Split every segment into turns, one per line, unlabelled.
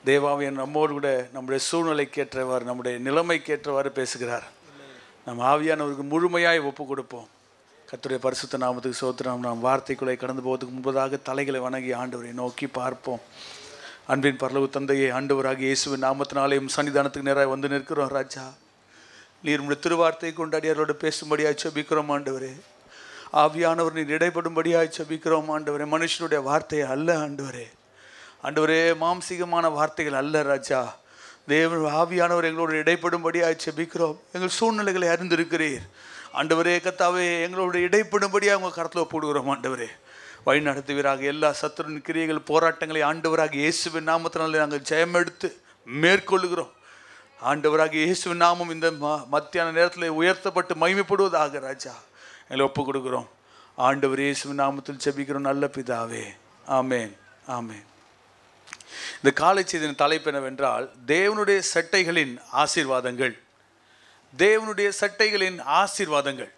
தேவாவியன் நம்மோடு கூட நம்முடைய சூழ்நிலைக்கேற்றவாறு நம்முடைய நிலைமைக்கேற்றவாறு பேசுகிறார் நம் ஆவியானவருக்கு முழுமையாய் ஒப்பு கொடுப்போம் கர்த்தருடைய பரிசுத்த நாமத்துக்கு சோத்திரம் நாம் வார்த்தைக்குள்ளே கடந்து போவதுக்கு முன்பதாக தலைகளை வணங்கி ஆண்டவரை நோக்கி பார்ப்போம் அன்பின் பரலவு தந்தையை ஆண்டவராக இயேசுவின் நாமத்தினாலேயும் சன்னிதானத்துக்கு நேராக வந்து நிற்கிறோம் ராஜா நீர் உடைய திருவார்த்தை கொண்டு அடியாரோடு பேசும்படியாய் செபிக்கிறோம் ஆண்டவரே ஆவியானவர் நீர் இடைப்படும்படியாய் செபிக்கிறோம் ஆண்டவரே மனுஷனுடைய வார்த்தை அல்ல ஆண்டவரே ஆண்டவரே மாம்சீகமான வார்த்தைகள் அல்ல ராஜா தேவன் ஆவியானவர் எங்களோடு இடைப்படும்படியாய் செபிக்கிறோம் எங்கள் சூழ்நிலைகளை அறிந்திருக்கிறீர் ஆண்டவரே கத்தாவே எங்களோடு இடைப்படும்படியாக உங்கள் கரத்தில் போடுகிறோம் ஆண்டவரே வழி நடத்துவீராக எல்லா சத்துருவின் கிரியைகள் போராட்டங்களை ஆண்டவராக இயேசுவின் நாமத்தினாலே நாங்கள் ஜெயம் எடுத்து மேற்கொள்ளுகிறோம் ஆண்டவராக இயேசுவின் நாமம் இந்த ம- மத்தியான நேரத்தில் உயர்த்தப்பட்டு மகிமைப்படுவதாக ராஜா எங்களை ஒப்பு கொடுக்குறோம் ஆண்டவர் இயேசுவின் நாமத்தில் ஜெபிக்கிறோம் நல்ல பிதாவே ஆமேன் ஆமேன் இந்த காலை செய்தியின் தலைப்பு என்னவென்றால் தேவனுடைய சட்டைகளின் ஆசீர்வாதங்கள் தேவனுடைய சட்டைகளின் ஆசீர்வாதங்கள்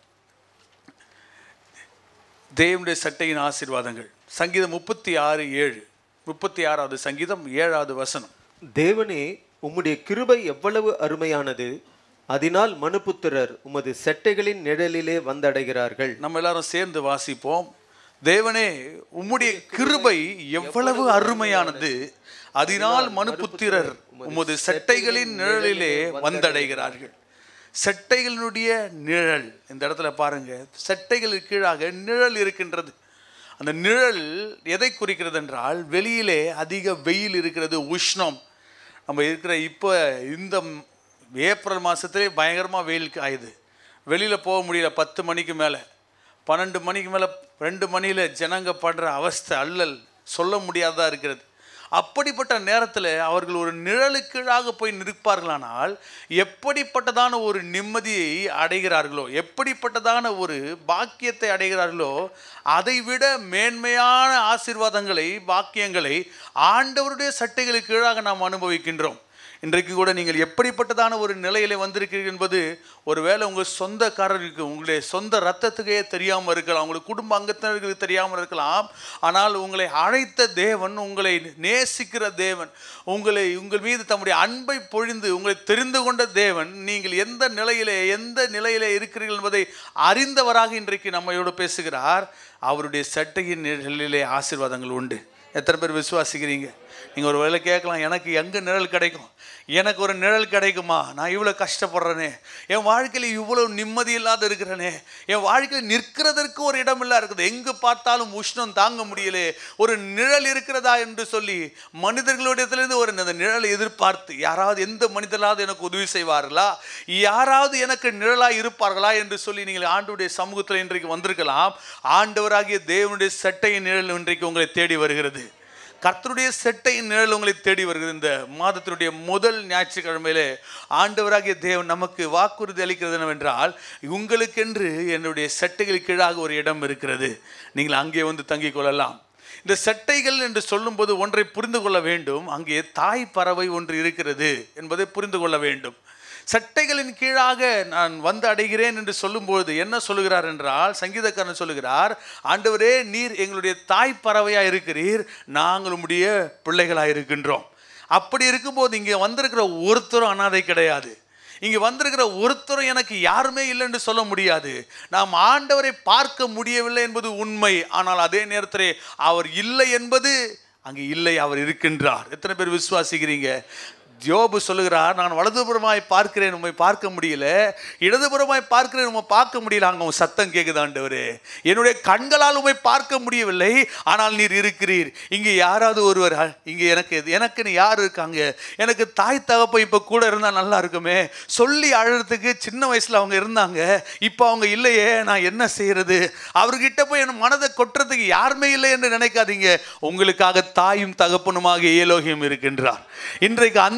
தேவனுடைய சட்டையின் ஆசீர்வாதங்கள் சங்கீதம் முப்பத்தி ஆறு ஏழு முப்பத்தி ஆறாவது சங்கீதம் ஏழாவது வசனம்
தேவனே உம்முடைய கிருபை எவ்வளவு அருமையானது அதனால் மனுபுத்திரர் உமது செட்டைகளின் நிழலிலே வந்தடைகிறார்கள்
நம்ம எல்லாரும் சேர்ந்து வாசிப்போம் தேவனே உம்முடைய கிருபை எவ்வளவு அருமையானது அதனால் மனுபுத்திரர் உமது சட்டைகளின் நிழலிலே வந்தடைகிறார்கள் சட்டைகளினுடைய நிழல் இந்த இடத்துல பாருங்க சட்டைகளுக்கு கீழாக நிழல் இருக்கின்றது அந்த நிழல் எதை குறிக்கிறது என்றால் வெளியிலே அதிக வெயில் இருக்கிறது உஷ்ணம் நம்ம இருக்கிற இப்போ இந்த ஏப்ரல் மாதத்துலேயே பயங்கரமாக வெயில் காயுது வெளியில் போக முடியல பத்து மணிக்கு மேலே பன்னெண்டு மணிக்கு மேலே ரெண்டு மணியில் ஜனங்க படுற அவஸ்தை அல்லல் சொல்ல முடியாததா இருக்கிறது அப்படிப்பட்ட நேரத்தில் அவர்கள் ஒரு நிழலுக்கீழாக போய் நிற்பார்களானால் எப்படிப்பட்டதான ஒரு நிம்மதியை அடைகிறார்களோ எப்படிப்பட்டதான ஒரு பாக்கியத்தை அடைகிறார்களோ அதைவிட மேன்மையான ஆசீர்வாதங்களை பாக்கியங்களை ஆண்டவருடைய சட்டைகளுக்கு கீழாக நாம் அனுபவிக்கின்றோம் இன்றைக்கு கூட நீங்கள் எப்படிப்பட்டதான ஒரு நிலையில வந்திருக்கிறீர்கள் என்பது ஒருவேளை உங்கள் சொந்தக்காரருக்கு உங்களுடைய சொந்த ரத்தத்துக்கே தெரியாமல் இருக்கலாம் உங்களுக்கு குடும்ப அங்கத்தினர்களுக்கு தெரியாமல் இருக்கலாம் ஆனால் உங்களை அழைத்த தேவன் உங்களை நேசிக்கிற தேவன் உங்களை உங்கள் மீது தம்முடைய அன்பை பொழிந்து உங்களை தெரிந்து கொண்ட தேவன் நீங்கள் எந்த நிலையிலே எந்த நிலையிலே இருக்கிறீர்கள் என்பதை அறிந்தவராக இன்றைக்கு நம்மையோடு பேசுகிறார் அவருடைய சட்டையின் நிழலிலே ஆசீர்வாதங்கள் உண்டு எத்தனை பேர் விசுவாசிக்கிறீங்க நீங்கள் ஒரு வேளை கேட்கலாம் எனக்கு எங்கே நிழல் கிடைக்கும் எனக்கு ஒரு நிழல் கிடைக்குமா நான் இவ்வளோ கஷ்டப்படுறேனே என் வாழ்க்கையில் இவ்வளோ நிம்மதி இல்லாத இருக்கிறேனே என் வாழ்க்கையில் நிற்கிறதற்கு ஒரு இடம் இல்லா இருக்குது எங்கே பார்த்தாலும் உஷ்ணம் தாங்க முடியலே ஒரு நிழல் இருக்கிறதா என்று சொல்லி மனிதர்களிடத்திலிருந்து ஒரு அந்த நிழலை எதிர்பார்த்து யாராவது எந்த மனிதராவது எனக்கு உதவி செய்வார்களா யாராவது எனக்கு நிழலாக இருப்பார்களா என்று சொல்லி நீங்கள் ஆண்டவருடைய சமூகத்தில் இன்றைக்கு வந்திருக்கலாம் ஆண்டவராகிய தேவனுடைய சட்டையின் நிழல் இன்றைக்கு உங்களை தேடி வருகிறது கர்த்தருடைய செட்டையின் நிழல் உங்களை தேடி வருகிறது இந்த மாதத்தினுடைய முதல் ஞாயிற்றுக்கிழமையிலே ஆண்டவராகிய தேவன் நமக்கு வாக்குறுதி அளிக்கிறது என்னவென்றால் உங்களுக்கென்று என்னுடைய செட்டைகளுக்கு கீழாக ஒரு இடம் இருக்கிறது நீங்கள் அங்கே வந்து தங்கிக் கொள்ளலாம் இந்த செட்டைகள் என்று சொல்லும்போது ஒன்றை புரிந்து கொள்ள வேண்டும் அங்கே தாய் பறவை ஒன்று இருக்கிறது என்பதை புரிந்து கொள்ள வேண்டும் சட்டைகளின் கீழாக நான் வந்து அடைகிறேன் என்று சொல்லும்பொழுது என்ன சொல்லுகிறார் என்றால் சங்கீதக்காரன் சொல்லுகிறார் ஆண்டவரே நீர் எங்களுடைய தாய் பறவையா இருக்கிறீர் நாங்கள் உம்முடைய பிள்ளைகளாக இருக்கின்றோம் அப்படி இருக்கும்போது இங்கே வந்திருக்கிற ஒருத்தரும் அனாதை கிடையாது இங்கே வந்திருக்கிற ஒருத்தரும் எனக்கு யாருமே இல்லைன்னு சொல்ல முடியாது நாம் ஆண்டவரை பார்க்க முடியவில்லை என்பது உண்மை ஆனால் அதே நேரத்திலே அவர் இல்லை என்பது அங்கே இல்லை அவர் இருக்கின்றார் எத்தனை பேர் விசுவாசிக்கிறீங்க ஜோபு சொல்லுகிறார் நான் வலதுபுறமாய் பார்க்கிறேன் உம்மை பார்க்க முடியல இடதுபுறமாய் பார்க்கிறேன் உம்மை பார்க்க முடியல அங்கே உன் சத்தம் கேட்குது ஆண்டவரே என்னுடைய கண்களால் உம்மை பார்க்க முடியவில்லை ஆனால் நீர் இருக்கிறீர் இங்கே யாராவது ஒருவர் அ, இங்கே எனக்கு எனக்குன்னு யார் இருக்காங்க எனக்கு தாய் தகப்பன் இப்போ கூட இருந்தால் நல்லா இருக்குமே சொல்லி அழுறதுக்கு சின்ன வயசில் அவங்க இருந்தாங்க இப்போ அவங்க இல்லையே நான் என்ன செய்யறது அவர்கிட்ட போய் என் மனதை கொட்டுறதுக்கு யாருமே இல்லை என்று நினைக்காதீங்க உங்களுக்காக தாயும் தகப்பனுமாக ஏலோகியம் இருக்கின்றார் இன்றைக்கு அந்த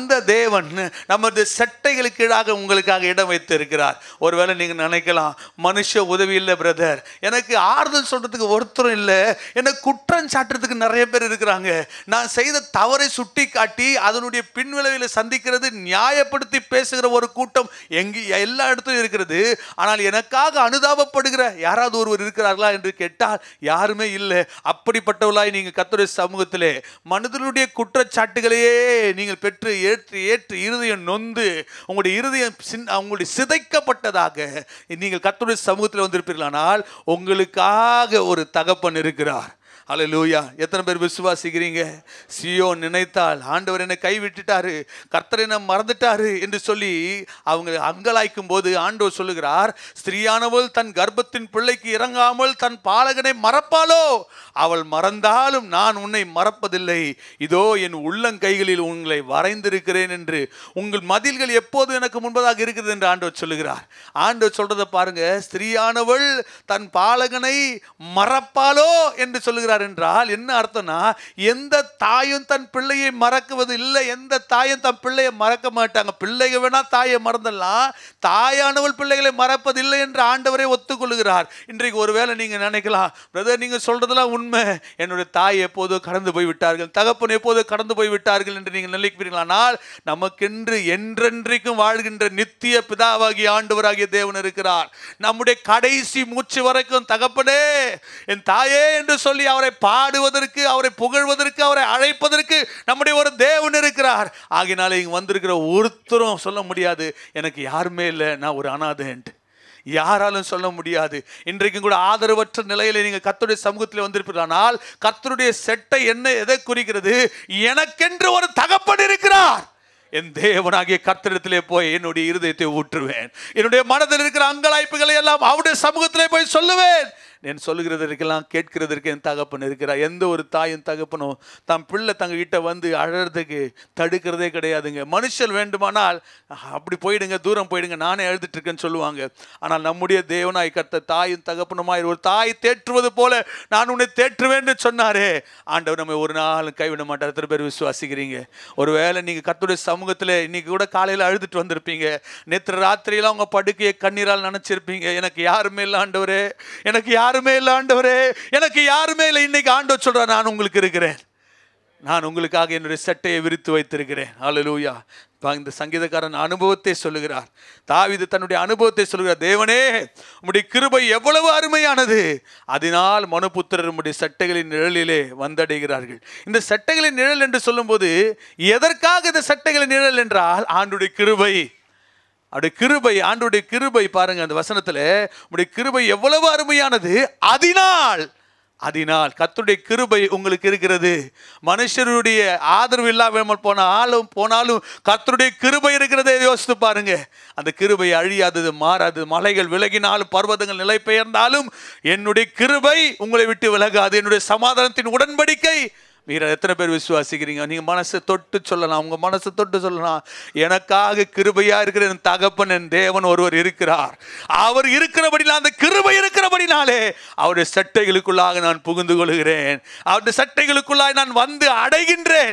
அந்த தேவன் நமது சட்டைகளுக்கு கீழாக உங்களுக்காக இடம் வைத்து இருக்கிறார் ஒருவேளை நீங்க நினைக்கலாம் மனுஷ உதவி இல்லை பிரதர் எனக்கு ஆறுதல் சொல்றதுக்கு ஒருத்தரும் இல்லை எனக்கு குற்றம் சாட்டுறதுக்கு நிறைய பேர் இருக்கிறாங்க நான் செய்த தவறை சுட்டி காட்டி அதனுடைய பின்விளைவில் சந்திக்கிறது நியாயப்படுத்தி பேசுகிற ஒரு கூட்டம் எங்கே எல்லா இடத்துலையும் இருக்கிறது ஆனால் எனக்காக அனுதாபப்படுகிற யாராவது ஒருவர் இருக்கிறார்களா என்று கேட்டால் யாருமே இல்லை அப்படிப்பட்டவர்களாய் நீங்கள் கர்த்தருடைய சமூகத்திலே மனிதனுடைய குற்றச்சாட்டுகளையே நீங்கள் பெற்று ஏற்று ஏற்று இருதயம் நொந்து உங்களுடைய இருதயம் சின் உங்களுடைய சிதைக்கப்பட்டதாக நீங்கள் கர்த்தருடைய சமூகத்தில் வந்திருப்பீர்களானால் உங்களுக்காக ஒரு தகப்பன் இருக்கிறார் அல்லேலூயா எத்தனை பேர் விசுவாசிக்கிறீங்க சியோ நினைத்தால் ஆண்டவர் என்னை கைவிட்டுட்டாரு கர்த்தர் என்னை மறந்துட்டாரு என்று சொல்லி அவங்க அங்கலாய்க்கும் போது ஆண்டவர் சொல்லுகிறார் ஸ்திரீயானவள் தன் கர்ப்பத்தின் பிள்ளைக்கு இறங்காமல் தன் பாலகனை மறப்பாளோ அவள் மறந்தாலும் நான் உன்னை மறப்பதில்லை இதோ என் உள்ளங்கைகளில் உங்களை வரைந்திருக்கிறேன் என்று உங்கள் மதில்கள் எப்போது எனக்கு முன்பதாக இருக்கிறது என்று ஆண்டவர் சொல்லுகிறார் ஆண்டவர் சொல்றதை பாருங்க ஸ்திரீயானவள் தன் பாலகனை மறப்பாளோ என்று சொல்லுகிறார் என்றால் என்ன அர்த்தம்னா எந்த தாயும் தன் பிள்ளையை மறக்குவது இல்லை எந்த தாயும் தன் பிள்ளையை மறக்க மாட்டாங்க பிள்ளைங்க வேணா தாயை மறந்துடலாம் தாயானவள் பிள்ளைகளை மறப்பதில்லை என்று ஆண்டவரே ஒத்துக்கொள்கிறார் இன்றைக்கு ஒருவேளை நீங்க நினைக்கலாம் பிரதர் நீங்க சொல்றதெல்லாம் உண்மை என்னுடைய தாய் எப்போதோ கடந்து போய் விட்டார்கள் தகப்பன் எப்போதோ கடந்து போய் விட்டார்கள் என்று நீங்கள் நினைக்கிறீர்களானால் நமக்கென்று என்றென்றைக்கும் வாழ்கின்ற நித்திய பிதாவாகிய ஆண்டவராகிய தேவன் இருக்கிறார் நம்முடைய கடைசி மூச்சு வரைக்கும் தகப்பனே என் தாயே என்று சொல்லி அவரை பாடுவதற்கு அவரை புகழ்வதற்கு அவரை அழைப்பதற்கு நம்முடைய ஒரு தேவன் இருக்கிறார் ஆகினால இங்க வந்திருக்கிற ஒருத்தரும் சொல்ல முடியாது எனக்கு யாருமே இல்லை நான் ஒரு அனாதைன்ட்டு யாராலும் சொல்ல முடியாது இன்றைக்கும் கூட ஆதரவற்ற நிலையில நீங்க கர்த்தருடைய சமூகத்தில் வந்திருப்பீர்களானால் கர்த்தருடைய செட்டை என்ன எதை குறிக்கிறது எனக்கென்று ஒரு தகப்பன் இருக்கிறார் என் தேவனாகிய கர்த்தரிடத்திலே போய் என்னுடைய இருதயத்தை ஊற்றுவேன் என்னுடைய மனதில் இருக்கிற அங்கலாய்ப்புகளை எல்லாம் அவருடைய சமூகத்திலே போய் சொல்லுவேன் நான் சொல்லுகிறதற்கெல்லாம் கேட்கிறதற்கு என் தகப்பன் இருக்கிறார் எந்த ஒரு தாயும் தகப்பனும் தம் பிள்ளை தங்க கிட்ட வந்து அழறதுக்கு தடுக்கிறதே கிடையாதுங்க மனுஷர் வேண்டுமானால் அப்படி போயிடுங்க தூரம் போயிடுங்க நானே எழுதிட்டு இருக்கேன்னு சொல்லுவாங்க ஆனால் நம்முடைய தேவனாய் கர்த்த தாயும் தகப்பனுமாய் ஒரு தாய் தேற்றுவது போல நான் உன்னை தேற்றுவேன்னு சொன்னாரே ஆண்டவர் நம்ம ஒரு நாளும் கைவிட மாட்டார் எத்தனை பேர் விசுவாசிக்கிறீங்க ஒருவேளை நீங்கள் கர்த்தருடைய சமூகத்தில் இன்னைக்கு கூட காலையில் அழுதுட்டு வந்திருப்பீங்க நேற்று ராத்திரியெல்லாம் உங்கள் படுக்கையை கண்ணீரால் நினச்சிருப்பீங்க எனக்கு யாருமே இல்லை ஆண்டவரே எனக்கு யாருமே இல்லை ஆண்டவரே எனக்கு யாருமே இல்லை இன்னைக்கு ஆண்டவர் சொல்கிறார் நான் உங்களுக்கு இருக்கிறேன் நான் உங்களுக்காக என்னுடைய சட்டையை விரித்து வைத்திருக்கிறேன் அல்லேலூயா பா- இந்த சங்கீதக்காரன் அனுபவத்தை சொல்லுகிறார் தாவீது தன்னுடைய அனுபவத்தை சொல்லுகிறார் தேவனே உம்முடைய கிருபை எவ்வளவு அருமையானது அதனால் மனுபுத்திரர் உம்முடைய சட்டைகளின் நிழலிலே வந்தடைகிறார்கள் இந்த சட்டைகளின் நிழல் என்று சொல்லும்போது எதற்காக இந்த சட்டைகளின் நிழல் என்றால் ஆண்டுடைய கிருபை அவருடைய கிருபை ஆண்டுடைய கிருபை பாருங்க அந்த வசனத்துல உடைய கிருபை எவ்வளவு அருமையானது அதனால் அதனால் கர்த்தருடைய கிருபை உங்களுக்கு இருக்கிறது மனுஷருடைய ஆதரவு இல்லாமல் போனாலும் போனாலும் கர்த்தருடைய கிருபை இருக்கிறதை யோசித்து பாருங்க அந்த கிருபை அழியாதது மாறாது மலைகள் விலகினாலும் பர்வதங்கள் நிலை பெயர்ந்தாலும் என்னுடைய கிருபை உங்களை விட்டு விலகாது என்னுடைய சமாதானத்தின் உடன்படிக்கை மீற எத்தனை பேர் விசுவாசிக்கிறீங்க நீங்க மனசை தொட்டு சொல்லலாம் உங்க மனசை தொட்டு சொல்லலாம் எனக்காக கிருபையா இருக்கிற என் தகப்பன் என் தேவன் ஒருவர் இருக்கிறார் அவர் இருக்கிறபடினால் அந்த கிருபை இருக்கிறபடினாலே அவருடைய சட்டைகளுக்குள்ளாக நான் புகுந்து கொள்கிறேன் அவருடைய சட்டைகளுக்குள்ளாக நான் வந்து அடைகின்றேன்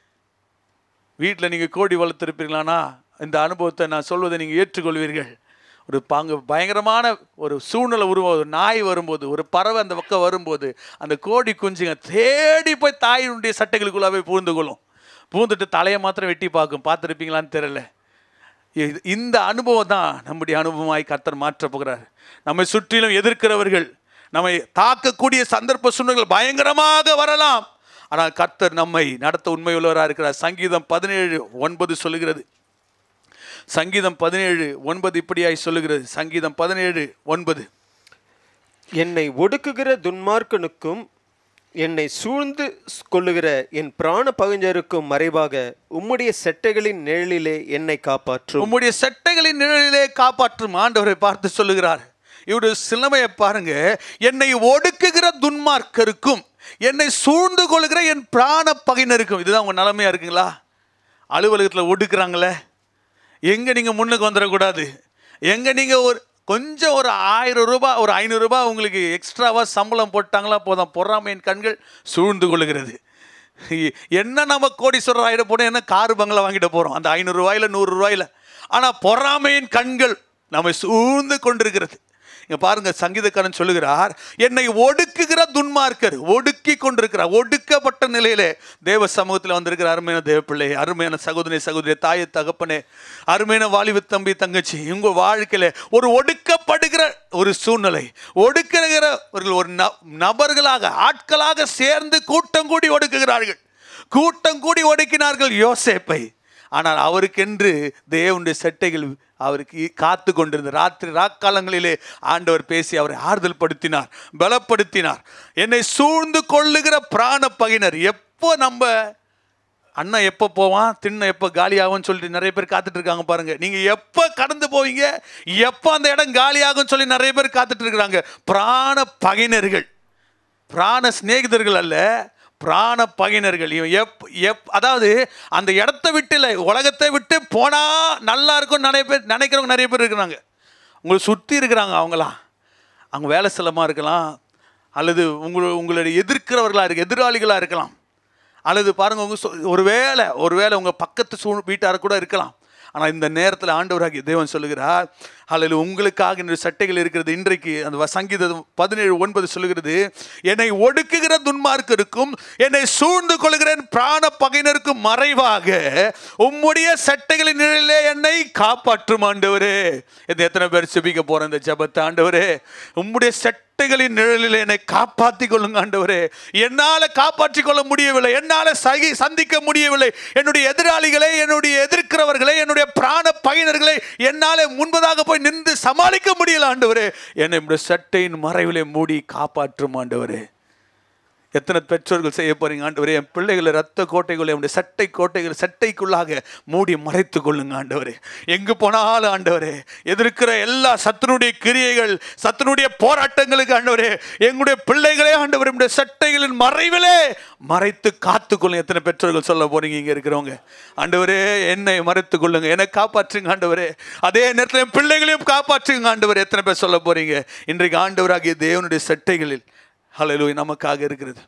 வீட்டில் நீங்கள் கோடி வளர்த்துருப்பீங்களானா இந்த அனுபவத்தை நான் சொல்வதை நீங்கள் ஏற்றுக்கொள்வீர்கள் ஒரு பாங்க பயங்கரமான ஒரு சூழ்நிலை உருவம் ஒரு நாய் வரும்போது ஒரு பறவை அந்த பக்கம் வரும்போது அந்த கோடி குஞ்சுங்க தேடி போய் தாயினுடைய சட்டைகளுக்குள்ளாவே பூந்து கொள்ளும் பூந்துட்டு தலையை மாத்திரம் வெட்டி பார்க்கும் பார்த்துருப்பீங்களான்னு தெரியல இது- இந்த அனுபவம் தான் நம்முடைய அனுபவமாய் கர்த்தர் மாற்றப் போகிறார் நம்மை சுற்றிலும் எதிர்க்கிறவர்கள் நம்மை தாக்கக்கூடிய சந்தர்ப்ப சூழ்நிலைகள் பயங்கரமாக வரலாம் ஆனால் கர்த்தர் நம்மை நடத்த உண்மையுள்ளவராக இருக்கிறார் சங்கீதம் பதினேழு ஒன்பது சொல்லுகிறது சங்கீதம் பதினேழு ஒன்பது இப்படியாய் சொல்லுகிறது சங்கீதம் பதினேழு ஒன்பது
என்னை ஒடுக்குகிற துன்மார்க்கனுக்கும் என்னை சூழ்ந்து கொள்ளுகிற என் பிராண பகைஞருக்கும் மறைவாக உம்முடைய செட்டைகளின் நிழலிலே என்னை காப்பாற்றும்
உம்முடைய செட்டைகளின் நிழலிலே காப்பாற்றும் ஆண்டவரை பார்த்து சொல்லுகிறார் இவருடைய சிலமையை பாருங்க என்னை ஒடுக்குகிற துன்மார்க்கருக்கும் என்னை சூழ்ந்து கொள்கிற என் பிராண பகையினருக்கும் இதுதான் உங்க நிலைமையா இருக்குங்களா அலுவலகத்தில் ஒடுக்குறாங்களே எங்க நீங்க முன்னுக்கு வந்துடக்கூடாது எங்க நீங்க ஒரு கொஞ்சம் ஒரு ஆயிரம் ரூபாய் ஒரு ஐநூறு ரூபாய் உங்களுக்கு எக்ஸ்ட்ராவா சம்பளம் போட்டாங்களா போதும் பொறாமையின் கண்கள் சூழ்ந்து கொள்கிறது என்ன நம்ம கோடீஸ்வரர் ஆகிட போனோம் என்ன காரு பங்களா வாங்கிட்டு போகிறோம் அந்த ஐநூறு ரூபாயில நூறு ரூபாயில ஆனால் பொறாமையின் கண்கள் நம்மை சூழ்ந்து கொண்டிருக்கிறது இங்க பாருங்க சங்கீதக்காரன் சொல்லுகிறார் என்னை ஒடுக்குகிற துன்மார்க்கர் ஒடுக்கி கொண்டிருக்கிறார் ஒடுக்கப்பட்ட நிலையிலே தேவ சமூகத்தில் வந்திருக்கிற அருமையான தேவ பிள்ளை அருமையான சகோதரி சகோதரி தாயை தகப்பனே அருமையான வாலிப தம்பி தங்கச்சி உங்க வாழ்க்கையில ஒரு ஒடுக்கப்படுகிற ஒரு சூழ்நிலை ஒடுக்குகிறவர்கள் ஒரு ந- நபர்களாக ஆட்களாக சேர்ந்து கூட்டம் கூடி ஒடுக்குகிறார்கள் கூட்டம் கூடி ஒடுக்கினார்கள் யோசேப்பை ஆனால் அவருக்கென்று தேவனுடைய செட்டைகள் அவருக்கு காத்து கொண்டிருந்த ராத்திரி ராக்காலங்களிலே ஆண்டவர் பேசி அவரை ஆறுதல் படுத்தினார் பலப்படுத்தினார் என்னை சூழ்ந்து கொள்ளுகிற பிராண பகினர் எப்போ நம்ம அண்ணன் எப்போ போவான் திண்ணை எப்போ காலியாகும்னு சொல்லிட்டு நிறைய பேர் காத்துட்டு இருக்காங்க பாருங்க நீங்க எப்போ கடந்து போவீங்க எப்போ அந்த இடம் காலியாகும்னு சொல்லி நிறைய பேர் காத்துட்டு இருக்கிறாங்க பிராண பகையினர்கள் பிராண சிநேகிதர்கள் அல்ல பிராண பகையினர்கள் இவன் எப் எப் அதாவது அந்த இடத்த விட்டு இல்லை உலகத்தை விட்டு போனா நல்லா இருக்கும்னு நிறைய பேர் நினைக்கிறவங்க நிறைய பேர் இருக்கிறாங்க உங்களை சுற்றி இருக்கிறாங்க அவங்களாம் அவங்க வேலை ஸ்தலமாக இருக்கலாம் அல்லது உங்களை உங்களுடைய எதிர்க்கிறவர்களாக இருக்கு எதிராளிகளாக இருக்கலாம் அல்லது பாருங்க உங்க சொ- ஒருவேளை ஒருவேளை உங்கள் பக்கத்து சூ வீட்டார் கூட இருக்கலாம் ஆனால் இந்த நேரத்தில் ஆண்டவராகிய தேவன் சொல்லுகிறார் அல்லது உங்களுக்காக இந்த சட்டைகள் இருக்கிறது இன்றைக்கு அந்த வ- சங்கீதம் பதினேழு ஒன்பது சொல்லுகிறது என்னை ஒடுக்குகிற துன்மார்க்கருக்கும் என்னை சூழ்ந்து கொள்கிறேன் பிராண பகையினருக்கும் மறைவாக உம்முடைய சட்டைகளின் நிழலிலே என்னை காப்பாற்றும் ஆண்டவரே இது எத்தனை பேர் செபிக்க போற இந்த ஜெபத்தை ஆண்டவரே உம்முடைய சட்டைகளின் நிழலில் என்னை காப்பாற்றி கொள்ளுங்க ஆண்டவரே என்னால் காப்பாற்றிக் கொள்ள முடியவில்லை என்னால் சகி சந்திக்க முடியவில்லை என்னுடைய எதிராளிகளை என்னுடைய எதிர்க்கிறவர்களை என்னுடைய பிராண பகையினர்களை என்னால் முன்பதாக போய் நின்று சமாளிக்க முடியல ஆண்டவரே என்னை உம்முடைய சட்டையின் மறைவிலே மூடி காப்பாற்றும் ஆண்டவரே எத்தனை பெற்றோர்கள் செய்ய போறீங்க ஆண்டவரே என் பிள்ளைகளை ரத்த கோட்டைகளை அவனுடைய சட்டை கோட்டைகள் சட்டைக்குள்ளாக மூடி மறைத்து கொள்ளுங்க ஆண்டவரே எங்கு போனாலும் ஆண்டவரே எதிர்க்கிற எல்லா சத்துனுடைய கிரியைகள் சத்துனுடைய போராட்டங்களுக்கு ஆண்டவரே எங்களுடைய பிள்ளைகளே ஆண்டவரே உம்முடைய சட்டைகளின் மறைவிலே மறைத்து காத்து கொள்ளுங்க எத்தனை பெற்றோர்கள் சொல்ல போறீங்க இங்க இருக்கிறவங்க ஆண்டவரே என்னை மறைத்து கொள்ளுங்க என்னை காப்பாற்றுங்க ஆண்டவரே அதே நேரத்தில் என் பிள்ளைகளையும் காப்பாற்றுங்க ஆண்டவரே எத்தனை பேர் சொல்ல போறீங்க இன்றைக்கு ஆண்டவராகிய தேவனுடைய சட்டைகளில் ஹalleluya நமக்காக இருக்கிறது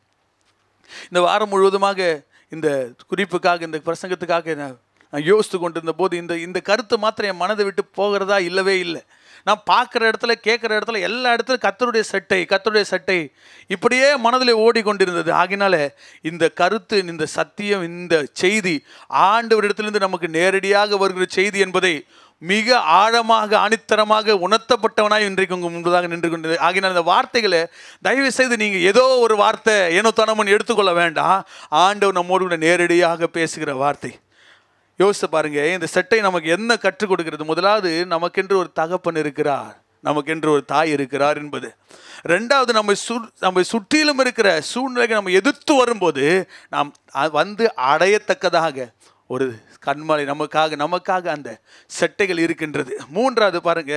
இந்த வாரம் முழுவதுமாக இந்த குறிப்புக்காக இந்த பிரசங்கத்துக்காக நான் நான் யோசித்து கொண்டிருந்த போது இந்த இந்த கருத்து மாத்திரம் என் மனதை விட்டு போகிறதா இல்லவே இல்லை நான் பார்க்குற இடத்துல கேட்குற இடத்துல எல்லா இடத்துலையும் கத்தருடைய சட்டை கத்தருடைய சட்டை இப்படியே மனதில் ஓடிக்கொண்டிருந்தது ஆகினால இந்த கருத்து இந்த சத்தியம் இந்த செய்தி ஆண்டவரிடத்திலிருந்து நமக்கு நேரடியாக வருகிற செய்தி என்பதை மிக ஆழமாக ஆணித்தரமாக உணர்த்தப்பட்டவனாய் இன்றைக்கு உங்கள் முன்பதாக நின்று கொண்டது ஆகினால் இந்த வார்த்தைகளை தயவு செய்து நீங்கள் ஏதோ ஒரு வார்த்தை ஏனோ தனமன் எடுத்துக்கொள்ள வேண்டாம் ஆண்டவர் நம்மோடு கூட நேரடியாக பேசுகிற வார்த்தை யோசித்து பாருங்க இந்த செட்டை நமக்கு என்ன கற்றுக் கொடுக்கிறது முதலாவது நமக்கென்று ஒரு தகப்பன் இருக்கிறார் நமக்கென்று ஒரு தாய் இருக்கிறார் என்பது ரெண்டாவது நம்ம சு நம்ம சுற்றிலும் இருக்கிற சூழ்நிலைகளை நம்ம எதிர்த்து வரும்போது நாம் அ- வந்து அடையத்தக்கதாக ஒரு கண்மலை நமக்காக நமக்காக அந்த செட்டைகள் இருக்கின்றது மூன்றாவது பாருங்க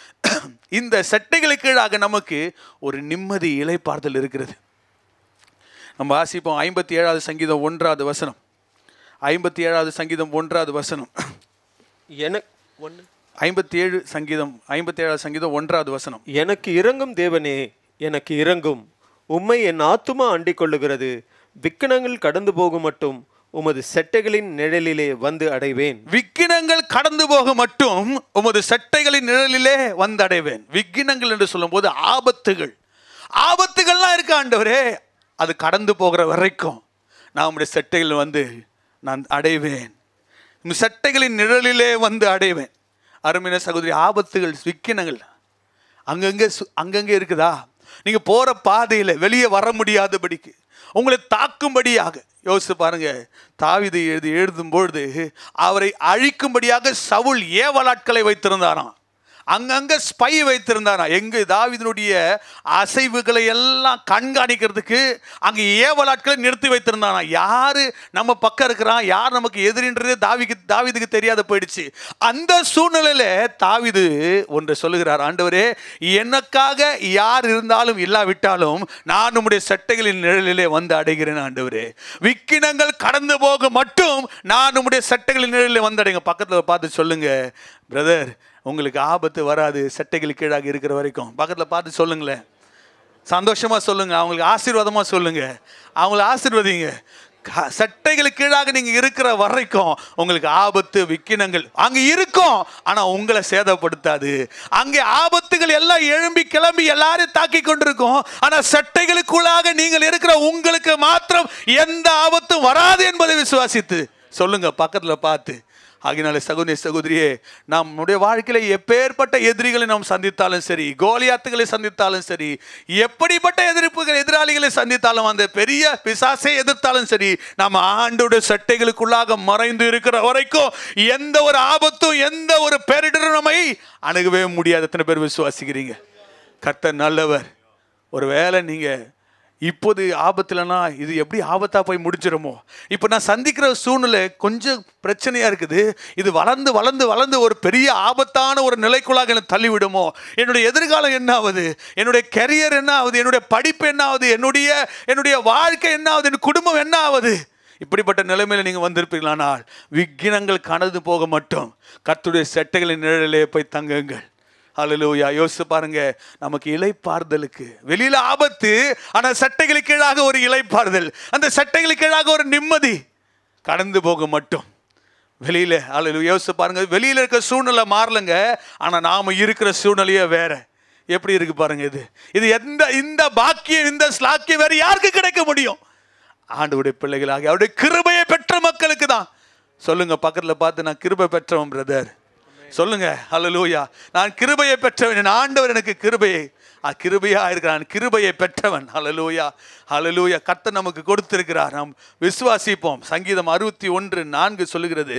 இந்த செட்டைகளுக்கு கீழாக நமக்கு ஒரு நிம்மதி இலைப்பார்தல் இருக்கிறது நம்ம வாசிப்போம் ஐம்பத்தி ஏழாவது சங்கீதம் ஒன்றாவது வசனம் ஐம்பத்தி ஏழாவது சங்கீதம் ஒன்றாவது வசனம்
எனக்கு ஒன்று
ஐம்பத்தி ஏழு சங்கீதம் ஐம்பத்தி ஏழாவது சங்கீதம் ஒன்றாவது வசனம்
எனக்கு இறங்கும் தேவனே எனக்கு இறங்கும் உம்மை என் ஆத்துமா அண்டிக் கொள்ளுகிறது விக்கனங்கள் கடந்து போகும் மட்டும் உமது செட்டைகளின் நிழலிலே வந்து அடைவேன்
விக்கினங்கள் கடந்து போக மட்டும் உமது சட்டைகளின் நிழலிலே வந்தடைவேன் விக்கினங்கள் என்று சொல்லும்போது ஆபத்துகள் ஆபத்துகள்லாம் இருக்கு ஆண்டவரே அது கடந்து போகிற வரைக்கும் நான் உம்முடைய சட்டைகள் வந்து நான் அடைவேன் உம் சட்டைகளின் நிழலிலே வந்து அடைவேன் அருமையான சகோதரி ஆபத்துகள் விக்கினங்கள் அங்கங்கே சு- அங்கங்கே இருக்குதா நீங்கள் போகிற பாதையில் வெளியே வர முடியாதபடிக்கு உங்களை தாக்கும்படியாக யோசித்து பாருங்க தாவீது எழுதி எழுதும் பொழுது அவரை அழிக்கும்படியாக சவுல் ஏவலாட்களை வைத்திருந்தாராம் அங்கங்க ஸ்பை வைத்திருந்தாராம் எங்க தாவீதினுடைய அசைவுகளை எல்லாம் கண்காணிக்கிறதுக்கு அங்க ஏவலாட்களை நிறுத்தி வைத்திருந்தாராம் யாரு நம்ம பக்கம் இருக்கிறான் யார் நமக்கு எதிரின்றதே தாவிக்கு தாவீதுக்கு தெரியாத போயிடுச்சு அந்த சூழ்நிலையில தாவீது ஒன்று சொல்லுகிறார் ஆண்டவரே எனக்காக யார் இருந்தாலும் இல்லாவிட்டாலும் நான் உம்முடைய சட்டைகளின் நிழலிலே வந்து அடைகிறேன் ஆண்டவரே விக்கினங்கள் கடந்து போக மட்டும் நான் உம்முடைய சட்டைகளின் நிழலிலே வந்து அடைங்க பக்கத்தில் பார்த்து சொல்லுங்க பிரதர் உங்களுக்கு ஆபத்து வராது சட்டைகள் கீழாக இருக்கிற வரைக்கும் பக்கத்தில் பார்த்து சொல்லுங்களேன் சந்தோஷமா சொல்லுங்க அவங்களுக்கு ஆசீர்வாதமா சொல்லுங்க அவங்கள ஆசீர்வதிங்க க- சட்டைகளுக்கு கீழாக நீங்க இருக்கிற வரைக்கும் உங்களுக்கு ஆபத்து விக்கினங்கள் அங்க இருக்கும் ஆனா உங்களை சேதப்படுத்தாது அங்கே ஆபத்துகள் எல்லாம் எழும்பி கிளம்பி எல்லாரையும் தாக்கி கொண்டிருக்கும் ஆனா சட்டைகளுக்குள்ளாக நீங்கள் இருக்கிற உங்களுக்கு மாத்திரம் எந்த ஆபத்தும் வராது என்பதை விசுவாசித்து சொல்லுங்க பக்கத்துல பார்த்து ஆகினால சகோதரி சகோதரியே நம்முடைய வாழ்க்கையில எப்பேற்பட்ட எதிரிகளை நாம் சந்தித்தாலும் சரி கோலியாத்துகளை சந்தித்தாலும் சரி எப்படிப்பட்ட எதிர்ப்புகள் எதிராளிகளை சந்தித்தாலும் அந்த பெரிய பிசாசை எதிர்த்தாலும் சரி நம்ம ஆண்டோட சட்டைகளுக்குள்ளாக மறைந்து இருக்கிற வரைக்கும் எந்த ஒரு ஆபத்தும் எந்த ஒரு பேரிடரும் நம்மை அணுகவே முடியாது எத்தனை பேர் விசுவாசிக்கிறீங்க கர்த்தர் நல்லவர் ஒருவேளை நீங்க இப்போது ஆபத்துலனா இது எப்படி ஆபத்தா போய் முடிஞ்சிருமோ இப்போ நான் சந்திக்கிற சூழ்நிலை கொஞ்சம் பிரச்சனையா இருக்குது இது வளர்ந்து வளர்ந்து வளர்ந்து ஒரு பெரிய ஆபத்தான ஒரு நிலைக்குள்ளாக என்னை தள்ளிவிடுமோ என்னுடைய எதிர்காலம் என்ன ஆகுது என்னுடைய கெரியர் என்ன ஆகுது என்னுடைய படிப்பு என்ன ஆகுது என்னுடைய என்னுடைய வாழ்க்கை என்ன ஆகுது என் குடும்பம் என்ன ஆகுது இப்படிப்பட்ட நிலைமையில நீங்க வந்திருப்பீங்களானால் விக்கினங்கள் கடந்து போக மட்டும் கர்த்தருடைய செட்டைகளின் நிழலிலே போய் தங்குங்கள் ஹalleluya யோசிச்சு பாருங்க நமக்கு இலைப்பாறுதலுக்கு வெளியில ஆபத்து ஆனா சட்டைகளுக்கு கீழாக ஒரு இலைப்பாறுதல் அந்த சட்டைகளுக்கு கீழாக ஒரு நிம்மதி கடந்து போக மட்டும் வெளியில ஹalleluya யோசிச்சு பாருங்க வெளியில இருக்க சூழ்நிலை மாறலங்க ஆனா நாம இருக்கிற சூழ்நிலையே வேற எப்படி இருக்கு பாருங்க இது இது எந்த இந்த பாக்கியம் இந்த ஸ்லாக்கியம் வேற யாருக்கு கிடைக்க முடியும் ஆண்டவருடைய பிள்ளைகளாக அவருடைய கிருபையை பெற்ற மக்களுக்கு தான் சொல்லுங்க பக்கத்துல பார்த்து நான் கிருபை பெற்றவன் பிரதர் சொல்லுங்க ஹalleluya நான் கிருபையை பெற்றவன் என் ஆண்டவர் எனக்கு கிருபையை ஆ, கிருபையா இருக்கிறான் கிருபையை பெற்றவன் ஹalleluya ஹalleluya கர்த்தர் நமக்கு கொடுத்திருக்கிறார் நாம் விசுவாசிப்போம் சங்கீதம் அறுபத்தி ஒன்று நான்கு சொல்லுகிறது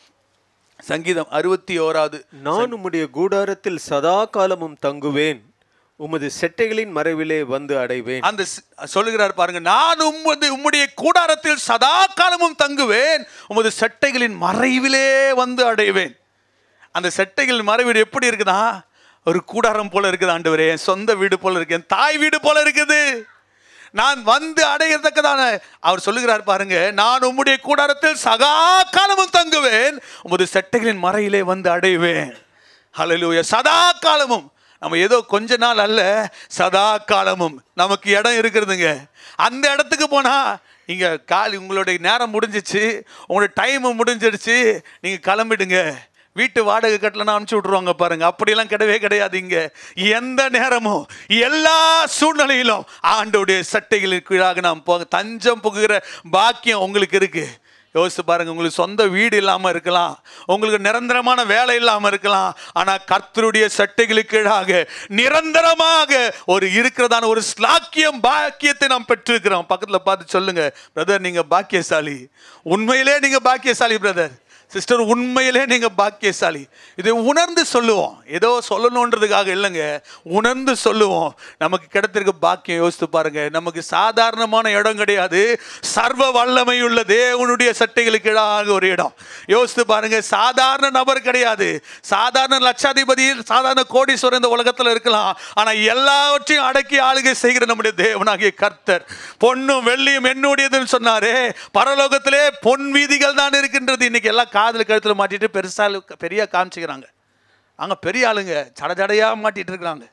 சங்கீதம் அறுபத்தி ஓராவது
நான் உம்முடைய கூடாரத்தில் சதா காலமும் தங்குவேன் உமது செட்டைகளின் மறைவிலே வந்து அடைவேன்
அந்த ஸ்- சொல்லுகிறார் பாருங்க நான் உம்மது உம்முடைய கூடாரத்தில் சதா காலமும் தங்குவேன் உமது சட்டைகளின் மறைவிலே வந்து அடைவேன் அந்த சட்டைகள் மறைவீடு எப்படி இருக்குதா ஒரு கூடாரம் போல இருக்குது ஆண்டவரே என் சொந்த வீடு போல இருக்கு என் தாய் வீடு போல இருக்குது நான் வந்து அடையத்தக்கதான அவர் சொல்லுகிறார் பாருங்க நான் உம்முடைய கூடாரத்தில் சகா காலமும் தங்குவேன் உமது சட்டைகளின் மறையிலே வந்து அடைவேன் ஹalleluya சதா காலமும் நம்ம ஏதோ கொஞ்ச நாள் அல்ல சதா காலமும் நமக்கு இடம் இருக்கிறதுங்க அந்த இடத்துக்கு போனா இங்க கால் உங்களுடைய நேரம் முடிஞ்சிச்சு உங்களுடைய டைம் முடிஞ்சிடுச்சு நீங்க கிளம்பிடுங்க வீட்டு வாடகை கட்டலன்னா அனுப்பிச்சு விட்ருவாங்க பாருங்க அப்படியெல்லாம் கிடையவே கிடையாது இங்க எந்த நேரமும் எல்லா சூழ்நிலையிலும் ஆண்டோடைய சட்டைகளுக்கு கீழாக நாம் போக தஞ்சம் புகுகிற பாக்கியம் உங்களுக்கு இருக்கு யோசிச்சு பாருங்க உங்களுக்கு சொந்த வீடு இல்லாம இருக்கலாம் உங்களுக்கு நிரந்தரமான வேலை இல்லாம இருக்கலாம் ஆனா கர்த்தருடைய சட்டைகளுக்கு கீழாக நிரந்தரமாக ஒரு இருக்கிறதான ஒரு ஸ்லாக்கியம் பாக்கியத்தை நாம் பெற்றிருக்கிறோம் பக்கத்துல பார்த்து சொல்லுங்க பிரதர் நீங்க பாக்கியசாலி உண்மையிலே நீங்க பாக்கியசாலி பிரதர் சிஸ்டர் உண்மையிலே நீங்க பாக்கியசாலி இதை உணர்ந்து சொல்லுவோம் ஏதோ சொல்லணுன்றதுக்காக இல்லைங்க உணர்ந்து சொல்லுவோம் நமக்கு கிடைத்திருக்க பாக்கியம் யோசித்து பாருங்க நமக்கு சாதாரணமான இடம் கிடையாது சர்வ வல்லமை உள்ள தேவனுடைய சட்டைகளுக்கு இடாக ஒரு இடம் யோசித்து பாருங்க சாதாரண நபர் கிடையாது சாதாரண லட்சாதிபதி சாதாரண கோடீஸ்வரர் இந்த உலகத்தில் இருக்கலாம் ஆனா எல்லாவற்றையும் அடக்கி ஆளுகை செய்கிற நம்முடைய தேவனாகிய கர்த்தர் பொன்னும் வெள்ளியும் என்னுடையதுன்னு சொன்னாரே பரலோகத்திலே பொன் வீதிகள் தான் இருக்கின்றது இன்னைக்கு எல்லாம் காதுல கழுத்துல மாட்டிட்டு பெருசா பெரிய காமிச்சுக்கிறாங்க அங்க பெரிய ஆளுங்க ஜட ஜடையா மாட்டிட்டு இருக்கிறாங்க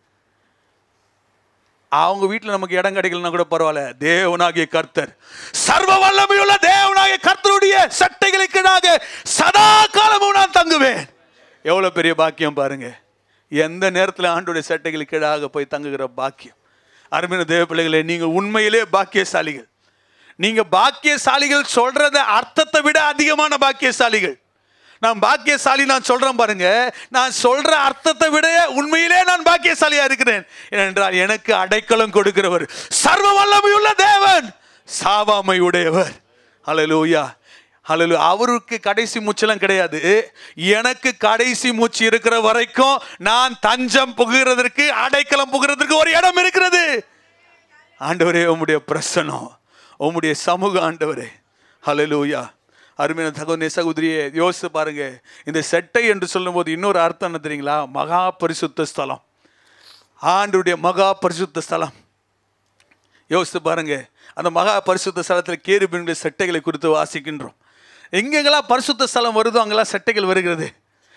அவங்க வீட்டில் நமக்கு இடம் கிடைக்கலன்னா கூட பரவாயில்ல தேவனாகிய கர்த்தர் சர்வ வல்லமையுள்ள தேவனாகிய கர்த்தருடைய சட்டைகளுக்கு சதா காலமும் நான் தங்குவேன் எவ்வளவு பெரிய பாக்கியம் பாருங்க எந்த நேரத்தில் ஆண்டுடைய சட்டைகளுக்கு கீழாக போய் தங்குகிற பாக்கியம் அருமையான தேவ பிள்ளைகளே நீங்கள் உண்மையிலே பாக்கியசாலிகள் நீங்க பாக்கியசாலிகள் சொல்றத அர்த்தத்தை விட அதிகமான பாக்கியசாலிகள் நான் பாக்கியசாலி நான் சொல்றேன் பாருங்க நான் சொல்ற அர்த்தத்தை விட உண்மையிலே நான் பாக்கியசாலியா இருக்கிறேன் ஏனென்றால் எனக்கு அடைக்கலம் கொடுக்கிறவர் சர்வ வல்லமையுள்ள தேவன் சாவாமை உடையவர் ஹalleluya ஹalleluya அவருக்கு கடைசி மூச்செல்லாம் கிடையாது எனக்கு கடைசி மூச்சு இருக்கிற வரைக்கும் நான் தஞ்சம் புகுகிறதற்கு அடைக்கலம் புகுகிறதற்கு ஒரு இடம் இருக்கிறது ஆண்டவரே உம்முடைய பிரசனம் உம்முடைய சமூக ஆண்டவரே ஹalleluya அருமையான தகுந்த சகோதரியே யோசித்து பாருங்க இந்த செட்டை என்று சொல்லும்போது இன்னொரு அர்த்தம் என்ன தெரியுங்களா மகா பரிசுத்த ஸ்தலம் ஆண்டுடைய மகா பரிசுத்த ஸ்தலம் யோசித்து பாருங்க அந்த மகா பரிசுத்த ஸ்தலத்தில் கேருபின்களுடைய செட்டைகளை குறித்து வாசிக்கின்றோம் எங்கெங்கெல்லாம் பரிசுத்த ஸ்தலம் வருதோ அங்கெல்லாம் செட்டைகள் வருகிறது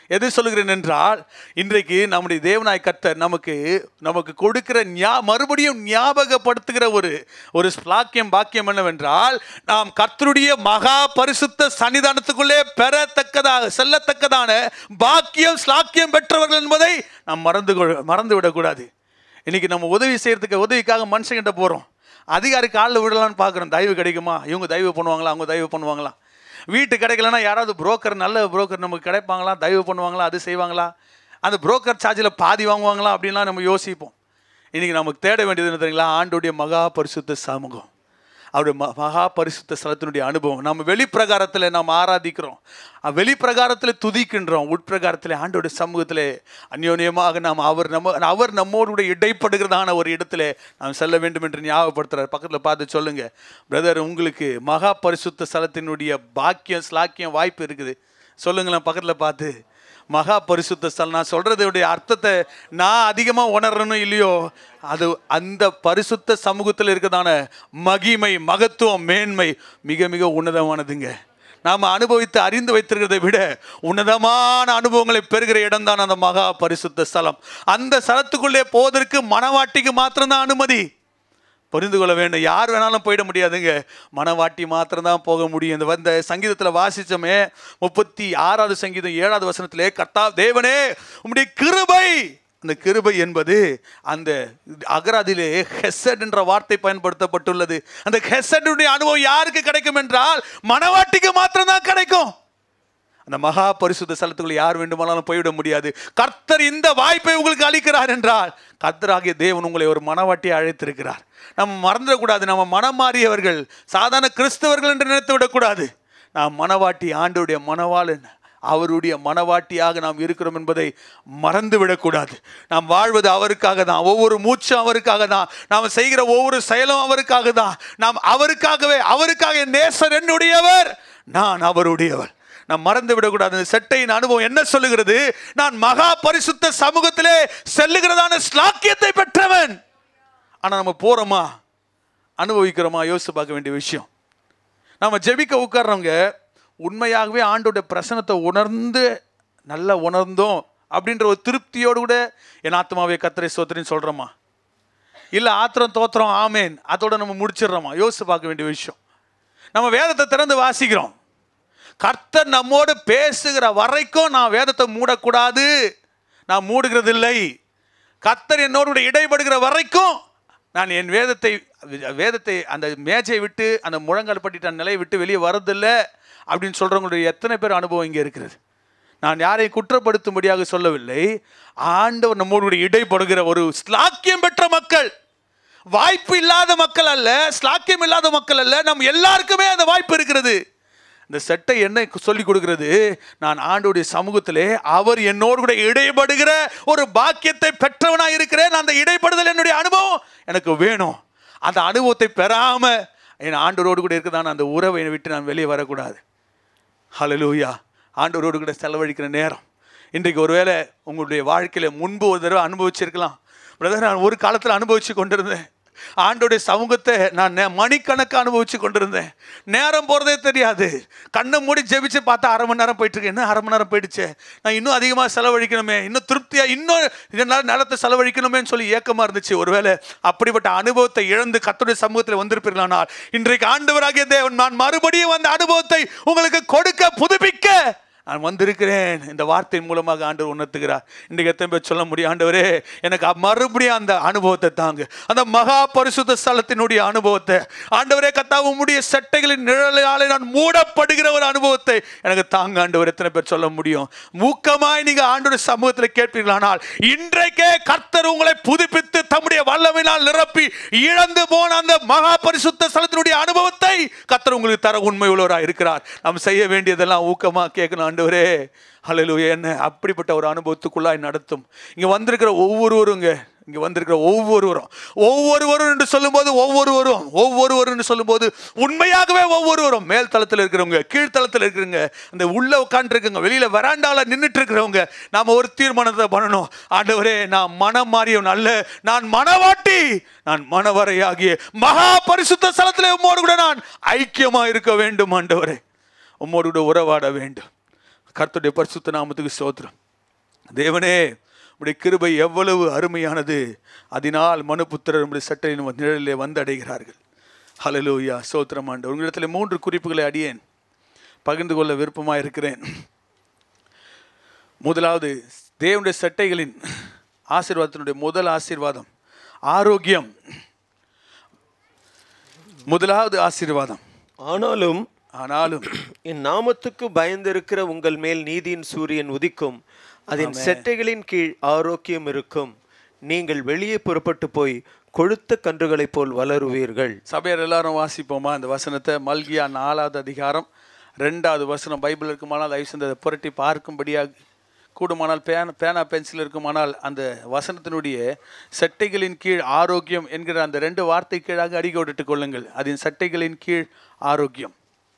எது சொல்லுகிறேன் என்றால் இன்றைக்கு நம்முடைய தேவனாய் கர்த்தர் நமக்கு நமக்கு கொடுக்கிற ஞா மறுபடியும் ஞாபகப்படுத்துகிற ஒரு ஒரு ஸ்லாக்கியம் பாக்கியம் என்னவென்றால் நாம் கர்த்தருடைய மகா பரிசுத்த சன்னிதானத்துக்குள்ளே பெறத்தக்கதாக செல்லத்தக்கதான பாக்கியம் ஸ்லாக்கியம் பெற்றவர்கள் என்பதை நாம் மறந்து கொள்- மறந்து விடக்கூடாது இன்னைக்கு நம்ம உதவி செய்யறதுக்கு உதவிக்காக மனுஷங்கிட்ட போகிறோம் அதிகாரி காலில் விடலான்னு பார்க்குறோம் தயவு கிடைக்குமா இவங்க தயவு பண்ணுவாங்களா அவங்க தயவு பண்ணுவாங்களா வீட்டு கிடைக்கலன்னா யாராவது புரோக்கர் நல்ல புரோக்கர் நமக்கு கிடைப்பாங்களா தயவு பண்ணுவாங்களா அது செய்வாங்களா அந்த புரோக்கர் சார்ஜில் பாதி வாங்குவாங்களா அப்படின்லாம் நம்ம யோசிப்போம் இன்றைக்கி நமக்கு தேட வேண்டியது என்ன தெரியுங்களா ஆண்டுடைய மகா பரிசுத்த சமூகம் அவருடைய ம- மகா பரிசுத்த ஸ்தலத்தினுடைய அனுபவம் நம்ம வெளிப்பிரகாரத்தில் நாம் ஆராதிக்கிறோம் அஹ் வெளிப்பிரகாரத்தில் துதிக்கின்றோம் உட்பிரகாரத்தில் ஆண்டோடைய சமூகத்தில் அந்யோன்யமாக நாம் அவர் நம்ம அவர் நம்மோடு கூட இடைப்படுகிறதான ஒரு இடத்துல நாம் செல்ல வேண்டும் என்று ஞாபகப்படுத்துறார் பக்கத்தில் பார்த்து சொல்லுங்க பிரதர் உங்களுக்கு மகா பரிசுத்த ஸ்தலத்தினுடைய பாக்கியம் ஸ்லாக்கியம் வாய்ப்பு இருக்குது சொல்லுங்களேன் பக்கத்தில் பார்த்து மகா பரிசுத்த ஸ்தலம் நான் சொல்றதுடைய அர்த்தத்தை நான் அதிகமாக உணரணும் இல்லையோ அது அந்த பரிசுத்த சமூகத்தில் இருக்கிறதான மகிமை மகத்துவம் மேன்மை மிக மிக உன்னதமானதுங்க நாம் அனுபவித்து அறிந்து வைத்திருக்கிறதை விட உன்னதமான அனுபவங்களை பெறுகிற இடம்தான் அந்த மகா பரிசுத்த ஸ்தலம் அந்த ஸ்தலத்துக்குள்ளே போவதற்கு மனவாட்டிக்கு மாத்திரம்தான் அனுமதி புரிந்து கொள்ள வேண்டும் யார் வேணாலும் போயிட முடியாதுங்க மனவாட்டி மாத்திரம்தான் போக முடியும் இந்த வந்த சங்கீதத்தில் வாசிச்சோமே முப்பத்தி ஆறாவது சங்கீதம் ஏழாவது வசனத்திலே கர்த்தா தேவனே உம்முடைய கிருபை அந்த கிருபை என்பது அந்த அகராதிலே ஹெசட் என்ற வார்த்தை பயன்படுத்தப்பட்டுள்ளது அந்த ஹெசடுடைய அனுபவம் யாருக்கு கிடைக்கும் என்றால் மனவாட்டிக்கு மாத்திரம்தான் கிடைக்கும் அந்த மகா பரிசுத்த ஸ்தலத்துக்குள்ள யார் வேண்டுமானாலும் போய்விட முடியாது கர்த்தர் இந்த வாய்ப்பை உங்களுக்கு அளிக்கிறார் என்றால் கர்த்தராகிய தேவன் உங்களை ஒரு மனவாட்டியை அழைத்திருக்கிறார் நம்ம மறந்துடக்கூடாது நம்ம மனம் மாறியவர்கள் சாதாரண கிறிஸ்தவர்கள் என்று நினைத்து விடக்கூடாது நாம் மனவாட்டி ஆண்டுடைய மனவாளன் அவருடைய மனவாட்டியாக நாம் இருக்கிறோம் என்பதை மறந்து விடக்கூடாது நாம் வாழ்வது அவருக்காக தான் ஒவ்வொரு மூச்சும் அவருக்காக தான் நாம் செய்கிற ஒவ்வொரு செயலும் அவருக்காக தான் நாம் அவருக்காகவே அவருக்காக என் நேசர் என்னுடையவர் நான் அவருடையவர் நாம் மறந்து விடக்கூடாது இந்த செட்டையின் அனுபவம் என்ன சொல்லுகிறது நான் மகா பரிசுத்த சமூகத்திலே செல்லுகிறதான ஸ்லாக்கியத்தை பெற்றவன் ஆனா நம்ம போறோமா அனுபவிக்கிறோமா யோசித்து பார்க்க வேண்டிய விஷயம் நம்ம ஜெபிக்க உட்கார்றவங்க உண்மையாகவே ஆண்டோட பிரசனத்தை உணர்ந்து நல்லா உணர்ந்தோம் அப்படின்ற ஒரு திருப்தியோடு கூட என் ஆத்மாவே கத்திரை சோத்திரின்னு சொல்கிறோமா இல்லை ஆத்திரம் தோத்திரம் ஆமேன் அதோட நம்ம முடிச்சிடுறோமா யோசித்து பார்க்க வேண்டிய விஷயம் நம்ம வேதத்தை திறந்து வாசிக்கிறோம் கர்த்தர் நம்மோடு பேசுகிற வரைக்கும் நான் வேதத்தை மூடக்கூடாது நான் மூடுகிறது இல்லை கர்த்தர் என்னோடு கூட இடைப்படுகிற வரைக்கும் நான் என் வேதத்தை வேதத்தை அந்த மேஜை விட்டு அந்த முழங்கால் பட்டிட்ட நிலையை விட்டு வெளியே வரதில்லை அப்படின்னு சொல்கிறவங்களுடைய எத்தனை பேர் அனுபவம் இங்கே இருக்கிறது நான் யாரையும் குற்றப்படுத்தும்படியாக சொல்லவில்லை ஆண்டவர் நம்மோடு கூட இடைப்படுகிற ஒரு ஸ்லாக்கியம் பெற்ற மக்கள் வாய்ப்பு இல்லாத மக்கள் அல்ல ஸ்லாக்கியம் இல்லாத மக்கள் அல்ல நம்ம எல்லாருக்குமே அந்த வாய்ப்பு இருக்கிறது இந்த செட்டை என்ன சொல்லி கொடுக்கிறது நான் ஆண்டுடைய சமூகத்திலே அவர் என்னோடு கூட இடைப்படுகிற ஒரு பாக்கியத்தை பெற்றவனாக இருக்கிறேன் அந்த இடைப்படுதல் என்னுடைய அனுபவம் எனக்கு வேணும் அந்த அனுபவத்தை பெறாம என் ஆண்டவரோடு கூட இருக்குதான அந்த உறவை விட்டு நான் வெளியே வரக்கூடாது ஹalleluya ஆண்டவரோடு கூட செலவழிக்கிற நேரம் இன்றைக்கு ஒருவேளை உங்களுடைய வாழ்க்கையில் முன்பு ஒரு தடவை அனுபவிச்சிருக்கலாம் பிரதர் நான் ஒரு காலத்தில் அனுபவிச்சு கொண்டிருந்தேன் ஆண்டோடைய சமூகத்தை நான் நே- மணிக்கணக்கு அனுபவிச்சு கொண்டிருந்தேன் நேரம் போகிறதே தெரியாது கண்ணை மூடி ஜெபிச்சு பார்த்தா அரை மணி நேரம் போயிட்டு இருக்கு என்ன அரை மணி நேரம் போயிடுச்சு நான் இன்னும் அதிகமாக செலவழிக்கணுமே இன்னும் திருப்தியாக இன்னும் இதனால் நிலத்தை செலவழிக்கணுமேன்னு சொல்லி ஏக்கமாக இருந்துச்சு ஒருவேளை அப்படிப்பட்ட அனுபவத்தை இழந்து கர்த்தருடைய சமூகத்தில் வந்திருப்பீர்களானால் இன்றைக்கு ஆண்டவராகிய தேவன் நான் மறுபடியும் அந்த அனுபவத்தை உங்களுக்கு கொடுக்க புதுப்பிக்க நான் வந்திருக்கிறேன் இந்த வார்த்தையின் மூலமாக ஆண்டவர் உணர்த்துகிறார் இன்றைக்கு எத்தனை பேர் சொல்ல முடியும் ஆண்டவரே எனக்கு அ- மறுபடியும் அந்த அனுபவத்தை தாங்க அந்த மகா பரிசுத்த ஸ்தலத்தினுடைய அனுபவத்தை ஆண்டவரே கத்தா உம்முடைய சட்டைகளின் நிழலாலே நான் மூடப்படுகிற ஒரு அனுபவத்தை எனக்கு தாங்க ஆண்டவர் எத்தனை பேர் சொல்ல முடியும் மூக்கமாய் நீங்க ஆண்டோட சமூகத்தில் கேட்பீர்களானால் இன்றைக்கே கர்த்தர் உங்களை புதுப்பித்து தம்முடைய வல்லமையினால் நிரப்பி இழந்து போன அந்த மகா பரிசுத்த ஸ்தலத்தினுடைய அனுபவத்தை கர்த்தர் உங்களுக்கு தர உண்மை உள்ளவராக இருக்கிறார் நாம் செய்ய வேண்டியதெல்லாம் ஊக்கமா கேட்கணும் ஆண்டவரே ஹalleluya என்ன அப்படிப்பட்ட ஒரு அனுபவத்துக்குள்ளாய் நடத்தும் இங்க வந்திருக்கிற ஒவ்வொருவருங்க இங்க வந்திருக்கிற ஒவ்வொருவரும் ஒவ்வொருவரும் என்று சொல்லும்போது ஒவ்வொருவரும் ஒவ்வொருவரும் என்று சொல்லும்போது உண்மையாகவே ஒவ்வொருவரும் மேல் தளத்தில் இருக்கிறவங்க கீழ்த்தளத்தில் இருக்கிறவங்க அந்த உள்ள உட்காந்துருக்குங்க வெளியில வராண்டால நின்றுட்டு இருக்கிறவங்க நாம ஒரு தீர்மானத்தை பண்ணணும் ஆண்டவரே நான் மனம் மாறியவன் அல்ல நான் மனவாட்டி நான் மனவரையாகிய மகா பரிசுத்த ஸ்தலத்திலே உம்மோடு கூட நான் ஐக்கியமா இருக்க வேண்டும் ஆண்டவரே உம்மோடு கூட உறவாட வேண்டும் கர்த்தருடைய பரிசுத்த நாமத்துக்கு ஸ்தோத்திரம் தேவனே உடைய கிருபை எவ்வளவு அருமையானது அதனால் மனுபுத்திரர் உடைய சட்டையின் நிழலிலே வந்து அடைகிறார்கள் ஹalleluya ஸ்தோத்திரம் ஆண்டு உங்களிடத்தில் மூன்று குறிப்புகளை அடியேன் பகிர்ந்து கொள்ள விருப்பமாக இருக்கிறேன் முதலாவது தேவனுடைய சட்டைகளின் ஆசீர்வாதத்தினுடைய முதல் ஆசீர்வாதம் ஆரோக்கியம் முதலாவது ஆசீர்வாதம்
ஆனாலும்
ஆனாலும்
என் நாமத்துக்கு பயந்திருக்கிற உங்கள் மேல் நீதியின் சூரியன் உதிக்கும் அதன் செட்டைகளின் கீழ் ஆரோக்கியம் இருக்கும் நீங்கள் வெளியே புறப்பட்டு போய் கொழுத்த கன்றுகளைப் போல் வளருவீர்கள்
சபையார் எல்லாரும் வாசிப்போமா இந்த வசனத்தை மல்கியா நாலாவது அதிகாரம் ரெண்டாவது வசனம் பைபிள் இருக்குமானால் தயவு செஞ்சு அதை புரட்டி பார்க்கும்படியாக கூடுமானால் பேனா பேனா பென்சில் இருக்குமானால் அந்த வசனத்தினுடைய சட்டைகளின் கீழ் ஆரோக்கியம் என்கிற அந்த ரெண்டு வார்த்தை கீழாக அடிக்கோடிட்டுக் கொள்ளுங்கள் அதன் சட்டைகளின் கீழ் ஆரோக்கியம்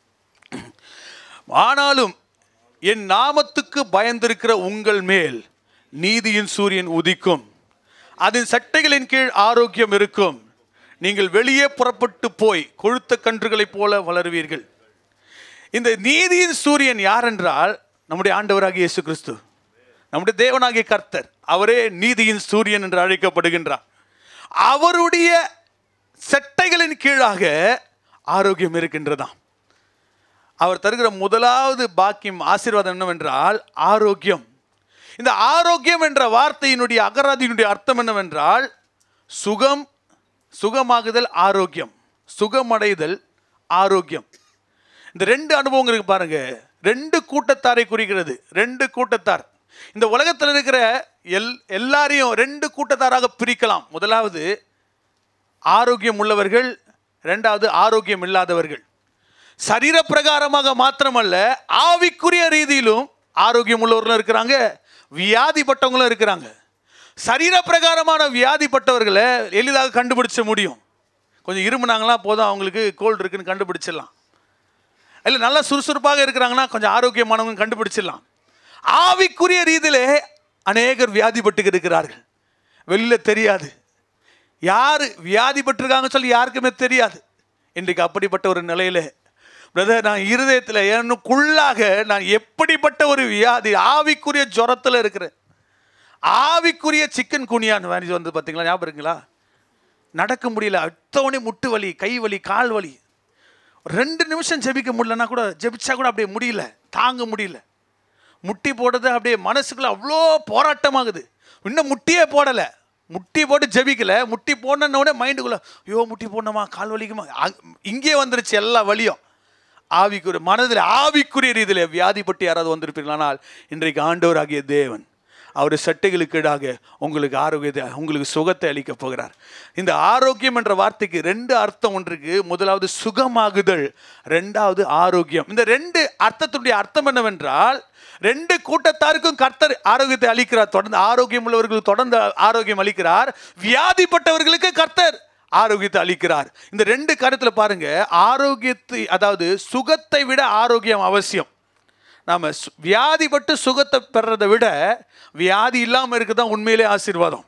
ஆனாலும் என் நாமத்துக்கு பயந்திருக்கிற உங்கள் மேல் நீதியின் சூரியன் உதிக்கும் அதன் சட்டைகளின் கீழ் ஆரோக்கியம் இருக்கும் நீங்கள் வெளியே புறப்பட்டு போய் கொழுத்த கன்றுகளைப் போல வளருவீர்கள் இந்த நீதியின் சூரியன் யார் என்றால் நம்முடைய ஆண்டவராகிய இயேசு கிறிஸ்து நம்முடைய தேவனாகிய கர்த்தர் அவரே நீதியின் சூரியன் என்று அழைக்கப்படுகின்றார் அவருடைய சட்டைகளின் கீழாக ஆரோக்கியம் இருக்கின்றதாம் அவர் தருகிற முதலாவது பாக்கியம் ஆசீர்வாதம் என்னவென்றால் ஆரோக்கியம் இந்த ஆரோக்கியம் என்ற வார்த்தையினுடைய அகராதியினுடைய அர்த்தம் என்னவென்றால் சுகம் சுகமாகுதல் ஆரோக்கியம் சுகமடைதல் ஆரோக்கியம் இந்த ரெண்டு அனுபவங்கள் இருக்கு பாருங்க ரெண்டு கூட்டத்தாரை குறிக்கிறது ரெண்டு கூட்டத்தார் இந்த உலகத்தில் இருக்கிற எல் எல்லாரையும் ரெண்டு கூட்டத்தாராக பிரிக்கலாம் முதலாவது ஆரோக்கியம் உள்ளவர்கள் ரெண்டாவது ஆரோக்கியம் இல்லாதவர்கள் சரீர பிரகாரமாக மாத்திரமல்ல ஆவிக்குரிய ரீதியிலும் ஆரோக்கியம் உள்ளவர்களும் இருக்கிறாங்க வியாதிப்பட்டவங்களும் இருக்கிறாங்க சரீர பிரகாரமான வியாதிப்பட்டவர்களை எளிதாக கண்டுபிடிச்ச முடியும் கொஞ்சம் இருமுனாங்களா போதும் அவங்களுக்கு கோல்டு இருக்குன்னு கண்டுபிடிச்சிடலாம் இல்லை நல்லா சுறுசுறுப்பாக இருக்கிறாங்கன்னா கொஞ்சம் ஆரோக்கியமானவங்க கண்டுபிடிச்சிடலாம் ஆவிக்குரிய ரீதியிலே அநேகர் வியாதிப்பட்டு இருக்கிறார்கள் வெளியில தெரியாது யார் வியாதிப்பட்டிருக்காங்கன்னு சொல்லி யாருக்குமே தெரியாது இன்றைக்கு அப்படிப்பட்ட ஒரு நிலையில பிரதர் நான் இருதயத்தில் எனக்குள்ளாக நான் எப்படிப்பட்ட ஒரு வியாதி ஆவிக்குரிய ஜுரத்தில் இருக்கிறேன் ஆவிக்குரிய சிக்கன் குனியான்னு வேணி வந்து பார்த்தீங்களா ஞாபகம் இருக்குங்களா நடக்க முடியல அத்தவணே முட்டு வலி கை வலி கால் வலி ரெண்டு நிமிஷம் ஜெபிக்க முடியலன்னா கூட ஜெபிச்சா கூட அப்படியே முடியல தாங்க முடியல முட்டி போடுறது அப்படியே மனசுக்குள்ள அவ்வளோ போராட்டமாகுது இன்னும் முட்டியே போடலை முட்டி போட்டு ஜெபிக்கல முட்டி போடணுன்ன உடனே மைண்டுக்குள்ள ஐயோ முட்டி போடணுமா கால் வலிக்குமா அ- இங்கே வந்துருச்சு எல்லா வலியும் ஆவிக்குரிய மனதில் ஆவிக்குரிய ரீதியில் வியாதிப்பட்டு யாராவது வந்திருப்பீர்களானால் இன்றைக்கு ஆண்டவராகிய தேவன் அவர் சட்டைகளுக்கு ஈடாக உங்களுக்கு ஆரோக்கியத்தை உங்களுக்கு சுகத்தை அளிக்கப் போகிறார் இந்த ஆரோக்கியம் என்ற வார்த்தைக்கு ரெண்டு அர்த்தம் ஒன்றுக்கு முதலாவது சுகமாகுதல் ரெண்டாவது ஆரோக்கியம் இந்த ரெண்டு அர்த்தத்தினுடைய அர்த்தம் என்னவென்றால் ரெண்டு கூட்டத்தாருக்கும் கர்த்தர் ஆரோக்கியத்தை அளிக்கிறார் தொடர்ந்து ஆரோக்கியம் உள்ளவர்களுக்கு தொடர்ந்து ஆரோக்கியம் அளிக்கிறார் வியாதிப்பட்டவர்களுக்கு கர்த்தர் ஆரோக்கியத்தை அளிக்கிறார் இந்த ரெண்டு கருத்துல பாருங்க ஆரோக்கியத்தை அதாவது சுகத்தை விட ஆரோக்கியம் அவசியம் நாம சு- வியாதிப்பட்டு சுகத்தை பெறதை விட வியாதி இல்லாமல் இருக்க தான் உண்மையிலே ஆசீர்வாதம்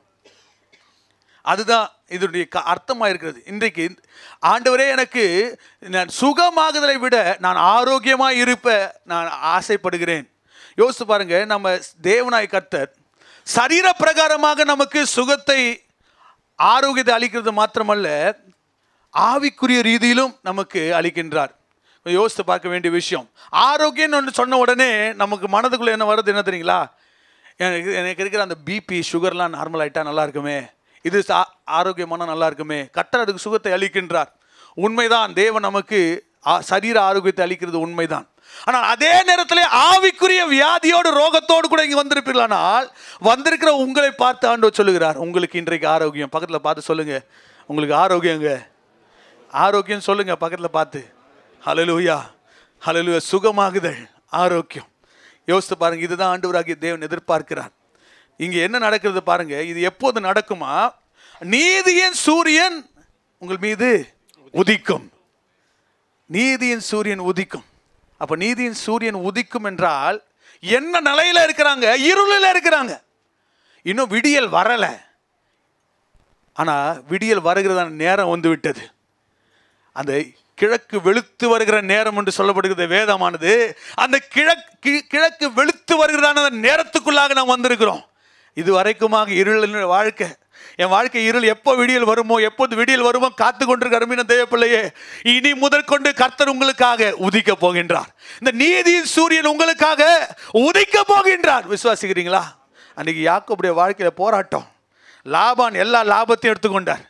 அதுதான் இதனுடைய க- அர்த்தமா இருக்கிறது இன்றைக்கு ஆண்டவரே எனக்கு நான் சுகமாகுதலை விட நான் ஆரோக்கியமா இருப்ப நான் ஆசைப்படுகிறேன் யோசித்து பாருங்க நம்ம தேவனாய் கர்த்தர் சரீர பிரகாரமாக நமக்கு சுகத்தை ஆரோக்கியத்தை அளிக்கிறது மாத்திரமல்ல ஆவிக்குரிய ரீதியிலும் நமக்கு அளிக்கின்றார் யோசித்து பார்க்க வேண்டிய விஷயம் ஆரோக்கியம்னு ஒன்று சொன்ன உடனே நமக்கு மனதுக்குள்ள என்ன வருது என்ன தெரியுங்களா எனக்கு எனக்கு இருக்கிற அந்த பிபி சுகர்லாம் நார்மல் ஆயிட்டா நல்லா இருக்குமே இது சா- ஆரோக்கியமான நல்லா இருக்குமே கர்த்தர் அதுக்கு சுகத்தை அளிக்கின்றார் உண்மைதான் தேவன் நமக்கு ஆ- சரீர ஆரோக்கியத்தை அளிக்கிறது உண்மைதான் ஆனால் அதே நேரத்தில் ஆவிக்குரிய வியாதியோடு ரோகத்தோடு கூட இங்கே வந்திருப்பீர்களானால் வந்திருக்கிற உங்களை பார்த்து ஆண்டவர் சொல்லுகிறார் உங்களுக்கு இன்றைக்கு ஆரோக்கியம் பக்கத்தில் பார்த்து சொல்லுங்க உங்களுக்கு ஆரோக்கியங்க ஆரோக்கியம் சொல்லுங்க பக்கத்தில் பார்த்து ஹalleluya ஹalleluya சுகமாகுதல் ஆரோக்கியம் யோசித்து பாருங்க இதுதான் ஆண்டவராகிய தேவன் எதிர்பார்க்கிறார் இங்க என்ன நடக்கிறது பாருங்க இது எப்போது நடக்குமா நீதியின் சூரியன் உங்கள் மீது உதிக்கும் நீதியின் சூரியன் உதிக்கும் அப்ப நீதியின் சூரியன் உதிக்கும் என்றால் என்ன நிலையில இருக்கிறாங்க இருளில் இருக்கிறாங்க இன்னும் விடியல் வரல ஆனா விடியல் வருகிறதான நேரம் வந்து விட்டது அந்த கிழக்கு வெளுத்து வருகிற நேரம் என்று சொல்லப்படுகிறது வேதமானது அந்த கிழக்கு கிழக்கு வெளுத்து வருகிறதான அந்த நேரத்துக்குள்ளாக நாம் வந்திருக்கிறோம் இது வரைக்குமாக இருள் வாழ்க்கை என் வாழ்க்கை இருள் எப்போ விடியல் வருமோ எப்போது விடியல் வருமோ காத்து கொண்டிருக்க அருமையான தேவ பிள்ளையே இனி முதற்கொண்டு கர்த்தர் உங்களுக்காக உதிக்க போகின்றார் இந்த நீதியின் சூரியன் உங்களுக்காக உதிக்க போகின்றார் விசுவாசிக்கிறீங்களா அன்னைக்கு யாக்கோபுடைய வாழ்க்கையில போராட்டம் லாபான் எல்லா லாபத்தையும் எடுத்துக்கொண்டார்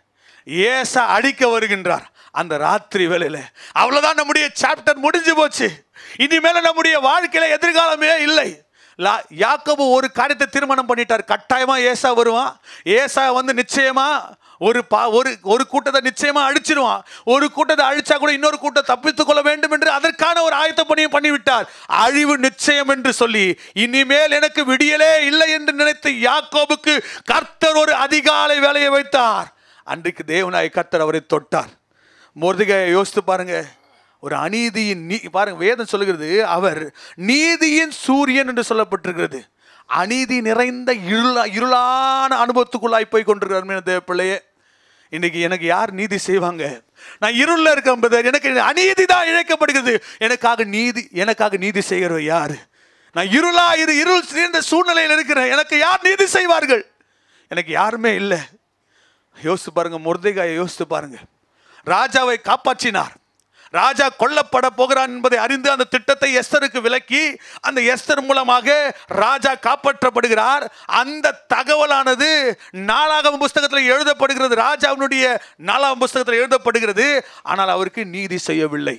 ஏசா அடிக்க வருகின்றார் அந்த ராத்திரி வேளையில அவ்வளவுதான் நம்முடைய சாப்டர் முடிஞ்சு போச்சு இனிமேல நம்முடைய வாழ்க்கையில எதிர்காலமே இல்லை லா யாக்கோபு ஒரு காரியத்தை திருமணம் பண்ணிட்டார் கட்டாயமா ஏசா வருவான் ஏசா வந்து நிச்சயமா ஒரு பா ஒரு ஒரு கூட்டத்தை நிச்சயமா அழிச்சிருவான் ஒரு கூட்டத்தை அழிச்சா கூட இன்னொரு கூட்டம் தப்பித்துக் கொள்ள வேண்டும் என்று அதற்கான ஒரு ஆயத்த பணியை பண்ணிவிட்டார் அழிவு நிச்சயம் என்று சொல்லி இனிமேல் எனக்கு விடியலே இல்லை என்று நினைத்த யாக்கோபுக்கு கர்த்தர் ஒரு அதிகாலை வேலையை வைத்தார் அன்றைக்கு தேவனாய் கர்த்தர் அவரை தொட்டார் மோர்திகாயை யோசித்து பாருங்க ஒரு அநீதியின் நீ பாருங்க வேதம் சொல்லுகிறது அவர் நீதியின் சூரியன் என்று சொல்லப்பட்டிருக்கிறது அநீதி நிறைந்த இருளா இருளான அனுபவத்துக்குள்ளாய் போய் கொண்டிருக்கிறார் தேவ பிள்ளையே இன்னைக்கு எனக்கு யார் நீதி செய்வாங்க நான் இருளில் இருக்கேன் பிரதர் எனக்கு அநீதி தான் இழைக்கப்படுகிறது எனக்காக நீதி எனக்காக நீதி செய்கிறவர் யாரு நான் இருளா இரு இருள் சேர்ந்த சூழ்நிலையில் இருக்கிறேன் எனக்கு யார் நீதி செய்வார்கள் எனக்கு யாருமே இல்லை யோசித்து பாருங்க முருதைகாயை யோசித்து பாருங்க ராஜாவை காப்பாற்றினார் ராஜா கொல்லப்பட போகிறான் என்பதை அறிந்து அந்த திட்டத்தை எஸ்தருக்கு விலக்கி அந்த எஸ்தர் மூலமாக ராஜா காப்பாற்றப்படுகிறார் அந்த தகவலானது நாளாகம புஸ்தகத்தில் எழுதப்படுகிறது ராஜாவினுடைய நாலாம் புஸ்தகத்தில் எழுதப்படுகிறது ஆனால் அவருக்கு நீதி செய்யவில்லை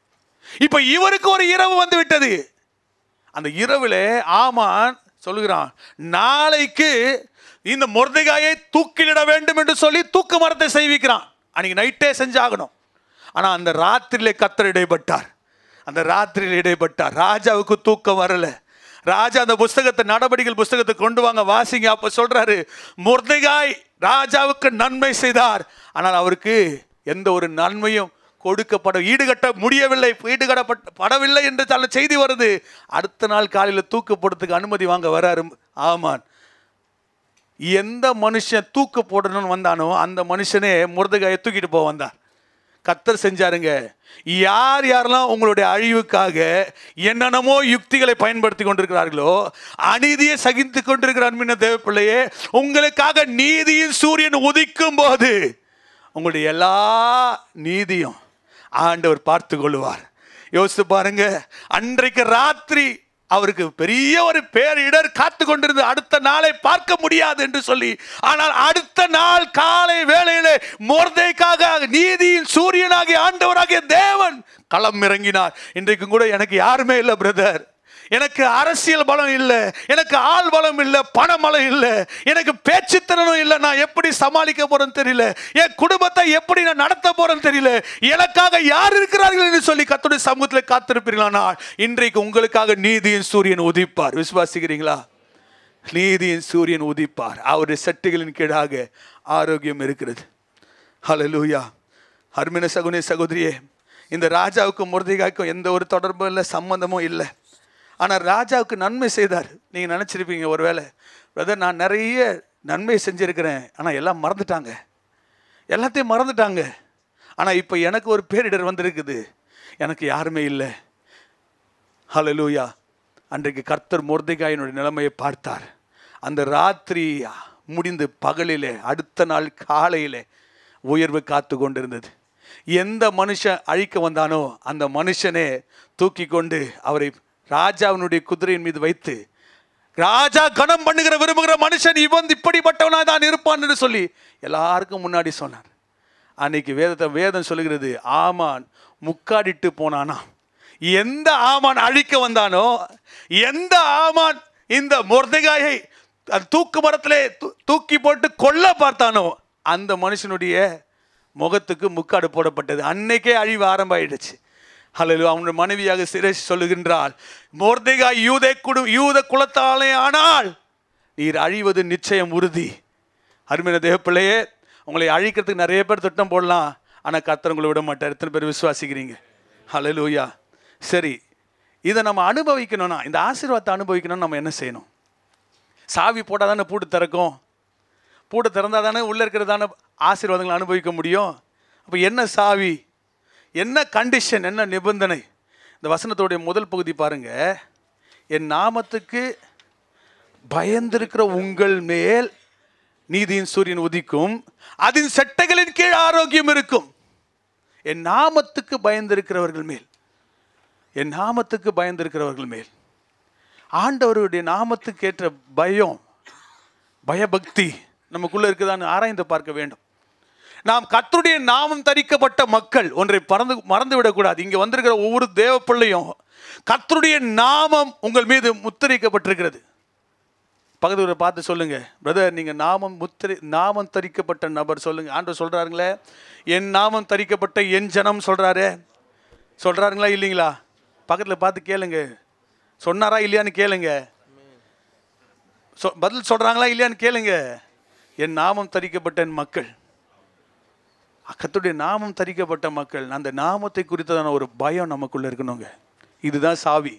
இப்ப இவருக்கு ஒரு இரவு வந்து விட்டது அந்த இரவில் ஆமான் சொல்லுகிறான் நாளைக்கு இந்த முருதைகாயை தூக்கிலிட வேண்டும் என்று சொல்லி தூக்கு மரத்தை செய்விக்கிறான் அன்னைக்கு நைட்டே செஞ்சாகணும் ஆனால் அந்த ராத்திரியிலே கத்தர் இடைப்பட்டார் அந்த ராத்திரியில் இடைப்பட்டார் ராஜாவுக்கு தூக்கம் வரல ராஜா அந்த புஸ்தகத்தை நடவடிக்கைகள் புஸ்தகத்தை கொண்டு வாங்க வாசிங்க அப்ப சொல்றாரு முர்தைகாய் ராஜாவுக்கு நன்மை செய்தார் ஆனால் அவருக்கு எந்த ஒரு நன்மையும் கொடுக்கப்பட ஈடுகட்ட முடியவில்லை ஈடுகட்டப்பட்ட படவில்லை என்று தள்ள செய்தி வருது அடுத்த நாள் காலையில் தூக்கு போடுறதுக்கு அனுமதி வாங்க வராரு ஆமான் எந்த மனுஷன் தூக்கு போடணும்னு வந்தானோ அந்த மனுஷனே முருதகாயை தூக்கிட்டு போக வந்தார் கத்தர் செஞ்சாருங்க யார் யாரெல்லாம் உங்களுடைய அழிவுக்காக என்னென்னமோ யுக்திகளை பயன்படுத்தி கொண்டிருக்கிறார்களோ அநீதியை சகித்து கொண்டிருக்கிற அன்பின தேவ பிள்ளையே உங்களுக்காக நீதியின் சூரியன் உதிக்கும் போது உங்களுடைய எல்லா நீதியும் ஆண்டவர் பார்த்து கொள்வார் யோசித்து பாருங்க அன்றைக்கு ராத்திரி அவருக்கு பெரிய ஒரு பேரிடர் காத்து கொண்டிருந்து அடுத்த நாளை பார்க்க முடியாது என்று சொல்லி ஆனால் அடுத்த நாள் காலை வேளையிலே மோர்தைக்காக நீதியின் சூரியனாகிய ஆண்டவராகிய தேவன் களம் இறங்கினார் இன்றைக்கும் கூட எனக்கு யாருமே இல்லை பிரதர் எனக்கு அரசியல் பலம் இல்லை எனக்கு ஆள் பலம் இல்லை பண பலம் இல்லை எனக்கு பேச்சு திறனும் இல்லை நான் எப்படி சமாளிக்க போறேன்னு தெரியல என் குடும்பத்தை எப்படி நான் நடத்த போறேன்னு தெரியல எனக்காக யார் இருக்கிறார்கள் என்று சொல்லி கத்துடைய சமூகத்தில் காத்திருப்பீர்களா இன்றைக்கு உங்களுக்காக நீதியின் சூரியன் உதிப்பார் விசுவாசிக்கிறீங்களா நீதியின் சூரியன் உதிப்பார் அவருடைய சட்டுகளின் கீழாக ஆரோக்கியம் இருக்கிறது ஹalleluya அருமையான சகுனே சகோதரியே இந்த ராஜாவுக்கும் முருதிகாய்க்கும் எந்த ஒரு தொடர்பும் இல்லை சம்மந்தமும் இல்லை ஆனால் ராஜாவுக்கு நன்மை செய்தார் நீங்கள் நினச்சிருப்பீங்க ஒருவேளை பிரதர் நான் நிறைய நன்மை செஞ்சுருக்கிறேன் ஆனால் எல்லாம் மறந்துட்டாங்க எல்லாத்தையும் மறந்துட்டாங்க ஆனால் இப்போ எனக்கு ஒரு பேரிடர் வந்திருக்குது எனக்கு யாருமே இல்லை ஹalleluya அன்றைக்கு கர்த்தர் முர்தைகாயினுடைய நிலைமையை பார்த்தார் அந்த ராத்திரி முடிந்து பகலிலே அடுத்த நாள் காலையிலே உயர்வு காத்து கொண்டிருந்தது எந்த மனுஷன் அழிக்க வந்தானோ அந்த மனுஷனே தூக்கி கொண்டு அவரை ராஜாவினுடைய குதிரையின் மீது வைத்து ராஜா கனம் பண்ணுகிற விரும்புகிற மனுஷன் இவன் இப்படிப்பட்டவனா தான் இருப்பான் என்று சொல்லி எல்லாருக்கும் முன்னாடி சொன்னார் அன்னைக்கு வேதத்தை வேதம் சொல்லுகிறது ஆமான் முக்காடிட்டு போனானா எந்த ஆமான் அழிக்க வந்தானோ எந்த ஆமான் இந்த முர்தகாயை அந்த தூக்கு மரத்திலே தூ- தூக்கி போட்டு கொல்ல பார்த்தானோ அந்த மனுஷனுடைய முகத்துக்கு முக்காடு போடப்பட்டது அன்னைக்கே அழிவு ஆரம்பமாயிடுச்சு ஹalleluya அவனுடைய மனைவியாக சிரேஷ் சொல்லுகின்றாள் மோர்தேகா யூதே குடு யூத குலத்தாலே ஆனால் நீர் அழிவது நிச்சயம் உறுதி அருமையான தேவப்பிள்ளையே உங்களை அழிக்கிறதுக்கு நிறைய பேர் திட்டம் போடலாம் ஆனால் கர்த்தர் உங்களை விட மாட்டார் எத்தனை பேர் விசுவாசிக்கிறீங்க ஹalleluya சரி இதை நம்ம அனுபவிக்கணும்னா இந்த ஆசீர்வாதத்தை அனுபவிக்கணும்னு நம்ம என்ன செய்யணும் சாவி போட்டால் தானே பூட்டு திறக்கும் பூட்டு திறந்தால் தானே உள்ளே இருக்கிறதான ஆசீர்வாதங்களை அனுபவிக்க முடியும் அப்போ என்ன சாவி என்ன கண்டிஷன் என்ன நிபந்தனை இந்த வசனத்தோடைய முதல் பகுதி பாருங்க என் நாமத்துக்கு பயந்திருக்கிற உங்கள் மேல் நீதியின் சூரியன் உதிக்கும் அதன் செட்டைகளின் கீழ் ஆரோக்கியம் இருக்கும் என் நாமத்துக்கு பயந்திருக்கிறவர்கள் மேல் என் நாமத்துக்கு பயந்திருக்கிறவர்கள் மேல் ஆண்டவருடைய நாமத்துக்கு ஏற்ற பயம் பயபக்தி நமக்குள்ள இருக்குதான்னு ஆராய்ந்து பார்க்க வேண்டும் நாம் கர்த்தருடைய நாமம் தரிக்கப்பட்ட மக்கள் ஒன்றை பறந்து மறந்து விடக்கூடாது இங்க வந்திருக்கிற ஒவ்வொரு தேவ பிள்ளையும் கர்த்தருடைய நாமம் உங்கள் மீது முத்திரிக்கப்பட்டிருக்கிறது பக்கத்துல பார்த்து சொல்லுங்க பிரதர் நீங்க நாமம் முத்திரை நாமம் தரிக்கப்பட்ட நபர் சொல்லுங்க ஆண்டவர் சொல்றாருங்களே என் நாமம் தரிக்கப்பட்ட என் ஜனம் சொல்றாரு சொல்றாருங்களா இல்லைங்களா பக்கத்துல பார்த்து கேளுங்க சொன்னாரா இல்லையான்னு கேளுங்க சொ- பதில் சொல்றாங்களா இல்லையான்னு கேளுங்க என் நாமம் தரிக்கப்பட்ட என் மக்கள் கர்த்தருடைய நாமம் தரிக்கப்பட்ட மக்கள் அந்த நாமத்தை குறித்ததான ஒரு பயம் நமக்குள்ள இருக்கணுங்க இதுதான் சாவி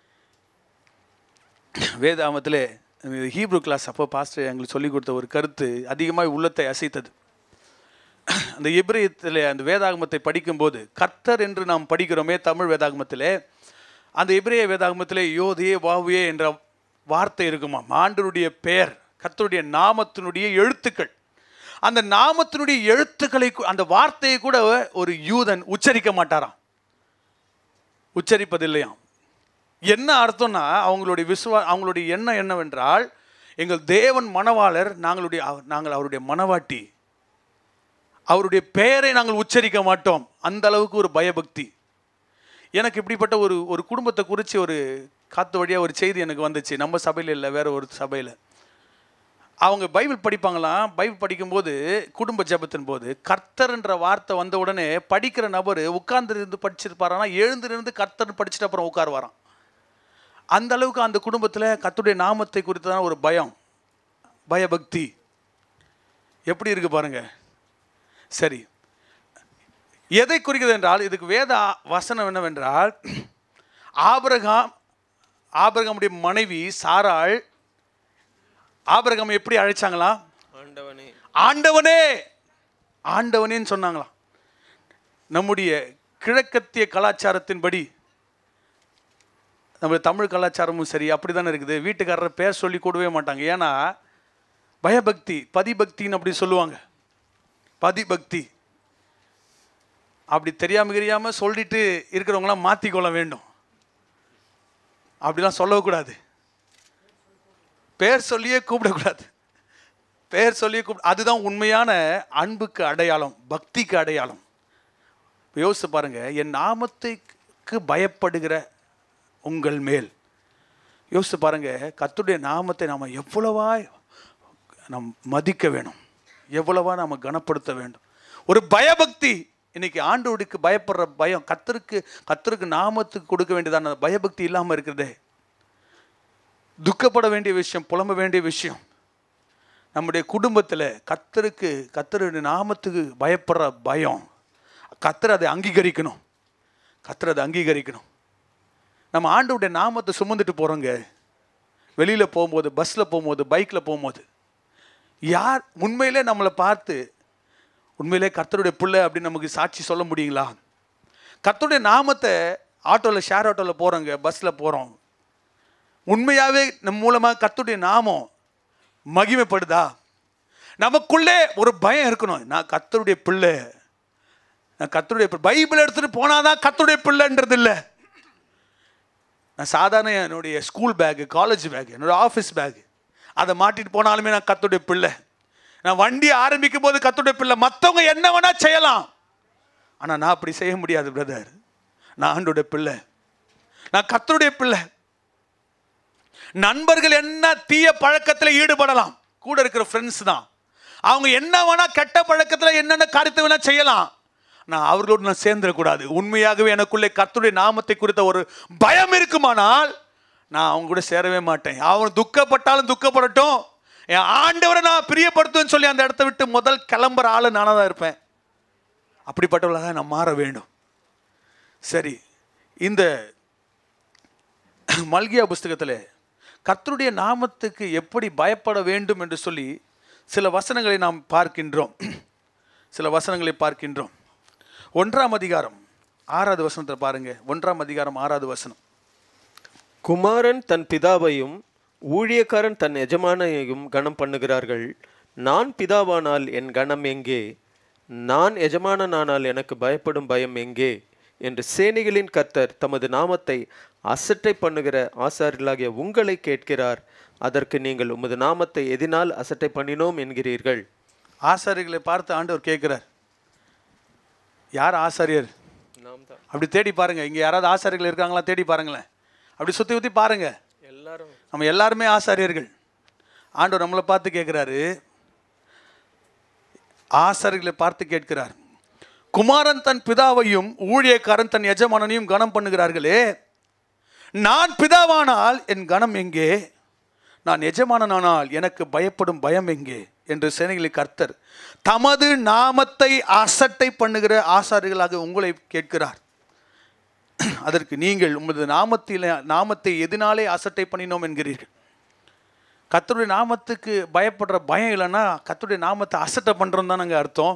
வேதாமத்திலே ஹீப்ரு கிளாஸ் அப்போ பாஸ்டர் எங்களுக்கு சொல்லிக் கொடுத்த ஒரு கருத்து அதிகமாக உள்ளத்தை அசைத்தது அந்த எபிரேயத்தில் அந்த வேதாகமத்தை படிக்கும்போது கர்த்தர் என்று நாம் படிக்கிறோமே தமிழ் வேதாகமத்திலே அந்த எபிரேய வேதாகமத்திலே யோதே வாவுயே என்ற வார்த்தை இருக்குமா ஆண்டருடைய பெயர் கர்த்தருடைய நாமத்தினுடைய எழுத்துக்கள் அந்த நாமத்தினுடைய எழுத்துக்களை கூ- அந்த வார்த்தையை கூட ஒரு யூதன் உச்சரிக்க மாட்டாராம் உச்சரிப்பதில்லையாம் என்ன அர்த்தம்னா அவங்களுடைய விசுவா அவங்களுடைய எண்ணம் என்னவென்றால் எங்கள் தேவன் மணவாளர் நாங்களுடைய அவ- நாங்கள் அவருடைய மணவாட்டி அவருடைய பெயரை நாங்கள் உச்சரிக்க மாட்டோம் அந்த அளவுக்கு ஒரு பயபக்தி எனக்கு இப்படிப்பட்ட ஒரு ஒரு குடும்பத்தை குறித்து ஒரு காத்து வழியாக ஒரு செய்தி எனக்கு வந்துச்சு நம்ம சபையில் இல்லை வேற ஒரு சபையில் அவங்க பைபிள் படிப்பாங்களாம் பைபிள் படிக்கும்போது குடும்ப ஜெபத்தின் போது கர்த்தர்ன்ற வார்த்தை வந்த உடனே படிக்கிற நபர் உட்கார்ந்து இருந்து படிச்சிருப்பாரானா எழுந்து இருந்து கர்த்தர் படிச்சுட்டு அப்புறம் உட்காருவாராம் அந்த அளவுக்கு அந்த குடும்பத்தில் கர்த்தருடைய நாமத்தை குறித்ததான ஒரு பயம் பயபக்தி எப்படி இருக்கு பாருங்க சரி எதை குறிக்கிறது என்றால் இதுக்கு வேத வசனம் என்னவென்றால் ஆபிரகாம் ஆபிரகாமுடைய மனைவி சாராள் ஆபிரகாம் எப்படி அழைச்சாங்களாம்
ஆண்டவனே
ஆண்டவனே ஆண்டவனேன்னு சொன்னாங்களாம் நம்முடைய கிழக்கத்திய கலாச்சாரத்தின்படி நம்ம தமிழ் கலாச்சாரமும் சரி அப்படி தானே இருக்குது வீட்டுக்காரர் பேர் சொல்லி கூடவே மாட்டாங்க ஏன்னா பயபக்தி பதிபக்தின்னு அப்படி சொல்லுவாங்க பதிபக்தி அப்படி தெரியாம தெரியாம சொல்லிட்டு இருக்கிறவங்களாம் மாற்றிக்கொள்ள வேண்டும் அப்படிலாம் சொல்லக்கூடாது பேர் சொல்லியே கூப்பிடக்கூடாது பேர் சொல்லியே கூப்பிட அதுதான் உண்மையான அன்புக்கு அடையாளம் பக்திக்கு அடையாளம் இப்ப யோசிச்சு பாருங்க என் நாமத்துக்கு பயப்படுகிற உங்கள் மேல் யோசிச்சு பாருங்க கர்த்தருடைய நாமத்தை நாம் எவ்வளவா நாம் மதிக்க வேணும் எவ்வளவா நாம் கனப்படுத்த வேண்டும் ஒரு பயபக்தி இன்னைக்கு ஆண்டோடுக்கு பயப்படுற பயம் கத்தருக்கு கத்தருக்கு நாமத்துக்கு கொடுக்க வேண்டியதான பயபக்தி இல்லாமல் இருக்கிறதே துக்கப்பட வேண்டிய விஷயம் புலம்ப வேண்டிய விஷயம் நம்முடைய குடும்பத்தில் கத்தருக்கு கத்தருடைய நாமத்துக்கு பயப்படுற பயம் கத்தர் அதை அங்கீகரிக்கணும் கத்தர் அதை அங்கீகரிக்கணும் நம்ம ஆண்டவருடைய நாமத்தை சுமந்துட்டு போகிறோங்க வெளியில் போகும்போது பஸ்ஸில் போகும்போது பைக்கில் போகும்போது யார் உண்மையிலே நம்மளை பார்த்து உண்மையிலே கர்த்தருடைய பிள்ளை அப்படின்னு நமக்கு சாட்சி சொல்ல முடியுங்களா கர்த்தருடைய நாமத்தை ஆட்டோவில் ஷேர் ஆட்டோவில் போகிறோங்க பஸ்ஸில் போகிறோம் உண்மையாகவே நம் மூலமாக கர்த்தருடைய நாமம் மகிமைப்படுதா நமக்குள்ளே ஒரு பயம் இருக்கணும் நான் கர்த்தருடைய பிள்ளை நான் கர்த்தருடைய பிள்ளை பைபிள் எடுத்துகிட்டு போனாதான் கர்த்தருடைய பிள்ளைன்றது இல்லை நான் சாதாரண என்னுடைய ஸ்கூல் பேக்கு காலேஜ் பேக் என்னோட ஆஃபீஸ் பேக் அதை மாட்டிட்டு போனாலுமே நான் கத்துடைய பிள்ளை நான் வண்டி ஆரம்பிக்கும் போது கத்துடைய பிள்ளை மற்றவங்க என்ன வேணா செய்யலாம் ஆனால் நான் அப்படி செய்ய முடியாது பிரதர் நான் ஆண்டோட பிள்ளை நான் கத்தருடைய பிள்ளை நண்பர்கள் என்ன தீய பழக்கத்தில் ஈடுபடலாம் கூட இருக்கிற ஃப்ரெண்ட்ஸ் தான் அவங்க என்ன வேணா கெட்ட பழக்கத்தில் என்னென்ன காரியத்தை வேணா செய்யலாம் நான் அவர்களோடு நான் சேர்ந்துடக்கூடாது உண்மையாகவே எனக்குள்ளே கர்த்தருடைய நாமத்தை குறித்த ஒரு பயம் இருக்குமானால் நான் அவங்க கூட சேரவே மாட்டேன் அவன் துக்கப்பட்டாலும் துக்கப்படட்டும் என் ஆண்டவரை நான் பிரியப்படுத்துவேன்னு சொல்லி அந்த இடத்த விட்டு முதல் கிளம்புற ஆளு நானாக தான் இருப்பேன் அப்படிப்பட்டவளாக நான் மாற வேண்டும் சரி இந்த மல்கியா புஸ்தகத்தில் கர்த்தருடைய நாமத்துக்கு எப்படி பயப்பட வேண்டும் என்று சொல்லி சில வசனங்களை நாம் பார்க்கின்றோம் சில வசனங்களை பார்க்கின்றோம் ஒன்றாம் அதிகாரம் ஆறாவது வசனத்தை பாருங்க ஒன்றாம் அதிகாரம் ஆறாவது வசனம்
குமாரன் தன் பிதாவையும் ஊழியக்காரன் தன் எஜமானையும் கனம் பண்ணுகிறார்கள் நான் பிதாவானால் என் கனம் எங்கே நான் எஜமானனானால் எனக்கு பயப்படும் பயம் எங்கே என்று சேனைகளின் கர்த்தர் தமது நாமத்தை அசட்டை பண்ணுகிற ஆசாரியர்களாகிய உங்களை கேட்கிறார் அதற்கு நீங்கள் உமது நாமத்தை எதினால் அசட்டை பண்ணினோம் என்கிறீர்கள்
ஆசாரியர்களை பார்த்து ஆண்டவர் கேட்கிறார் யார் ஆசாரியர்
நாம் தான்
அப்படி தேடி பாருங்க இங்க யாராவது ஆசாரியர்கள் இருக்காங்களா தேடி பாருங்களேன் அப்படி சுத்தி சுத்தி பாருங்க
எல்லாரும்
நம்ம எல்லாருமே ஆசாரியர்கள் ஆண்டவர் நம்மளை பார்த்து கேட்கிறாரு ஆசாரியர்களை பார்த்து கேட்கிறார் குமாரன் தன் பிதாவையும் ஊழியக்காரன் தன் எஜமானனையும் கனம் பண்ணுகிறார்களே நான் பிதாவானால் என் கனம் எங்கே நான் எஜமானனானால் எனக்கு பயப்படும் பயம் எங்கே என்று சேனைகளை கர்த்தர் தமது நாமத்தை அசட்டை பண்ணுகிற ஆசாரிகளாக உங்களை கேட்கிறார் அதற்கு நீங்கள் உமது நாமத்தில் நாமத்தை எதனாலே அசட்டை பண்ணினோம் என்கிறீர்கள் கர்த்தருடைய நாமத்துக்கு பயப்படுற பயம் இல்லைன்னா கர்த்தருடைய நாமத்தை அசட்டை பண்ணுறோம் தானங்க அர்த்தம்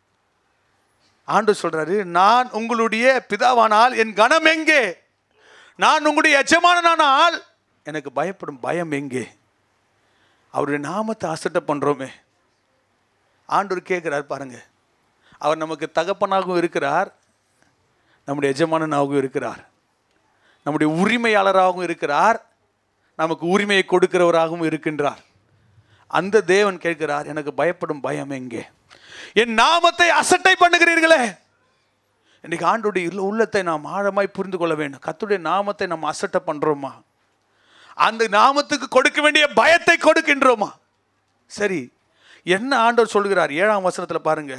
ஆண்டு சொல்றாரு நான் உங்களுடைய பிதாவானால் என் கனம் எங்கே நான் உங்களுடைய எஜமானனானால் எனக்கு பயப்படும் பயம் எங்கே அவருடைய நாமத்தை அசட்டை பண்ணுறோமே ஆண்டவர் கேட்குறார் பாருங்க அவர் நமக்கு தகப்பனாகவும் இருக்கிறார் நம்முடைய எஜமானனாகவும் இருக்கிறார் நம்முடைய உரிமையாளராகவும் இருக்கிறார் நமக்கு உரிமையை கொடுக்கிறவராகவும் இருக்கின்றார் அந்த தேவன் கேட்கிறார் எனக்கு பயப்படும் பயம் எங்கே என் நாமத்தை அசட்டை பண்ணுகிறீர்களே இன்னைக்கு ஆண்டுடைய இல்ல- உள்ளத்தை நாம் ஆழமாய் புரிந்து கொள்ள வேண்டும் கர்த்தருடைய நாமத்தை நாம் அசட்டை பண்றோமா அந்த நாமத்துக்கு கொடுக்க வேண்டிய பயத்தை கொடுக்கின்றோமா சரி என்ன ஆண்டவர் சொல்கிறார் ஏழாம் வசனத்துல பாருங்க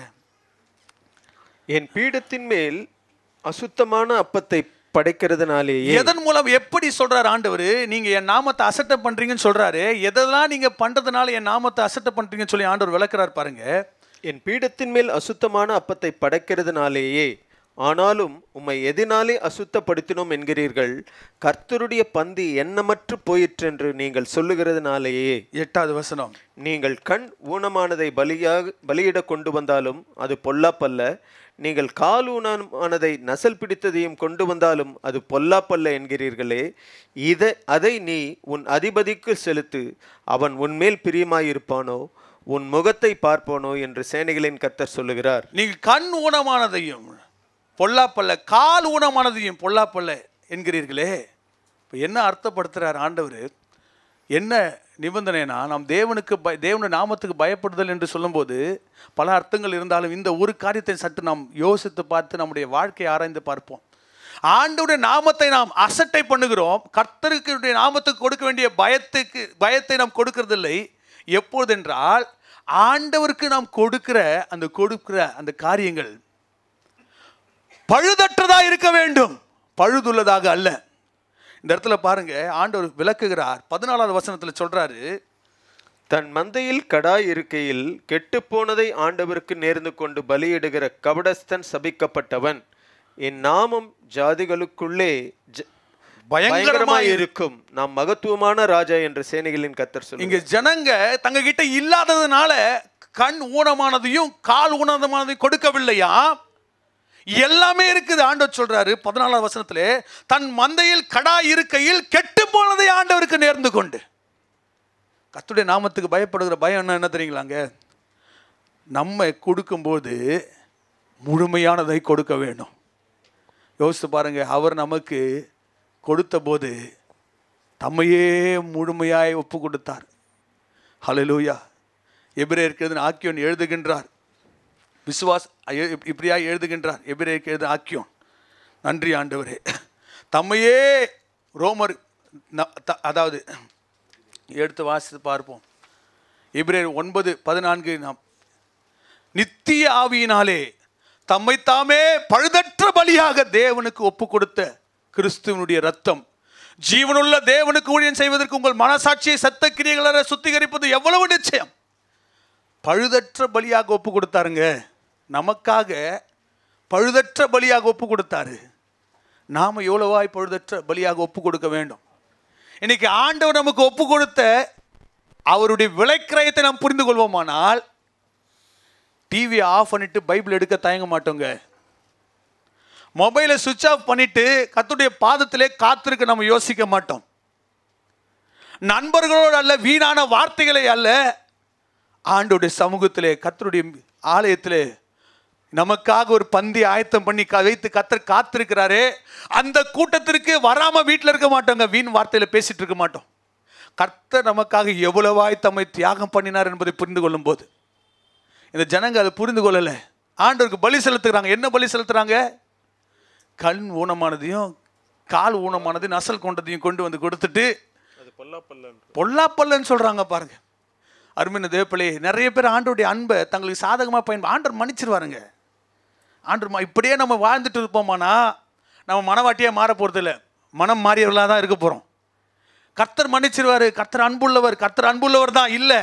என் பீடத்தின் மேல் அசுத்தமான அப்பத்தை படைக்கிறதுனாலேயே
எதன் மூலம் எப்படி சொல்றாரு ஆண்டவர் நீங்க என் நாமத்தை அசட்டை பண்றீங்கன்னு சொல்றாரு எதெல்லாம் நீங்க பண்றதுனால என் நாமத்தை அசட்டை பண்றீங்கன்னு சொல்லி ஆண்டவர் விளக்குறார் பாருங்க
என் பீடத்தின் மேல் அசுத்தமான அப்பத்தை படைக்கிறதுனாலேயே ஆனாலும் உம்மை எதினாலே அசுத்தப்படுத்தினோம் என்கிறீர்கள் கர்த்தருடைய பந்தி எண்ணமற்று போயிற்றென்று நீங்கள் சொல்லுகிறதுனாலேயே
எட்டாவது வசனம்
நீங்கள் கண் ஊனமானதை பலியாக பலியிட கொண்டு வந்தாலும் அது பொல்லாப்பல்ல நீங்கள் கால் ஊனமானதை நசல் பிடித்ததையும் கொண்டு வந்தாலும் அது பொல்லாப்பல்ல என்கிறீர்களே இதை அதை நீ உன் அதிபதிக்கு செலுத்து அவன் உன்மேல் பிரியமாயிருப்பானோ உன் முகத்தை பார்ப்பானோ என்று சேனைகளின் கர்த்தர் சொல்லுகிறார்
நீங்கள் கண் ஊனமானதையும் பொல்லாப்பல்ல கால் ஊனமானதையும் பொல்லாப்பல்ல என்கிறீர்களே இப்போ என்ன அர்த்தப்படுத்துகிறார் ஆண்டவர் என்ன நிபந்தனைனா நாம் தேவனுக்கு பய தேவனுடைய நாமத்துக்கு பயப்படுதல் என்று சொல்லும்போது பல அர்த்தங்கள் இருந்தாலும் இந்த ஒரு காரியத்தை சற்று நாம் யோசித்து பார்த்து நம்முடைய வாழ்க்கையை ஆராய்ந்து பார்ப்போம் ஆண்டவருடைய நாமத்தை நாம் அசட்டை பண்ணுகிறோம் கர்த்தருக்கு நாமத்துக்கு கொடுக்க வேண்டிய பயத்துக்கு பயத்தை நாம் கொடுக்கறதில்லை எப்பொழுதென்றால் ஆண்டவருக்கு நாம் கொடுக்கிற அந்த கொடுக்கிற அந்த காரியங்கள் பழுதற்றதா இருக்க வேண்டும் பழுதுள்ளதாக அல்ல இந்த இடத்துல பாருங்க ஆண்டவர் விளக்குகிறார் பதினாலாவது வசனத்துல சொல்றாரு
தன் மந்தையில் கடாய் இருக்கையில் கெட்டுப்போனதை ஆண்டவருக்கு நேர்ந்து கொண்டு பலியிடுகிற கபடஸ்தன் சபிக்கப்பட்டவன் என் நாமம் ஜாதிகளுக்குள்ளே ஜ-
பயங்கரமாய்
பயங்கரமாய் இருக்கும் நாம் மகத்துவமான ராஜா என்று சேனைகளின் கத்தர் சொல்லு
இங்க ஜனங்க தங்க கிட்ட இல்லாததுனால கண் ஊனமானதையும் கால் ஊனமானதையும் கொடுக்கவில்லையா எல்லாமே இருக்குது ஆண்டவர் சொல்றாரு பதினாலாவது வசனத்திலே தன் மந்தையில் கடா இருக்கையில் கெட்டு போனதை ஆண்டவருக்கு நேர்ந்து கொண்டு கர்த்தருடைய நாமத்துக்கு பயப்படுகிற பயம் என்ன என்ன தெரியுங்களாங்க நம்ம கொடுக்கும்போது முழுமையானதை கொடுக்க வேண்டும் யோசித்து பாருங்க அவர் நமக்கு கொடுத்த போது தம்மையே முழுமையாய் ஒப்பு கொடுத்தார் ஹalleluya எபிரேயருக்கு எழுதின ஆக்கியோன் எழுதுகின்றார் விசுவாஸ் எ- இப்படியாய் எழுதுகின்றார் எபிரேயருக்கு எழுதின ஆக்கியோன் நன்றி ஆண்டவரே தம்மையே ரோமர் ந- த- அதாவது எடுத்து வாசித்து பார்ப்போம் எபிரேயர் ஒன்பது பதினான்கு நாம் நித்திய ஆவியினாலே தம்மை தாமே பழுதற்ற பலியாக தேவனுக்கு ஒப்பு கொடுத்த கிறிஸ்துவனுடைய ரத்தம் ஜீவனுள்ள தேவனுக்கு ஊழியம் செய்வதற்கு உங்கள் மனசாட்சியை சத்த கிரியைகள சுத்திகரிப்பது எவ்வளவு நிச்சயம் பழுதற்ற பலியாக ஒப்பு கொடுத்தாருங்க நமக்காக பழுதற்ற பலியாக ஒப்பு கொடுத்தாரு நாம எவ்வளவாய் பழுதற்ற பலியாக ஒப்பு கொடுக்க வேண்டும் இன்னைக்கு ஆண்டவர் நமக்கு ஒப்பு கொடுத்த அவருடைய விலைக்கிரயத்தை நாம் புரிந்து கொள்வோமானால் டிவியை ஆஃப் பண்ணிட்டு பைபிள் எடுக்க தயங்க மாட்டோங்க மொபைலை சுவிட்ச் ஆஃப் பண்ணிட்டு கத்துடைய பாதத்திலே காத்திருக்க நம்ம யோசிக்க மாட்டோம் நண்பர்களோடு அல்ல வீணான வார்த்தைகளை அல்ல ஆண்டுடைய சமூகத்திலே கத்தருடைய ஆலயத்திலே நமக்காக ஒரு பந்தி ஆயத்தம் பண்ணி க- வைத்து கத்தர் காத்திருக்கிறாரே அந்த கூட்டத்திற்கு வராம வீட்டில் இருக்க மாட்டோங்க வீண் வார்த்தையில பேசிட்டு இருக்க மாட்டோம் கர்த்தர் நமக்காக எவ்வளவாய் தம்மை தியாகம் பண்ணினார் என்பதை புரிந்து கொள்ளும் போது இந்த ஜனங்க அதை புரிந்து கொள்ளல ஆண்டவருக்கு பலி செலுத்துகிறாங்க என்ன பலி செலுத்துறாங்க கண் ஊனமானதையும் கால் ஊனமானதையும் நசல் கொண்டதையும் கொண்டு வந்து கொடுத்துட்டு
அது பொல்லாப்பல்லன்
பொல்லாப்பல்லன்னு சொல்றாங்க பாருங்க அருமையான தேவப்பிள்ளை நிறைய பேர் ஆண்டோடைய அன்பை தங்களுக்கு சாதகமாக பயன் ஆண்டவர் மன்னிச்சிருவாருங்க ஆண்டவர் ம- இப்படியே நம்ம வாழ்ந்துட்டு இருப்போமானா நம்ம மனவாட்டியே மாற போகிறது இல்லை மனம் மாறியவர்களாக தான் இருக்க போகிறோம் கர்த்தர் மன்னிச்சிருவாரு கர்த்தர் அன்புள்ளவர் கர்த்தர் அன்புள்ளவர் தான் இல்லை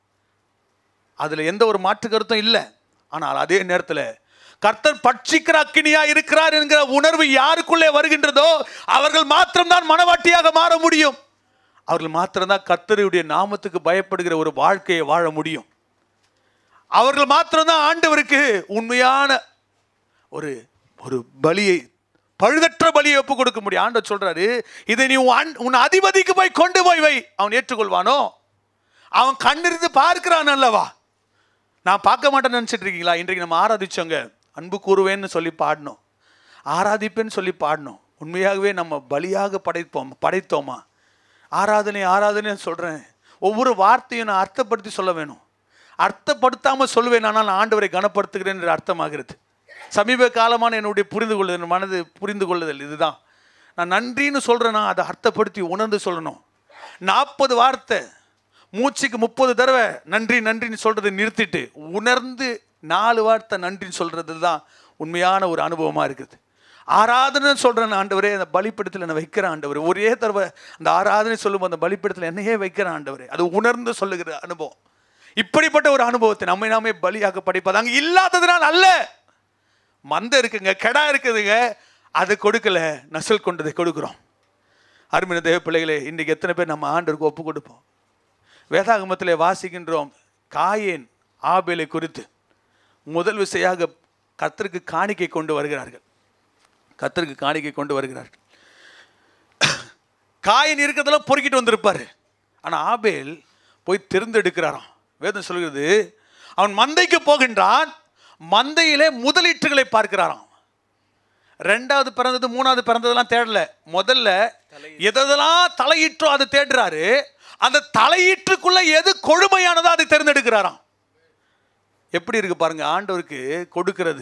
அதில் எந்த ஒரு மாற்று கருத்தும் இல்லை ஆனால் அதே நேரத்தில் கர்த்தர் பட்சிக்கிற அக்கினியா இருக்கிறார் என்கிற உணர்வு யாருக்குள்ளே வருகின்றதோ அவர்கள் மாத்திரம்தான் மனவாட்டியாக மாற முடியும் அவர்கள் மாத்திரம்தான் கர்த்தருடைய நாமத்துக்கு பயப்படுகிற ஒரு வாழ்க்கையை வாழ முடியும் அவர்கள் மாத்திரம்தான் ஆண்டவருக்கு உண்மையான ஒரு ஒரு பலியை பழுதற்ற பலியை ஒப்பு கொடுக்க முடியும் ஆண்டவர் சொல்றாரு இதை நீ உன் அன்- உன் அதிபதிக்கு போய் கொண்டு போய் வை அவன் ஏற்றுக்கொள்வானோ அவன் கண்ணிருந்து பார்க்கிறான் அல்லவா நான் பார்க்க மாட்டேன்னு நினச்சிட்டு இருக்கீங்களா இன்றைக்கு நம்ம ஆராதிச்சோங்க அன்பு கூறுவேன்னு சொல்லி பாடணும் ஆராதிப்பேன்னு சொல்லி பாடணும் உண்மையாகவே நம்ம பலியாக படைப்போம் படைத்தோமா ஆராதனை ஆராதனைன்னு சொல்கிறேன் ஒவ்வொரு வார்த்தையும் நான் அர்த்தப்படுத்தி சொல்ல வேணும் அர்த்தப்படுத்தாமல் சொல்லுவேன் ஆனால் நான் ஆண்டவரை கனப்படுத்துகிறேன் என்று அர்த்தமாகிறது சமீப காலமான என்னுடைய புரிந்து கொள்ளுதல் என் மனது புரிந்து கொள்ளுதல் இதுதான் நான் நன்றின்னு சொல்கிறேன்னா அதை அர்த்தப்படுத்தி உணர்ந்து சொல்லணும் நாற்பது வார்த்தை மூச்சுக்கு முப்பது தடவை நன்றி நன்றின்னு சொல்கிறத நிறுத்திட்டு உணர்ந்து நாலு வார்த்தை நன்றின்னு சொல்கிறது தான் உண்மையான ஒரு அனுபவமாக இருக்குது ஆராதனை சொல்கிறேன் ஆண்டவரே அந்த பலிப்பிடத்தில் என்னை வைக்கிற ஆண்டவர் ஒரே தடவை அந்த ஆராதனை சொல்லும்போது அந்த பலிப்பிடத்தில் என்னையே வைக்கிற ஆண்டவரே அது உணர்ந்து சொல்லுகிற அனுபவம் இப்படிப்பட்ட ஒரு அனுபவத்தை நம்மை நாமே பலியாக படைப்பது அங்கே இல்லாததுனால் அல்ல மந்த இருக்குங்க கெடா இருக்குதுங்க அது கொடுக்கல நசல் கொண்டதை கொடுக்குறோம் அருமையான தேவ பிள்ளைகளே இன்றைக்கு எத்தனை பேர் நம்ம ஆண்டருக்கு ஒப்பு கொடுப்போம் வேதாகமத்திலே வாசிக்கின்றோம் காயேன் ஆபேலை குறித்து முதல் விசையாக கர்த்தருக்கு காணிக்கை கொண்டு வருகிறார்கள் கர்த்தருக்கு காணிக்கை கொண்டு வருகிறார்கள் காயின் இருக்கிறதெல்லாம் பொறுக்கிட்டு வந்திருப்பாரு ஆனால் ஆபேல் போய் தெரிந்தெடுக்கிறாராம் வேதம் சொல்கிறது அவன் மந்தைக்கு போகின்றான் மந்தையிலே முதலீட்டுகளை பார்க்கிறாராம் ரெண்டாவது பிறந்தது மூணாவது பிறந்ததெல்லாம் தேடல முதல்ல எதெல்லாம் தலையீற்றோ அதை தேடுறாரு அந்த தலையீற்றுக்குள்ள எது கொழுமையானதோ அதை தேர்ந்தெடுக்கிறாராம் எப்படி இருக்கு பாருங்க ஆண்டவருக்கு கொடுக்கிறது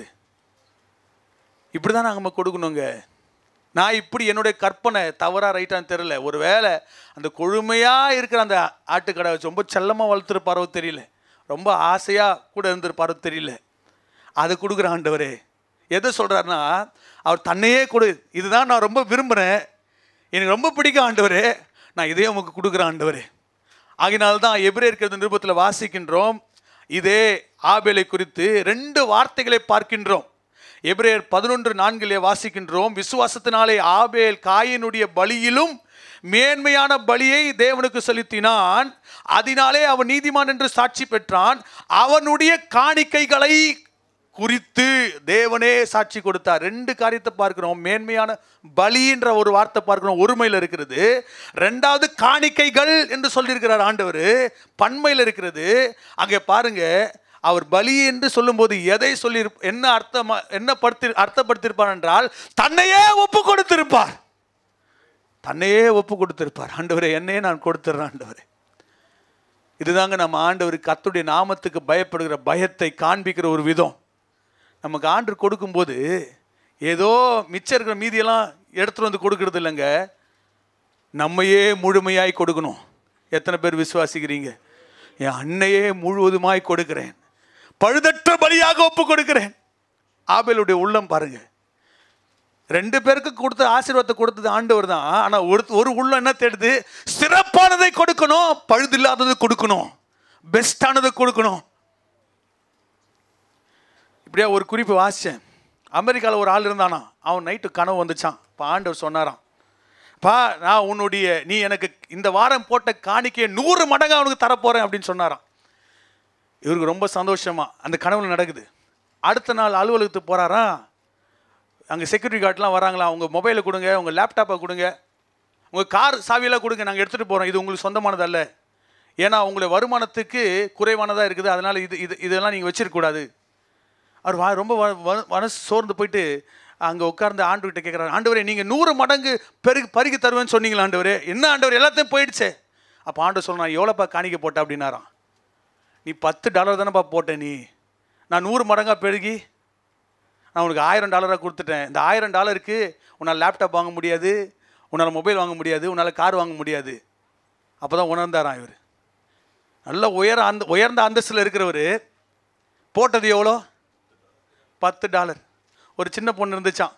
இப்படிதான் நாங்கள் கொடுக்கணுங்க நான் இப்படி என்னுடைய கற்பனை தவறா ரைட்டான்னு தெரியல ஒருவேளை அந்த கொழுமையாக இருக்கிற அந்த ஆட்டுக்கடை வச்சு ரொம்ப செல்லமாக வளர்த்துருப்பாரோ தெரியல ரொம்ப ஆசையாக கூட இருந்திருப்பாரோ தெரியல அதை கொடுக்குற ஆண்டவரே எதை சொல்கிறாருன்னா அவர் தன்னையே கொடு இதுதான் நான் ரொம்ப விரும்புகிறேன் எனக்கு ரொம்ப பிடிக்கும் ஆண்டவரே நான் இதே உமக்கு கொடுக்குறேன் ஆண்டவரே ஆகினால்தான் எபிரேயர் நிருபத்தில் வாசிக்கின்றோம் இதே ஆபேலை குறித்து ரெண்டு வார்த்தைகளை பார்க்கின்றோம் எபிரேயர் பதினொன்று நான்கிலே வாசிக்கின்றோம் விசுவாசத்தினாலே ஆபேல் காயினுடைய பலியிலும் மேன்மையான பலியை தேவனுக்கு செலுத்தினான் அதனாலே அவன் நீதிமான் என்று சாட்சி பெற்றான் அவனுடைய காணிக்கைகளை குறித்து தேவனே சாட்சி கொடுத்தார் ரெண்டு காரியத்தை பார்க்கிறோம் மேன்மையான பலின்ற ஒரு வார்த்தை பார்க்கிறோம் ஒருமையில் இருக்கிறது ரெண்டாவது காணிக்கைகள் என்று சொல்லியிருக்கிறார் ஆண்டவர் பன்மையில் இருக்கிறது அங்கே பாருங்க அவர் பலி என்று சொல்லும்போது எதை சொல்லி என்ன அர்த்தமா என்ன படுத்தி அர்த்தப்படுத்தியிருப்பார் என்றால் தன்னையே ஒப்பு கொடுத்திருப்பார் தன்னையே ஒப்பு கொடுத்திருப்பார் ஆண்டவரே என்னையே நான் கொடுத்துட்றேன் ஆண்டவரே இதுதாங்க நம்ம ஆண்டவர் கர்த்தருடைய நாமத்துக்கு பயப்படுகிற பயத்தை காண்பிக்கிற ஒரு விதம் நமக்கு ஆண்டு கொடுக்கும்போது ஏதோ மிச்சம் இருக்கிற மீதியெல்லாம் எடுத்துட்டு வந்து கொடுக்கறது இல்லைங்க நம்மையே முழுமையாய் கொடுக்கணும் எத்தனை பேர் விசுவாசிக்கிறீங்க என் அன்னையே முழுவதுமாய் கொடுக்கிறேன் பழுதற்ற பலியாக ஒப்பு கொடுக்கிறேன் ஆபேலுடைய உள்ளம் பாருங்க ரெண்டு பேருக்கு கொடுத்த ஆசீர்வாதத்தை கொடுத்தது ஆண்டவர் தான் ஆனால் ஒரு ஒரு உள்ளம் என்ன தேடுது சிறப்பானதை கொடுக்கணும் பழுதில்லாததை கொடுக்கணும் பெஸ்டானதை கொடுக்கணும் இப்படியா ஒரு குறிப்பு வாசித்தேன் அமெரிக்காவில் ஒரு ஆள் இருந்தானா அவன் நைட்டு கனவு வந்துச்சான் இப்போ ஆண்டவர் சொன்னாராம் பா நான் உன்னுடைய நீ எனக்கு இந்த வாரம் போட்ட காணிக்கையை நூறு மடங்கு அவனுக்கு தரப்போகிறேன் அப்படின்னு சொன்னாராம் இவருக்கு ரொம்ப சந்தோஷமா அந்த கனவுல நடக்குது அடுத்த நாள் அலுவலகத்துக்கு போகிறாராம் அங்கே செக்யூரிட்டி கார்டெலாம் வராங்களா உங்கள் மொபைலை கொடுங்க உங்கள் லேப்டாப்பை கொடுங்க உங்கள் கார் சாவியெல்லாம் கொடுங்க நாங்கள் எடுத்துகிட்டு போகிறோம் இது உங்களுக்கு சொந்தமானது அல்ல ஏன்னா உங்களுடைய வருமானத்துக்கு குறைவானதாக இருக்குது அதனால் இது இது இதெல்லாம் நீங்கள் வச்சிருக்கக்கூடாது அவர் வா ரொம்ப வ- வ- மனசு சோர்ந்து போயிட்டு அங்கே உட்கார்ந்து ஆண்டுகிட்ட கேட்குறாரு ஆண்டவரே நீங்கள் நூறு மடங்கு பெருகு பருகி தருவேன்னு சொன்னீங்களா ஆண்டவரே என்ன ஆண்டவர் எல்லாத்தையும் போயிடுச்சே அப்போ ஆண்டவர் சொல்ல நான் எவ்வளோப்பா காணிக்க போட்டேன் அப்படின்னாராம் நீ பத்து டாலர் தானேப்பா போட்ட நீ நான் நூறு மடங்காக பெருகி நான் உனக்கு ஆயிரம் டாலராக கொடுத்துட்டேன் இந்த ஆயிரம் டாலருக்கு உன்னால் லேப்டாப் வாங்க முடியாது உன்னால் மொபைல் வாங்க முடியாது உன்னால் கார் வாங்க முடியாது அப்போ தான் உணர்ந்தாராம் இவர் நல்ல உயர அந்த உயர்ந்த அந்தஸ்தில் இருக்கிறவர் போட்டது எவ்வளோ பத்து டாலர் ஒரு சின்ன பொண்ணு இருந்துச்சான்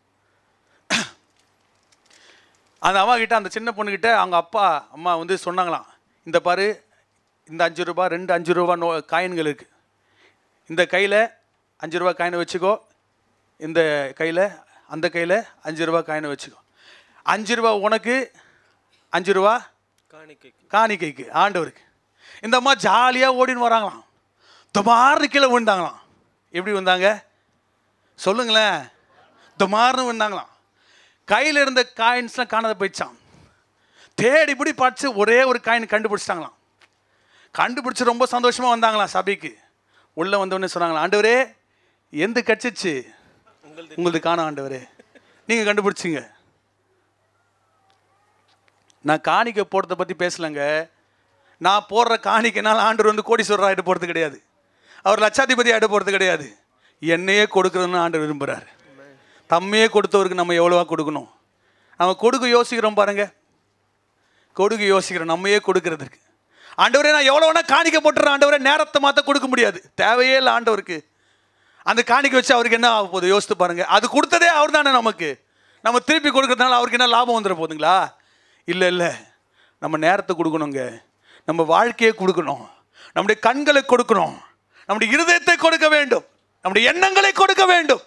அந்த அம்மா கிட்ட அந்த சின்ன பொண்ணுக்கிட்ட அவங்க அப்பா அம்மா வந்து சொன்னாங்களாம் இந்த பாரு இந்த அஞ்சு ரூபா ரெண்டு அஞ்சு ரூபா நோ காயின்கள் இருக்குது இந்த கையில் அஞ்சு ரூபா காயினை வச்சுக்கோ இந்த கையில் அந்த கையில் அஞ்சு ரூபா காயினை வச்சுக்கோ அஞ்சு ரூபா உனக்கு அஞ்சு ரூபா
காணிக்கை
காணிக்கைக்கு ஆண்டவருக்கு இந்த அம்மா ஜாலியாக ஓடின்னு வராங்களாம் துமார்னு கீழே விழுந்தாங்களாம் எப்படி வந்தாங்க சொல்லுங்களேன் துமார்னு விழுந்தாங்களாம் கையில் இருந்த காயின்ஸ்லாம் காணாத போயிடுச்சான் தேடி இப்படி பார்த்து ஒரே ஒரு காயின் கண்டுபிடிச்சிட்டாங்களாம் கண்டுபிடிச்சு ரொம்ப சந்தோஷமாக வந்தாங்களாம் சபைக்கு உள்ளே வந்தோடனே சொன்னாங்களா ஆண்டவரே எந்த கட்சிச்சு உங்களது காணோம் ஆண்டவரே நீங்கள் கண்டுபிடிச்சிங்க நான் காணிக்கை போடுறத பற்றி பேசலைங்க நான் போடுற காணிக்கைனால ஆண்டவர் வந்து கோடீஸ்வரர் ஆகிட்டு போகிறது கிடையாது அவர் லட்சாதிபதி ஆகிட்டு போகிறது கிடையாது என்னையே கொடுக்குறதுன்னு ஆண்டவர் விரும்புகிறார் தம்மையே கொடுத்தவருக்கு நம்ம எவ்வளோவா கொடுக்கணும் நம்ம கொடுக்க யோசிக்கிறோம் பாருங்க கொடுக்க யோசிக்கிறோம் நம்மையே கொடுக்கறதுக்கு ஆண்டவரே நான் எவ்வளோ வேணா காணிக்க போட்டுறேன் ஆண்டவரே நேரத்தை மாற்ற கொடுக்க முடியாது தேவையே இல்லை ஆண்டவருக்கு அந்த காணிக்கை வச்சு அவருக்கு என்ன ஆக போகுது யோசித்து பாருங்க அது கொடுத்ததே அவர் தானே நமக்கு நம்ம திருப்பி கொடுக்கறதுனால அவருக்கு என்ன லாபம் வந்துட போகுதுங்களா இல்லை இல்லை நம்ம நேரத்தை கொடுக்கணுங்க நம்ம வாழ்க்கையை கொடுக்கணும் நம்முடைய கண்களை கொடுக்கணும் நம்முடைய இருதயத்தை கொடுக்க வேண்டும் நம்முடைய எண்ணங்களை கொடுக்க வேண்டும்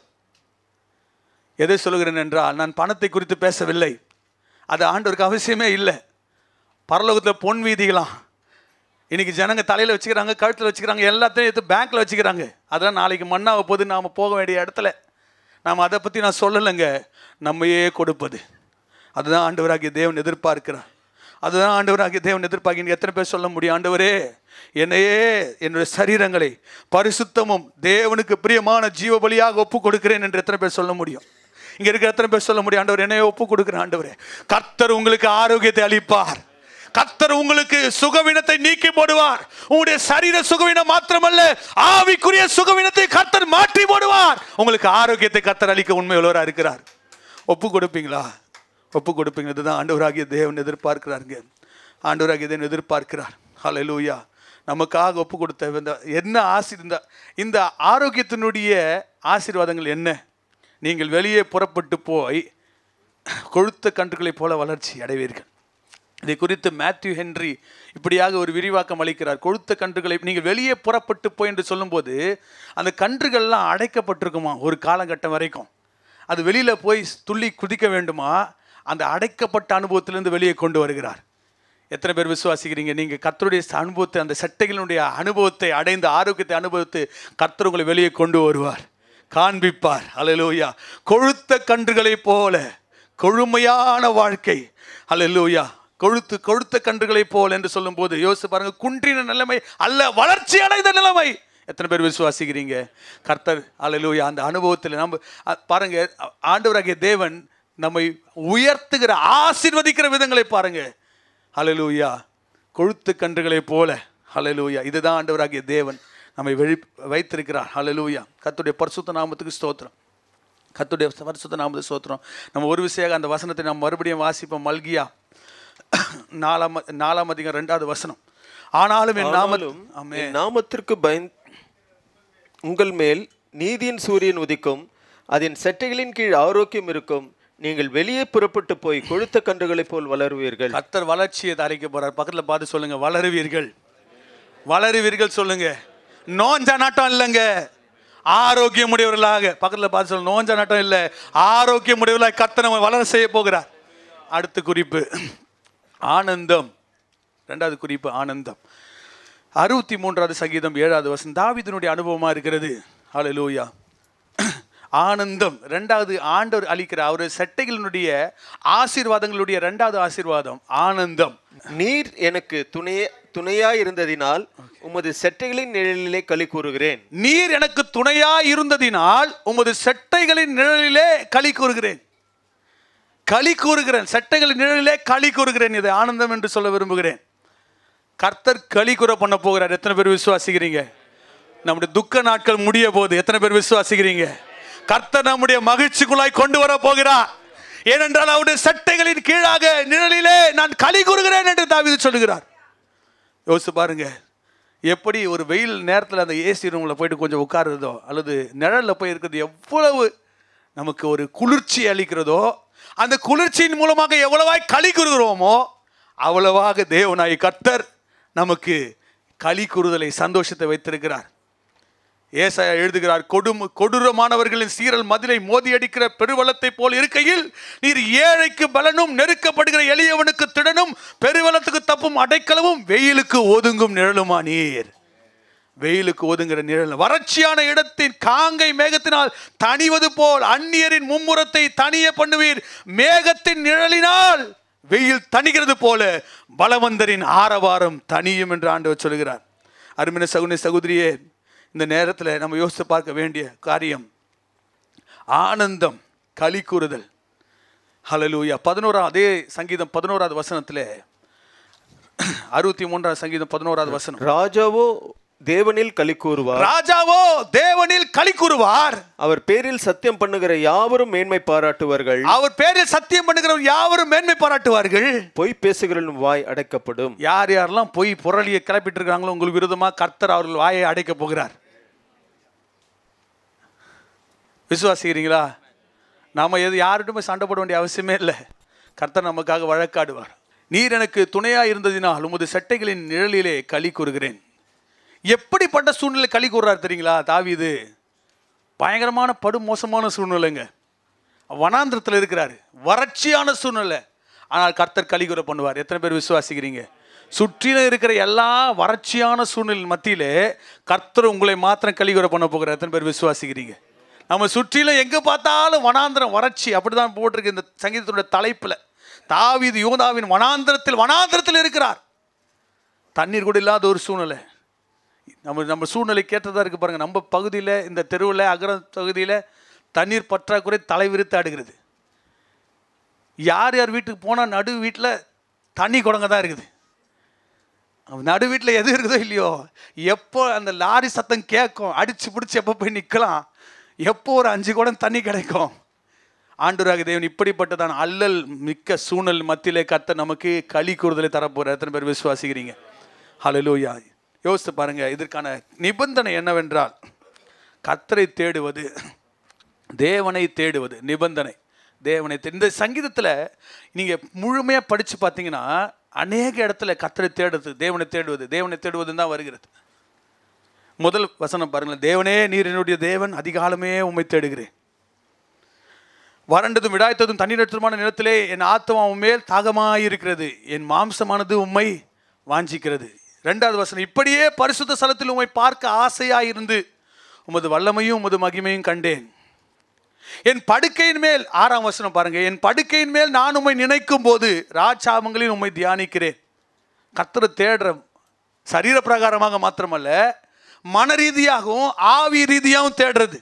எதை சொல்லுகிறேன் என்றால் நான் பணத்தை குறித்து பேசவில்லை அது ஆண்டவருக்கு அவசியமே இல்லை பரலோகத்தில் பொன் வீதிகளாம் இன்னைக்கு ஜனங்க தலையில் வச்சுக்கிறாங்க கழுத்தில் வச்சுக்கிறாங்க எல்லாத்தையும் எடுத்து பேங்க்கில் வச்சுக்கிறாங்க அதெல்லாம் நாளைக்கு மண்ணாக போது நாம் போக வேண்டிய இடத்துல நாம் அதை பற்றி நான் சொல்லலைங்க நம்மையே கொடுப்பது அதுதான் ஆண்டவராகிய தேவன் எதிர்பார்க்கிறார் அதுதான் ஆண்டவராகிய தேவன் எதிர்பார்க்க எத்தனை பேர் சொல்ல முடியும் ஆண்டவரே என்னையே என்னுடைய சரீரங்களை பரிசுத்தமும் தேவனுக்கு பிரியமான ஜீவ பலியாக ஒப்பு கொடுக்கிறேன் என்று எத்தனை பேர் சொல்ல முடியும் இங்க இருக்கிற எத்தனை பேர் சொல்ல முடியும் ஆண்டவர் என்னையே ஒப்பு கொடுக்கிறேன் ஆண்டவரே கர்த்தர் உங்களுக்கு ஆரோக்கியத்தை அளிப்பார் கர்த்தர் உங்களுக்கு சுகவீனத்தை நீக்கி போடுவார் உங்களுடைய சரீர சுகவீனம் மாத்திரமல்ல ஆவிக்குரிய சுகவீனத்தை கர்த்தர் மாற்றி போடுவார் உங்களுக்கு ஆரோக்கியத்தை கர்த்தர் அளிக்க உண்மை உள்ளவராக இருக்கிறார் ஒப்பு கொடுப்பீங்களா ஒப்பு கொடுப்பீங்க இதுதான் ஆண்டவராகிய தேவன் எதிர்பார்க்கிறாருங்க ஆண்டவராகிய தேவன் எதிர்பார்க்கிறார் ஹalleluya நமக்காக ஒப்பு கொடுத்த இந்த என்ன ஆசி இந்த இந்த ஆரோக்கியத்தினுடைய ஆசீர்வாதங்கள் என்ன நீங்கள் வெளியே புறப்பட்டு போய் கொழுத்த கன்றுகளைப் போல வளர்ச்சி அடைவீர்கள் இதை குறித்து மேத்யூ ஹென்றி இப்படியாக ஒரு விரிவாக்கம் அளிக்கிறார் கொழுத்த கன்றுகளை நீங்கள் வெளியே புறப்பட்டு போய் என்று சொல்லும்போது அந்த கன்றுகள்லாம் அடைக்கப்பட்டிருக்குமா ஒரு காலகட்டம் வரைக்கும் அது வெளியில் போய் துள்ளி குதிக்க வேண்டுமா அந்த அடைக்கப்பட்ட அனுபவத்திலிருந்து வெளியே கொண்டு வருகிறார் எத்தனை பேர் விசுவாசிக்கிறீங்க நீங்கள் கர்த்தருடைய அனுபவத்தை அந்த சட்டைகளினுடைய அனுபவத்தை அடைந்த ஆரோக்கியத்தை அனுபவத்தை கர்த்தர் உங்களை வெளியே கொண்டு வருவார் காண்பிப்பார் அல்லேலூயா கொழுத்த கன்றுகளைப் போல கொழுமையான வாழ்க்கை அல்லேலூயா கொழுத்து கொழுத்த கன்றுகளைப் போல என்று சொல்லும்போது யோசிச்சு பாருங்க குன்றின நிலைமை அல்ல வளர்ச்சி அடைந்த நிலைமை எத்தனை பேர் விசுவாசிக்கிறீங்க கர்த்தர் அல்லேலூயா அந்த அனுபவத்தில் நம்ம அ- பாருங்க ஆ- ஆண்டவராகிய தேவன் நம்மை உயர்த்துகிற ஆசீர்வதிக்கிற விதங்களை பாருங்க ஹalleluya கொழுத்து கன்றுகளைப் போல ஹalleluya இதுதான் ஆண்டவராகிய தேவன் நம்மை வெளி வைத்திருக்கிறார் ஹalleluya கர்த்தருடைய பரிசுத்த நாமத்துக்கு ஸ்தோத்திரம் கர்த்தருடைய பரிசுத்த நாமத்துக்கு ஸ்தோத்திரம் நம்ம ஒரு விஷயம் அந்த வசனத்தை நம்ம மறுபடியும் வாசிப்போம் மல்கியா நாலாம் நாலாம் அதிகம் ரெண்டாவது வசனம் ஆனாலும் என் நாமலும்
ஆனாலும் என் நாமத்திற்கு பயந் உங்கள் மேல் நீதியின் சூரியன் உதிக்கும் அதன் செட்டைகளின் கீழ் ஆரோக்கியம் இருக்கும் நீங்கள் வெளியே புறப்பட்டு போய் கொழுத்த கன்றுகளைப் போல் வளருவீர்கள்
கர்த்தர் வளர்ச்சியை தரைக்க போறார் பக்கத்துல பார்த்து சொல்லுங்க வளருவீர்கள் வளருவீர்கள் சொல்லுங்க நோஞ்ச நாட்டம் இல்லைங்க ஆரோக்கியமுடையவர்களாக பக்கத்துல பார்த்து சொல்லுங்க நோஞ்ச நாட்டம் இல்லை ஆரோக்கியமுடையவர்களாக கர்த்தர் நம்ம வளர செய்ய போகிறார் அடுத்த குறிப்பு ஆனந்தம் ரெண்டாவது குறிப்பு ஆனந்தம் அறுபத்தி மூன்றாவது சங்கீதம் ஏழாவது வசனம் தாவீதினுடைய அனுபவமா இருக்கிறது ஹalleluya ஆனந்தம் ரெண்டாவது ஆண்டவர் அளிக்கிற அவர் செட்டைகளினுடைய ஆசீர்வாதங்களுடைய ரெண்டாவது ஆசீர்வாதம் ஆனந்தம்
நீர் எனக்கு துணைய துணையா இருந்ததினால் உமது செட்டைகளின் நிழலிலே களி கூறுகிறேன்
நீர் எனக்கு துணையா இருந்ததினால் உமது செட்டைகளின் நிழலிலே களி கூறுகிறேன் களி கூறுகிறேன் செட்டைகளின் நிழலிலே களி கூறுகிறேன் இது ஆனந்தம் என்று சொல்ல விரும்புகிறேன் கர்த்தர் களி கூற பண்ண போகிறார் எத்தனை பேர் விசுவாசிக்கிறீங்க நம்முடைய துக்க நாட்கள் முடிய போது எத்தனை பேர் விசுவாசிக்கிறீங்க கர்த்தர் நம்முடைய மகிழ்ச்சிக்குள்ளாய் கொண்டு வர போகிறார் ஏனென்றால் அவருடைய சட்டைகளின் கீழாக நிழலிலே நான் களி கூறுகிறேன் என்று தாவீது சொல்லுகிறார் யோசிச்சு பாருங்க எப்படி ஒரு வெயில் நேரத்தில் அந்த ஏசி ரூமில் போயிட்டு கொஞ்சம் உட்காருறதோ அல்லது நிழலில் போய் இருக்கிறது எவ்வளவு நமக்கு ஒரு குளிர்ச்சி அளிக்கிறதோ அந்த குளிர்ச்சியின் மூலமாக எவ்வளவாய் களி கூறுகிறோமோ அவ்வளவாக தேவனாய் கர்த்தர் நமக்கு களி கூறுதலை சந்தோஷத்தை வைத்திருக்கிறார் ஏசாயா எழுதுகிறார் கொடும் கொடூரமானவர்களின் சீரல் மதிலை மோதியடிக்கிற பெருவளத்தை போல் இருக்கையில் நீர் ஏழைக்கு பலனும் நெருக்கப்படுகிற எளியவனுக்கு திடனும் பெருவளத்துக்கு தப்பும் அடைக்கலமும் வெயிலுக்கு ஒதுங்கும் நிழலுமா நீர் வெயிலுக்கு ஒதுங்குற நிழல் வறட்சியான இடத்தின் காங்கை மேகத்தினால் தணிவது போல் அந்நியரின் மும்முரத்தை தனிய பண்ணுவீர் மேகத்தின் நிழலினால் வெயில் தணிகிறது போல பலவந்தரின் ஆரவாரம் தனியும் என்று ஆண்டவர் சொல்கிறார் அருமையான சகுனி சகோதரியே இந்த நேரத்தில் நம்ம யோசித்து பார்க்க வேண்டிய காரியம் ஆனந்தம் களி கூறுதல் ஹலலூயா பதினோரா அதே சங்கீதம் பதினோராவது வசனத்தில் அறுபத்தி மூன்றாவது சங்கீதம் பதினோராவது வசனம்
ராஜாவோ தேவனில் களி கூறுவார்
ராஜாவோ தேவனில் களி கூறுவார்
அவர் பேரில் சத்தியம் பண்ணுகிற யாவரும் மேன்மை பாராட்டுவார்கள்
அவர் பேரில் சத்தியம் பண்ணுகிறவர் யாவரும் மேன்மை பாராட்டுவார்கள்
பொய் பேசுகிறவன் வாய் அடைக்கப்படும்
யார் யாரெல்லாம் போய் புரளியை கிளப்பிட்டு இருக்காங்களோ உங்களுக்கு விரோதமா கர்த்தர் அவர்கள் வாயை அடைக்க போகிறார் விசுவாசிக்கிறீங்களா நாம எது யார்கிட்டயுமே சண்டை போட வேண்டிய அவசியமே இல்லை கர்த்தர் நமக்காக வழக்காடுவார் நீர் எனக்கு துணையா இருந்ததினால் உமது சட்டைகளின் நிழலிலே களி கூறுகிறேன் எப்படிப்பட்ட சூழ்நிலை களி கூறுறார் தெரியுங்களா தாவீது பயங்கரமான படு மோசமான சூழ்நிலைங்க வனாந்திரத்தில் இருக்கிறாரு வறட்சியான சூழ்நிலை ஆனால் கர்த்தர் கலிகுற பண்ணுவார் எத்தனை பேர் விசுவாசிக்கிறீங்க சுற்றிலும் இருக்கிற எல்லா வறட்சியான சூழ்நிலை மத்தியிலே கர்த்தர் உங்களை மாத்திரம் கலிகுற பண்ண போகிறார் எத்தனை பேர் விசுவாசிக்கிறீங்க நம்ம சுற்றிலும் எங்கே பார்த்தாலும் வனாந்திரம் வறட்சி அப்படிதான் போட்டிருக்கு இந்த சங்கீதத்துடைய தலைப்பில் தாவீது யோதாவின் வனாந்திரத்தில் வனாந்திரத்தில் இருக்கிறார் தண்ணீர் கூட இல்லாத ஒரு சூழ்நிலை நம்ம நம்ம சூழ்நிலை கேட்டதாக இருக்குது பாருங்கள் நம்ம பகுதியில் இந்த தெருவில் அகர பகுதியில் தண்ணீர் பற்றாக்குறை தலைவிரித்து ஆடுகிறது யார் யார் வீட்டுக்கு போனால் நடு வீட்டில் தண்ணி குடங்க தான் இருக்குது நடு வீட்டில் எது இருக்குதோ இல்லையோ எப்போ அந்த லாரி சத்தம் கேட்கும் அடிச்சு பிடிச்சி எப்போ போய் நிற்கலாம் எப்போ ஒரு அஞ்சு குடம் தண்ணி கிடைக்கும் ஆண்டூராக தேவன் இப்படிப்பட்டதான் அல்லல் மிக்க சூழல் மத்தியிலே கத்த நமக்கு களி கூறுதலை தரப்போகிற எத்தனை பேர் விசுவாசிக்கிறீங்க ஹalleluya யோசித்து பாருங்க இதற்கான நிபந்தனை என்னவென்றால் கர்த்தரை தேடுவது தேவனை தேடுவது நிபந்தனை தேவனை தே- இந்த சங்கீதத்தில் நீங்கள் முழுமையாக படித்து பார்த்தீங்கன்னா அநேக இடத்துல கர்த்தரை தேடுறது தேவனை தேடுவது தேவனை தேடுவதுன்னு தான் வருகிறது முதல் வசனம் பாருங்களேன் தேவனே நீர் என்னுடைய தேவன் அதிகாலமே உம்மை தேடுகிறேன் வறண்டதும் விடாய்த்ததும் தண்ணீரற்றதுமான நிலத்திலே என் ஆத்மா உம்மேல் தாகமாயிருக்கிறது என் மாம்சமானது உம்மை வாஞ்சிக்கிறது ரெண்டாவது வசனம் இப்படியே பரிசுத்த ஸ்தலத்தில் உம்மை பார்க்க ஆசையாயிருந்து உமது வல்லமையும் உமது மகிமையும் கண்டேன் என் படுக்கையின் மேல் ஆறாம் வசனம் பாருங்க என் படுக்கையின் மேல் நான் உம்மை நினைக்கும் போது ராஜாமங்களில் உம்மை தியானிக்கிறேன் கர்த்தரை தேடுற சரீர பிரகாரமாக மாத்திரமல்ல மன ரீதியாகவும் ஆவி ரீதியாகவும் தேடுறது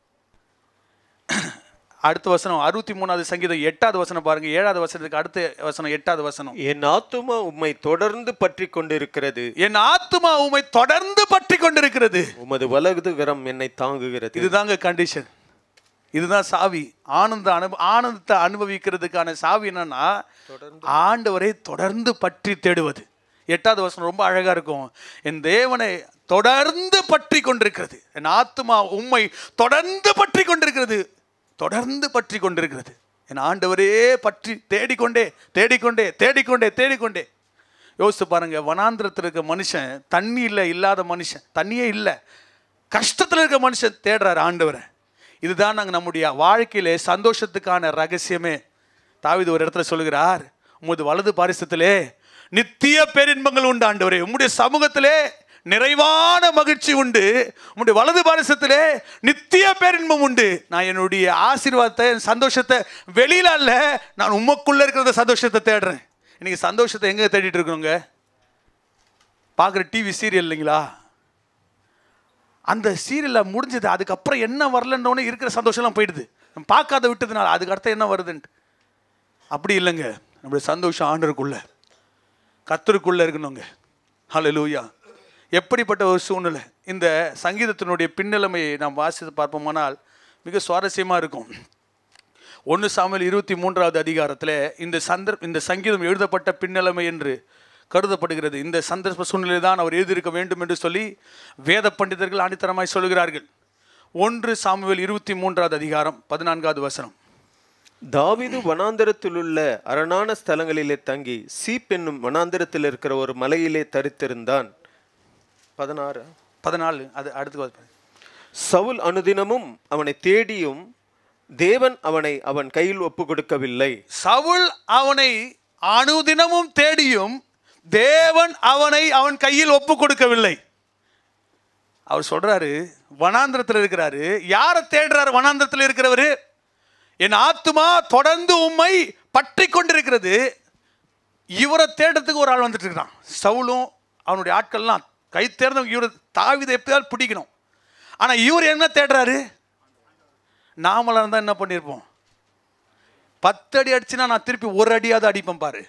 அடுத்த வசனம் அறுபத்தி மூணாவது சங்கீதம் எட்டாவது வசனம் பாருங்க ஏழாவது வசனத்துக்கு அடுத்த வசனம் எட்டாவது வசனம்
என் ஆத்துமா உம்மை தொடர்ந்து பற்றி கொண்டிருக்கிறது
என் ஆத்துமா உம்மை தொடர்ந்து பற்றி கொண்டிருக்கிறது
உமது வலதுகரம் என்னை தாங்குகிறது
இதுதாங்க கண்டிஷன் இதுதான் சாவி ஆனந்த அனுப ஆனந்தத்தை அனுபவிக்கிறதுக்கான சாவி என்னன்னா ஆண்டவரை தொடர்ந்து பற்றி தேடுவது எட்டாவது வசனம் ரொம்ப அழகா இருக்கும் என் தேவனை தொடர்ந்து பற்றி கொண்டிருக்கிறது என் ஆத்துமா உம்மை தொடர்ந்து பற்றி கொண்டிருக்கிறது தொடர்ந்து பற்றி கொண்டிருக்கிறது என் ஆண்டவரே பற்றி தேடிக்கொண்டே தேடிக்கொண்டே தேடிக்கொண்டே தேடிக்கொண்டே யோசித்து பாருங்க வனாந்திரத்தில் இருக்க மனுஷன் தண்ணி இல்லை இல்லாத மனுஷன் தண்ணியே இல்லை கஷ்டத்தில் இருக்க மனுஷன் தேடுறாரு ஆண்டவரை இதுதான் நாங்கள் நம்முடைய வாழ்க்கையிலே சந்தோஷத்துக்கான ரகசியமே தாவீது ஒரு இடத்துல சொல்லுகிறார் உமது வலது பாரிசத்திலே நித்திய பேரின்பங்கள் உண்டு ஆண்டவரே உம்முடைய சமூகத்திலே நிறைவான மகிழ்ச்சி உண்டு உம்முடைய வலது பாரசத்திலே நித்திய பேரின்பம் உண்டு நான் என்னுடைய ஆசீர்வாதத்தை என் சந்தோஷத்தை வெளியில அல்ல நான் உமக்குள்ள இருக்கிற சந்தோஷத்தை தேடுறேன் இன்னைக்கு சந்தோஷத்தை எங்க தேடிட்டு இருக்கோங்க பார்க்குற டிவி சீரியல் இல்லைங்களா அந்த சீரியலில் முடிஞ்சது அதுக்கப்புறம் என்ன வரலன்னொன்னே இருக்கிற சந்தோஷம்லாம் போயிடுது நம்ம பார்க்காத விட்டதுனால அதுக்கு அடுத்து என்ன வருதுன்ட்டு அப்படி இல்லைங்க நம்மளுடைய சந்தோஷம் ஆண்டருக்குள்ள கத்தருக்குள்ள இருக்கணுங்க ஹalleluya எப்படிப்பட்ட ஒரு சூழ்நிலை இந்த சங்கீதத்தினுடைய பின்னலைமையை நாம் வாசித்து பார்ப்போமானால் மிக சுவாரஸ்யமாக இருக்கும் ஒன்று சாமுவேல் இருபத்தி மூன்றாவது அதிகாரத்தில் இந்த சந்தர் இந்த சங்கீதம் எழுதப்பட்ட பின்னலைமை என்று கருதப்படுகிறது இந்த சந்தர்ப்ப சூழ்நிலை தான் அவர் எழுதியிருக்க வேண்டும் என்று சொல்லி வேத பண்டிதர்கள் ஆணித்தரமாய் சொல்கிறார்கள் ஒன்று சாமுவேல் இருபத்தி மூன்றாவது அதிகாரம் பதினான்காவது வசனம்
தாவீது வனாந்தரத்திலுள்ள அரணான ஸ்தலங்களிலே தங்கி சீப் என்னும் வனாந்தரத்தில் இருக்கிற ஒரு மலையிலே தரித்திருந்தான் பதினாறு
பதினாலு அது அடுத்து வாசிப்பேன்.
சவுல் அனுதினமும் அவனை தேடியும் தேவன் அவனை அவன் கையில் ஒப்பு கொடுக்கவில்லை
சவுல் அவனை அனுதினமும் தேடியும் தேவன் அவனை அவன் கையில் ஒப்பு கொடுக்கவில்லை அவர் சொல்றாரு வனாந்திரத்தில் இருக்கிறாரு யாரை தேடுறாரு வனாந்திரத்தில் இருக்கிறவரு என் ஆத்துமா தொடர்ந்து உம்மை பற்றி கொண்டிருக்கிறது இவரை தேடுறதுக்கு ஒரு ஆள் வந்துட்டு இருக்கிறான் சவுலும் அவனுடைய ஆட்கள்லாம் கை தேர்ந்தவங்க இவரை தாவிதை எப்படியாவது பிடிக்கணும் ஆனா இவர் என்ன தேடுறாரு நாமளாக இருந்தால் என்ன பண்ணியிருப்போம் பத்து அடி அடிச்சுனா நான் திருப்பி ஒரு அடியாவது அடிப்பேன் பாரு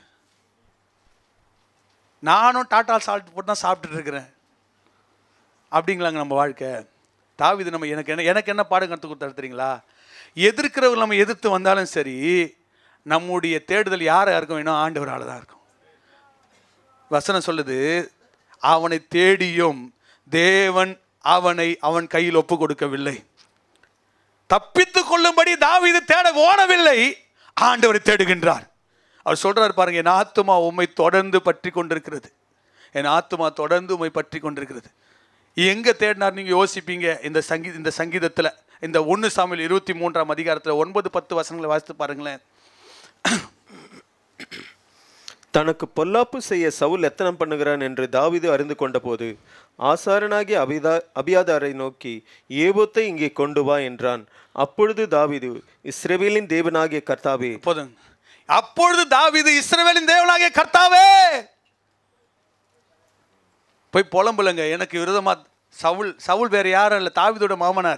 நானும் டாட்டா சால்ட் போட்டு தான் சாப்பிட்டுட்டு இருக்கிறேன் அப்படிங்களாங்க நம்ம வாழ்க்கை தாவிது நம்ம எனக்கு என்ன எனக்கு என்ன பாடம் கற்றுக் கொடுத்தாரு தெரியுங்களா எதிர்க்கிறவங்க நம்ம எதிர்த்து வந்தாலும் சரி நம்முடைய தேடுதல் யாரை இருக்கும் வேணும் ஆண்டவரால் தான் இருக்கும் வசனம் சொல்லுது அவனை தேடியும் தேவன் அவனை அவன் கையில் ஒப்பு கொடுக்கவில்லை தப்பித்துக் கொள்ளும்படி தாவீது தேட ஓடவில்லை ஆண்டவரை தேடுகின்றார் அவர் சொல்றாரு பாருங்க என் ஆத்துமா உம்மை தொடர்ந்து பற்றி கொண்டிருக்கிறது என் ஆத்துமா தொடர்ந்து உம்மை பற்றி கொண்டிருக்கிறது எங்க தேடினார் நீங்க யோசிப்பீங்க இந்த சங்கீ இந்த சங்கீதத்துல இந்த ஒன்று சாமியில் இருபத்தி மூன்றாம் அதிகாரத்துல ஒன்பது பத்து வசனங்களை வாசித்து பாருங்களேன்
தனக்கு பொல்லாப்பு செய்ய சவுல் எத்தனம் பண்ணுகிறான் என்று தாவீது அறிந்து கொண்டபோது ஆசாரனாகிய அபிதா அபியாதாரை நோக்கி ஏபோத்தை இங்கே கொண்டு வா என்றான் அப்பொழுது தாவீது இஸ்ரவேலின் தேவனாகிய கர்த்தாவே
போதும் அப்பொழுது தாவீது இஸ்ரவேலின் தேவனாகிய கர்த்தாவே போய் புலம்புலங்க எனக்கு விரோதமா சவுல் சவுல் வேற யாரும் இல்லை தாவீதோட மாமனார்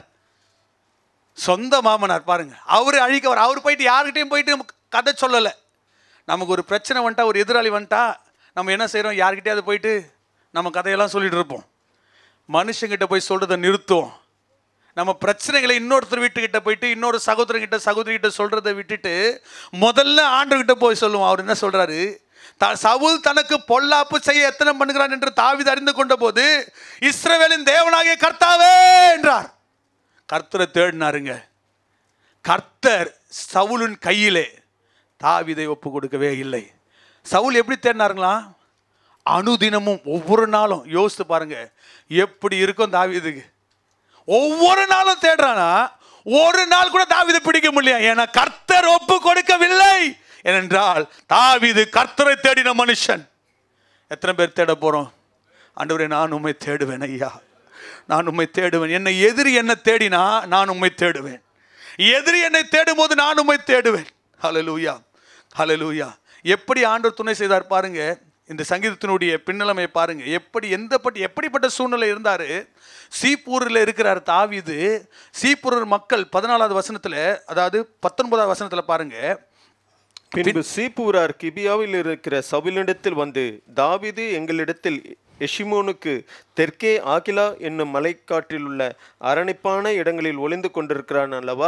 சொந்த மாமனார் பாருங்க அவரு அழிக்கவர் அவர் போயிட்டு யார்கிட்டயும் போயிட்டு நமக்கு கதை சொல்லலை நமக்கு ஒரு பிரச்சனை வந்துட்டா ஒரு எதிராளி வந்துட்டா நம்ம என்ன செய்கிறோம் யார்கிட்டயாவது போயிட்டு நம்ம கதையெல்லாம் சொல்லிட்டு இருப்போம் மனுஷங்கிட்ட போய் சொல்றதை நிறுத்துவோம் நம்ம பிரச்சனைகளை இன்னொருத்தர் வீட்டுக்கிட்ட போயிட்டு இன்னொரு சகோதரங்கிட்ட சகோதரிகிட்ட சொல்றதை விட்டுட்டு முதல்ல ஆண்டவர்கிட்ட போய் சொல்லுவோம் அவர் என்ன சொல்றாரு த சவுல் தனக்கு பொல்லாப்பு செய்ய எத்தனை பண்ணுகிறான் என்று தாவீது அறிந்து கொண்ட போது இஸ்ரவேலின் தேவனாகிய கர்த்தாவே என்றார் கர்த்தரை தேடினாருங்க கர்த்தர் சவுலின் கையிலே தாவீதை ஒப்பு கொடுக்கவே இல்லை சவுல் எப்படி தேடினாருங்களா அனுதினமும் ஒவ்வொரு நாளும் யோசித்து பாருங்க எப்படி இருக்கும் தாவீதுக்கு ஒவ்வொரு நாளும் தேடுறானா ஒரு நாள் கூட தாவீதை பிடிக்க முடியல ஏன்னா கர்த்தர் ஒப்பு கொடுக்கவில்லை ஏனென்றால் தாவீது கர்த்தரை தேடின மனுஷன் எத்தனை பேர் தேட போறோம் ஆண்டவரே நான் உம்மை தேடுவேன் ஐயா நான் உம்மை தேடுவேன் என்னை எதிரி என்ன தேடினா நான் உம்மை தேடுவேன் எதிரி என்னை தேடும் போது நான் உம்மை தேடுவேன் ஹalleluya ஹalleluya எப்படி ஆண்டவர் துணை செய்தார் பாருங்க இந்த சங்கீதத்தினுடைய பின்னலமை பாருங்க எப்படி எந்த பட்டி எப்படிப்பட்ட சூழ்நிலை இருந்தாரு சீப்பூரில் இருக்கிறார் தாவீது சீப்பூர் மக்கள் பதினாலாவது வசனத்துல அதாவது பத்தொன்பதாவது வசனத்துல பாருங்க
பின்பு சீப்பூரார் கிபியாவில் இருக்கிற சவுலிடத்தில் வந்து தாவீது எங்களிடத்தில் எஷிமோனுக்கு தெற்கே ஆகிலா என்னும் மலைக்காட்டில் உள்ள அரணிப்பான இடங்களில் ஒளிந்து கொண்டிருக்கிறான் அல்லவா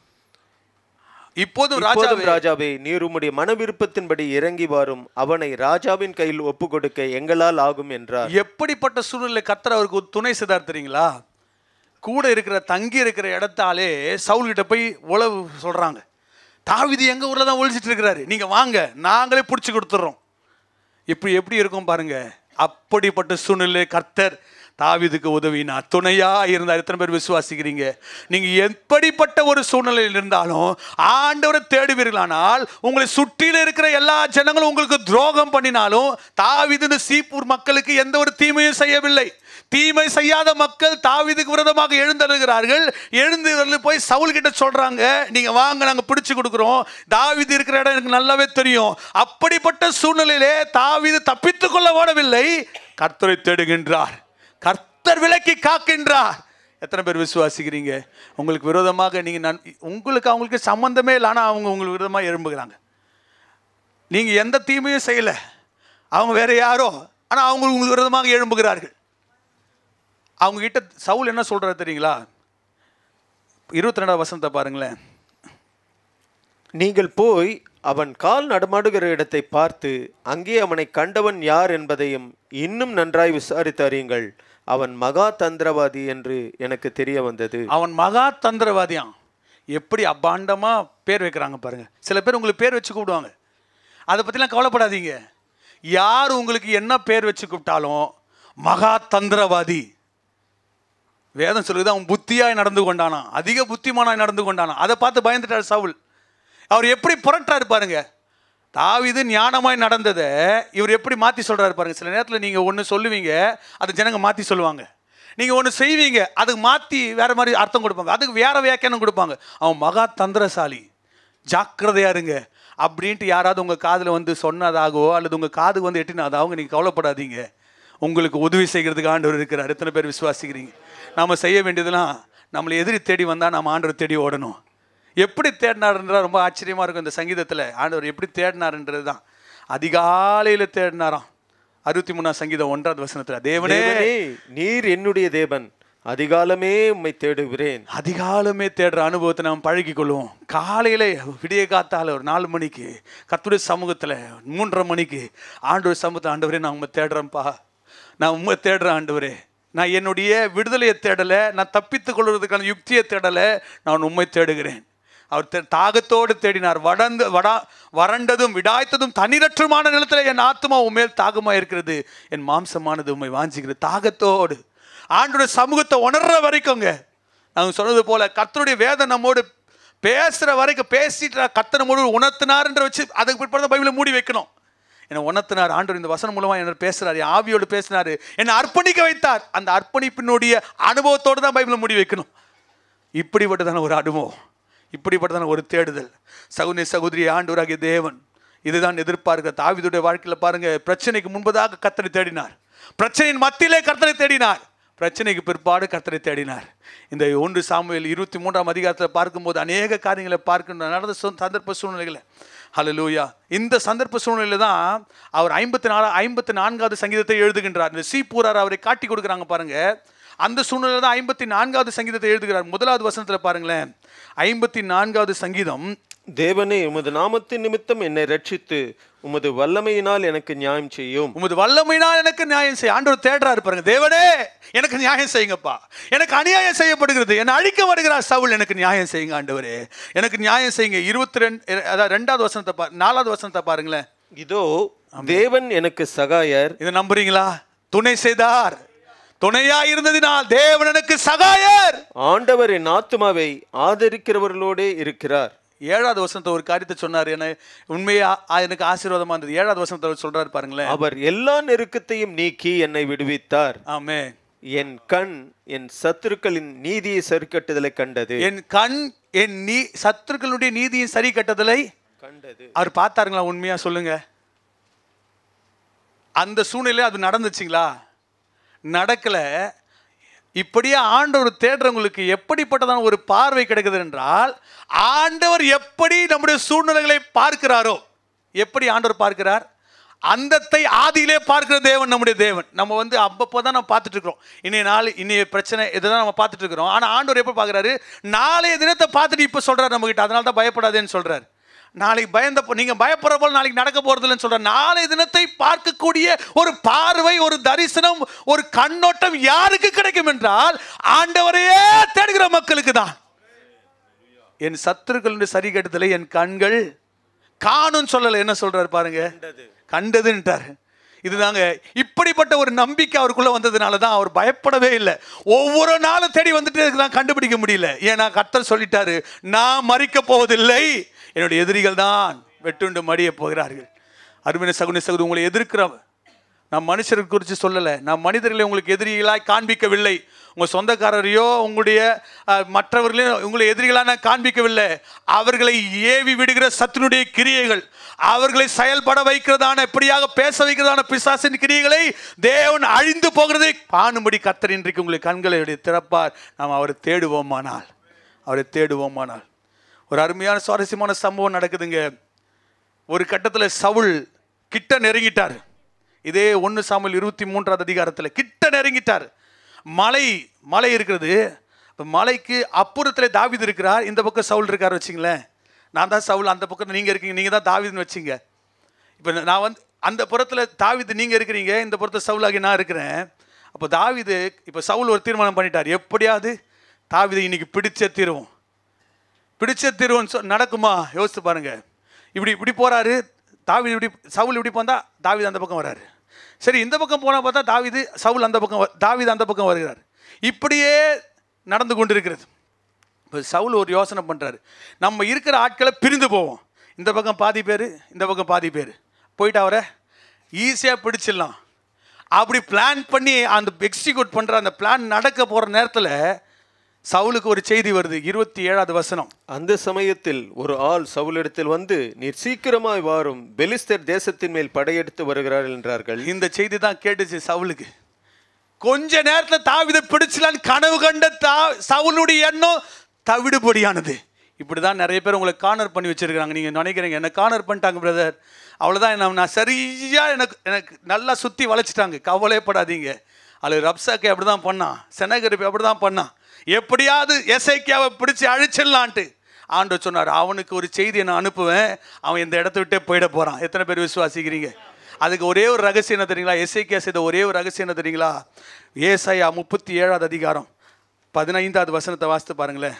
இப்போதும் ராஜா
இப்போதும் ராஜாவே நீர் உம்முடைய மன விருப்பத்தின்படி இறங்கி வாரும் அவனை ராஜாவின் கையில் ஒப்பு கொடுக்க எங்களால் ஆகும் என்றார்
எப்படிப்பட்ட சூழ்நிலை கத்தர் அவருக்கு ஒரு துணை செய்தார் தெரியுங்களா கூட இருக்கிற தங்கி இருக்கிற இடத்தாலே சவுல்கிட்ட போய் உழவு சொல்றாங்க தாவிதி எங்க ஊர்ல தான் ஒழிச்சிட்டு இருக்கிறாரு நீங்க வாங்க நாங்களே பிடிச்சி கொடுத்துட்றோம் இப்படி எப்படி இருக்கும் பாருங்க அப்படிப்பட்ட சூழ்நிலை கர்த்தர் தாவீதுக்கு உதவினா துணையா இருந்தார் எத்தனை பேர் விசுவாசிக்கிறீங்க நீங்க எப்படிப்பட்ட ஒரு சூழ்நிலையில் இருந்தாலும் ஆண்டவரை தேடுவீர்களானால் உங்களை சுற்றில இருக்கிற எல்லா ஜனங்களும் உங்களுக்கு துரோகம் பண்ணினாலும் தாவீது இந்த சீப்பூர் மக்களுக்கு எந்த ஒரு தீமையும் செய்யவில்லை தீமை செய்யாத மக்கள் தாவீதுக்கு விரோதமாக எழுந்தருகிறார்கள் எழுந்து வந்து போய் சவுல் கிட்ட சொல்றாங்க நீங்க வாங்க நாங்க பிடிச்சு கொடுக்குறோம் தாவீது இருக்கிற இடம் எனக்கு நல்லாவே தெரியும் அப்படிப்பட்ட சூழ்நிலையிலே தாவீது தப்பித்துக் கொள்ள ஓடவில்லை கர்த்தரை தேடுகின்றார் கர்த்தர் விலக்கி காக்கின்றார் எத்தனை பேர் விசுவாசிக்கிறீங்க உங்களுக்கு விரோதமாக நீங்க நன் உங்களுக்கு அவங்களுக்கு சம்பந்தமே இல்லை ஆனா அவங்க உங்களுக்கு விரோதமாக எழும்புகிறாங்க நீங்க எந்த தீமையும் செய்யல அவங்க வேற யாரோ ஆனா அவங்க உங்களுக்கு விரோதமாக எழும்புகிறார்கள் அவங்க கிட்ட சவுல் என்ன சொல்றாரு தெரியுங்களா இருபத்தி ரெண்டாவது வசனத்தை பாருங்களேன்
நீங்கள் போய் அவன் கால் நடமாடுகிற இடத்தை பார்த்து அங்கே அவனை கண்டவன் யார் என்பதையும் இன்னும் நன்றாய் விசாரித்து அறியுங்கள் அவன் மகா தந்திரவாதி என்று எனக்கு தெரிய வந்தது
அவன் மகா தந்திரவாதியான் எப்படி அபாண்டமா பேர் வைக்கிறாங்க பாருங்க சில பேர் உங்களுக்கு பேர் வச்சு கூப்பிடுவாங்க அதை பற்றிலாம் கவலைப்படாதீங்க யார் உங்களுக்கு என்ன பேர் வச்சு கூப்பிட்டாலும் மகா தந்திரவாதி வேதம் சொல்லுது அவன் புத்தியாய் நடந்து கொண்டானான் அதிக புத்திமானாய் நடந்து கொண்டானான் அதை பார்த்து பயந்துட்டார் சவுல் அவர் எப்படி புரட்டாரு பாருங்க தாவீது ஞானமாய் நடந்ததை இவர் எப்படி மாற்றி சொல்றாரு பாருங்க சில நேரத்தில் நீங்கள் ஒன்று சொல்லுவீங்க அதை ஜனங்க மாற்றி சொல்லுவாங்க நீங்கள் ஒன்று செய்வீங்க அதுக்கு மாற்றி வேற மாதிரி அர்த்தம் கொடுப்பாங்க அதுக்கு வேற வியாக்கியானம் கொடுப்பாங்க அவன் மகா தந்திரசாலி ஜாக்கிரதையா இருங்க அப்படின்ட்டு யாராவது உங்கள் காதில் வந்து சொன்னதாகவோ அல்லது உங்கள் காதுக்கு வந்து எட்டினதாகவும் நீங்கள் கவலைப்படாதீங்க உங்களுக்கு உதவி செய்கிறதுக்கு ஆண்டவர் இருக்கிறார் எத்தனை பேர் விசுவாசிக்கிறீங்க நாம் செய்ய வேண்டியதெல்லாம் நம்மளை எதிரி தேடி வந்தால் நம்ம ஆண்டவர் தேடி ஓடணும் எப்படி தேடினாருன்றா ரொம்ப ஆச்சரியமாக இருக்கும் இந்த சங்கீதத்தில் ஆண்டவர் எப்படி தேடினாருன்றது தான் அதிகாலையில் தேடினாராம் அறுபத்தி மூணாம் சங்கீதம் ஒன்றாவது வசனத்தில் தேவனே
தேவனே நீர் என்னுடைய தேவன் அதிகாலமே உம்மை தேடுகிறேன்
அதிகாலமே தேடுற அனுபவத்தை நாம் பழகி கொள்வோம் காலையில் விடிய காத்தால ஒரு நாலு மணிக்கு கத்துடைய சமூகத்தில் மூன்றரை மணிக்கு ஆண்டவர் சமூகத்தை ஆண்டவரே நான் உண்மை தேடுறேன்ப்பா நான் உண்மை தேடுறேன் ஆண்டவரே நான் என்னுடைய விடுதலையை தேடலை நான் தப்பித்துக் கொள்வதற்கான யுக்தியை தேடலை நான் உண்மை தேடுகிறேன் அவர் தே- தாகத்தோடு தேடினார் வடந்து வடா வறண்டதும் விடாய்த்ததும் தனிரற்றுமான நிலத்தில் என் ஆத்மா உண்மையில் தாகமாக இருக்கிறது என் மாம்சமானது உண்மை வாஞ்சிக்கிறது தாகத்தோடு ஆண்டுடைய சமூகத்தை உணர்ற வரைக்கும்ங்க நாங்கள் சொன்னது போல கர்த்தருடைய வேதம் நம்மோடு பேசுகிற வரைக்கும் பேசிட்டு கர்த்தர் நம்மோடு உணர்த்தினார்ன்ற வச்சு அதுக்கு பிற்பாடு தான் பைபிளை மூடி வைக்கணும் என்னை உணர்த்தினார் ஆண்டவர் இந்த வசனம் மூலமாக என்ன பேசுறாரு என் ஆவியோடு பேசினாரு என்னை அர்ப்பணிக்க வைத்தார் அந்த அர்ப்பணிப்பினுடைய அனுபவத்தோடு தான் பைபிளை மூடி வைக்கணும் இப்படிப்பட்டதான ஒரு அனுபவம் இப்படிப்பட்டதான ஒரு தேடுதல் சகுனி சகோதரி ஆண்டவராகிய தேவன் இதுதான் எதிர்பார்க்க தாவிதுடைய வாழ்க்கையில் பாருங்க பிரச்சனைக்கு முன்பதாக கர்த்தரை தேடினார் பிரச்சனையின் மத்தியிலே கர்த்தரை தேடினார் பிரச்சனைக்கு பிற்பாடு கர்த்தரை தேடினார் இந்த ஒன்று சாமுவேல் இருபத்தி மூன்றாம் அதிகாரத்தில் பார்க்கும்போது அநேக காரியங்களை பார்க்கணும் நடந்த சொ- சந்தர்ப்ப சூழ்நிலைகளை ஹalleluya இந்த சந்தர்ப்ப சூழ்நிலையில தான் அவர் ஐம்பத்தி நாலு ஐம்பத்தி நான்காவது சங்கீதத்தை எழுதுகின்றார் இந்த சீப்பூரார் அவரை காட்டி கொடுக்குறாங்க பாருங்க அந்த சூழ்நிலையில தான் ஐம்பத்தி நான்காவது சங்கீதத்தை எழுதுகிறார் முதலாவது வசனத்தில் பாருங்களேன் ஐம்பத்தி நான்காவது சங்கீதம்
தேவனே உமது நாமத்தின் நிமித்தம் என்னை ரட்சித்து உமது வல்லமையினால் எனக்கு நியாயம் செய்யும்
உமது வல்லமையினால் எனக்கு நியாயம் செய்ய ஆண்டவர் தேடுறாரு பாருங்க தேவனே எனக்கு நியாயம் செய்யுங்கப்பா எனக்கு அநியாயம் செய்யப்படுகிறது என்னை அழிக்க வருகிறார் சவுல் எனக்கு நியாயம் செய்யுங்க ஆண்டவரே எனக்கு நியாயம் செய்யுங்க இருபத்தி ரெண்டு அதாவது ரெண்டாவது வசனத்தை பா நாலாவது வசனத்தை பாருங்களேன்
இதோ தேவன் எனக்கு சகாயர்
இதை நம்புறீங்களா துணை செய்தார் துணையா இருந்ததினால் தேவன் எனக்கு சகாயர்
ஆண்டவர் என் ஆத்துமாவை ஆதரிக்கிறவர்களோடே இருக்கிறார்
ஏழாவது வசனத்தை ஒரு காரியத்தை சொன்னார் என்ன உண்மையா ஆ, எனக்கு ஆசீர்வாதமா இருந்தது ஏழாவது வசனத்தை அவர் சொல்றாரு பாருங்களேன்
அவர் எல்லா நெருக்கத்தையும் நீக்கி என்னை விடுவித்தார்
ஆமே
என் கண் என் சத்துருக்களின் நீதியை சரிக்கட்டுதலை கண்டது
என் கண் என் நீ சத்துருக்களுடைய நீதியின் சரி கட்டதலை
கண்டது
அவர் பார்த்தாருங்களா உண்மையா சொல்லுங்க அந்த சூழ்நிலை அது நடந்துச்சுங்களா நடக்கல இப்படியே ஆண்டவர் தேடுறவங்களுக்கு எப்படிப்பட்டதான ஒரு பார்வை கிடைக்குது என்றால் ஆண்டவர் எப்படி நம்முடைய சூழ்நிலைகளை பார்க்கிறாரோ எப்படி ஆண்டவர் பார்க்கிறார் அந்தத்தை ஆதியிலே பார்க்கிற தேவன் நம்முடைய தேவன் நம்ம வந்து அப்பப்போ தான் நம்ம பார்த்துட்டு இருக்கிறோம் இன்னைய நாள் இன்னைய பிரச்சனை இதெல்லாம் நம்ம பார்த்துட்டு இருக்கிறோம் ஆனால் ஆண்டவர் எப்போ பார்க்குறாரு நாளைய தினத்தை பார்த்துட்டு இப்போ சொல்கிறார் நம்மகிட்ட அதனால தான் பயப்படாதேன்னு சொல்கிறார் நாளைக்கு பயந்த நீங்க பயப்படுற போல நாளைக்கு நடக்க போறது இல்லைன்னு சொல்ற நாளை தினத்தை பார்க்கக்கூடிய ஒரு பார்வை ஒரு தரிசனம் ஒரு கண்ணோட்டம் யாருக்கு கிடைக்கும் என்றால் ஆண்டவரையே தேடுகிற மக்களுக்கு தான் என் சத்துருக்கள் சரி கட்டுதலை என் கண்கள் காணும் சொல்லல என்ன சொல்றாரு பாருங்க கண்டதுன்ட்டார் இதுதாங்க இப்படிப்பட்ட ஒரு நம்பிக்கை அவருக்குள்ள வந்ததுனால தான் அவர் பயப்படவே இல்லை ஒவ்வொரு நாளும் தேடி வந்துட்டு இருக்கலாம் கண்டுபிடிக்க முடியல ஏன்னா கர்த்தர் சொல்லிட்டாரு நான் மறிக்க போவதில்லை என்னுடைய எதிரிகள் தான் வெட்டுண்டு மடிய போகிறார்கள் அருமையான சகுனி சகுதி உங்களை எதிர்க்கிற நான் மனுஷரை குறித்து சொல்லலை நான் மனிதர்களை உங்களுக்கு எதிரிகளாய் காண்பிக்கவில்லை உங்கள் சொந்தக்காரரையோ உங்களுடைய அஹ், மற்றவர்களையும் உங்களை எதிரிகளாக நான் காண்பிக்கவில்லை அவர்களை ஏவி விடுகிற சத்துனுடைய கிரியைகள் அவர்களை செயல்பட வைக்கிறதான இப்படியாக பேச வைக்கிறதான பிசாசின் கிரியைகளை தேவன் அழிந்து போகிறதை காணும்படி கத்தர் இன்றைக்கு உங்களை கண்களை அப்படி திறப்பார் நாம் அவரை தேடுவோமானால் அவரை தேடுவோமானால் ஒரு அருமையான சுவாரஸ்யமான சம்பவம் நடக்குதுங்க ஒரு கட்டத்தில் சவுல் கிட்ட நெருங்கிட்டார் இதே ஒன்று சாமல் இருபத்தி மூன்றாவது அதிகாரத்தில் கிட்ட நெருங்கிட்டார் மலை மலை இருக்கிறது இப்போ மலைக்கு அப்புறத்தில் தாவீது இருக்கிறார் இந்த பக்கம் சவுல் இருக்கார் வச்சுங்களேன் நான் தான் சவுல் அந்த பக்கத்தில் நீங்கள் இருக்கீங்க நீங்கள் தான் தாவீதுன்னு வச்சிங்க இப்போ நான் வந்து அந்த புறத்தில் தாவீது நீங்கள் இருக்கிறீங்க இந்த புறத்தில் சவுலாகி நான் இருக்கிறேன் அப்போ தாவீது இப்போ சவுல் ஒரு தீர்மானம் பண்ணிட்டார் எப்படியாவது தாவீதை இன்னைக்கு பிடிச்சே தீருவோம் பிடிச்ச தீர்வுன்னு சொ நடக்குமா யோசித்து பாருங்க இப்படி இப்படி போறாரு தாவீது இப்படி சவுல் இப்படி போந்தா தாவீது அந்த பக்கம் வராரு சரி இந்த பக்கம் போனால் பார்த்தா தாவீது சவுல் அந்த பக்கம் வ- தாவீது அந்த பக்கம் வருகிறார் இப்படியே நடந்து கொண்டிருக்கிறது இப்போ சவுல் ஒரு யோசனை பண்ணுறாரு நம்ம இருக்கிற ஆட்களை பிரிந்து போவோம் இந்த பக்கம் பாதி பேர் இந்த பக்கம் பாதி பேர் போயிட்டு அவரை ஈஸியாக பிடிச்சிடலாம் அப்படி பிளான் பண்ணி அந்த எக்ஸிக்யூட் பண்ணுற அந்த பிளான் நடக்க போகிற நேரத்தில் சவுலுக்கு ஒரு செய்தி வருது இருபத்தி ஏழாவது வசனம்
அந்த சமயத்தில் ஒரு ஆள் சவுலிடத்தில் வந்து நீர் சீக்கிரமாய் வாரும் பெலிஸ்தர் தேசத்தின் மேல் படையெடுத்து வருகிறார்கள் என்றார்கள்
இந்த செய்தி தான் கேட்டுச்சு சவுலுக்கு கொஞ்ச நேரத்தில் தாவிதை பிடிச்சலான்னு கனவு கண்ட தா சவுலுடைய எண்ணம் தவிடுபடியானது இப்படி தான் நிறைய பேர் உங்களை கார்னர் பண்ணி வச்சிருக்காங்க நீங்கள் நினைக்கிறீங்க என்ன கார்னர் பண்ணிட்டாங்க பிரதர் அவ்வளோதான் நான் நான் சரியாக எனக்கு எனக்கு நல்லா சுற்றி வளைச்சிட்டாங்க கவலைப்படாதீங்க அது ரப்சாக்கே அப்படி தான் பண்ணான் செனகரிப்பு அப்படி தான் பண்ணான் எப்படியாவது எஸ்ஐக்கியாவை பிடிச்சி அழிச்சிடலான்ட்டு ஆண்டவர் சொன்னார் அவனுக்கு ஒரு செய்தியை நான் அனுப்புவேன் அவன் இந்த இடத்த விட்டே போயிட போகிறான் எத்தனை பேர் விசுவாசிக்கிறீங்க அதுக்கு ஒரே ஒரு ரகசியம் என்ன தெரியுங்களா எஸ்ஐக்கியா செய்த ஒரே ஒரு ரகசியம் என்ன தெரியுங்களா ஏசாயா முப்பத்தி ஏழாவது அதிகாரம் பதினைந்தாவது வசனத்தை வாசித்து பாருங்களேன்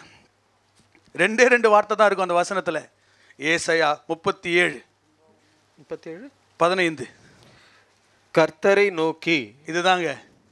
ரெண்டே ரெண்டு வார்த்தை தான் இருக்கும் அந்த வசனத்தில் ஏசாயா முப்பத்தி ஏழு
முப்பத்தேழு
பதினைந்து
கர்த்தரை நோக்கி
இதுதாங்க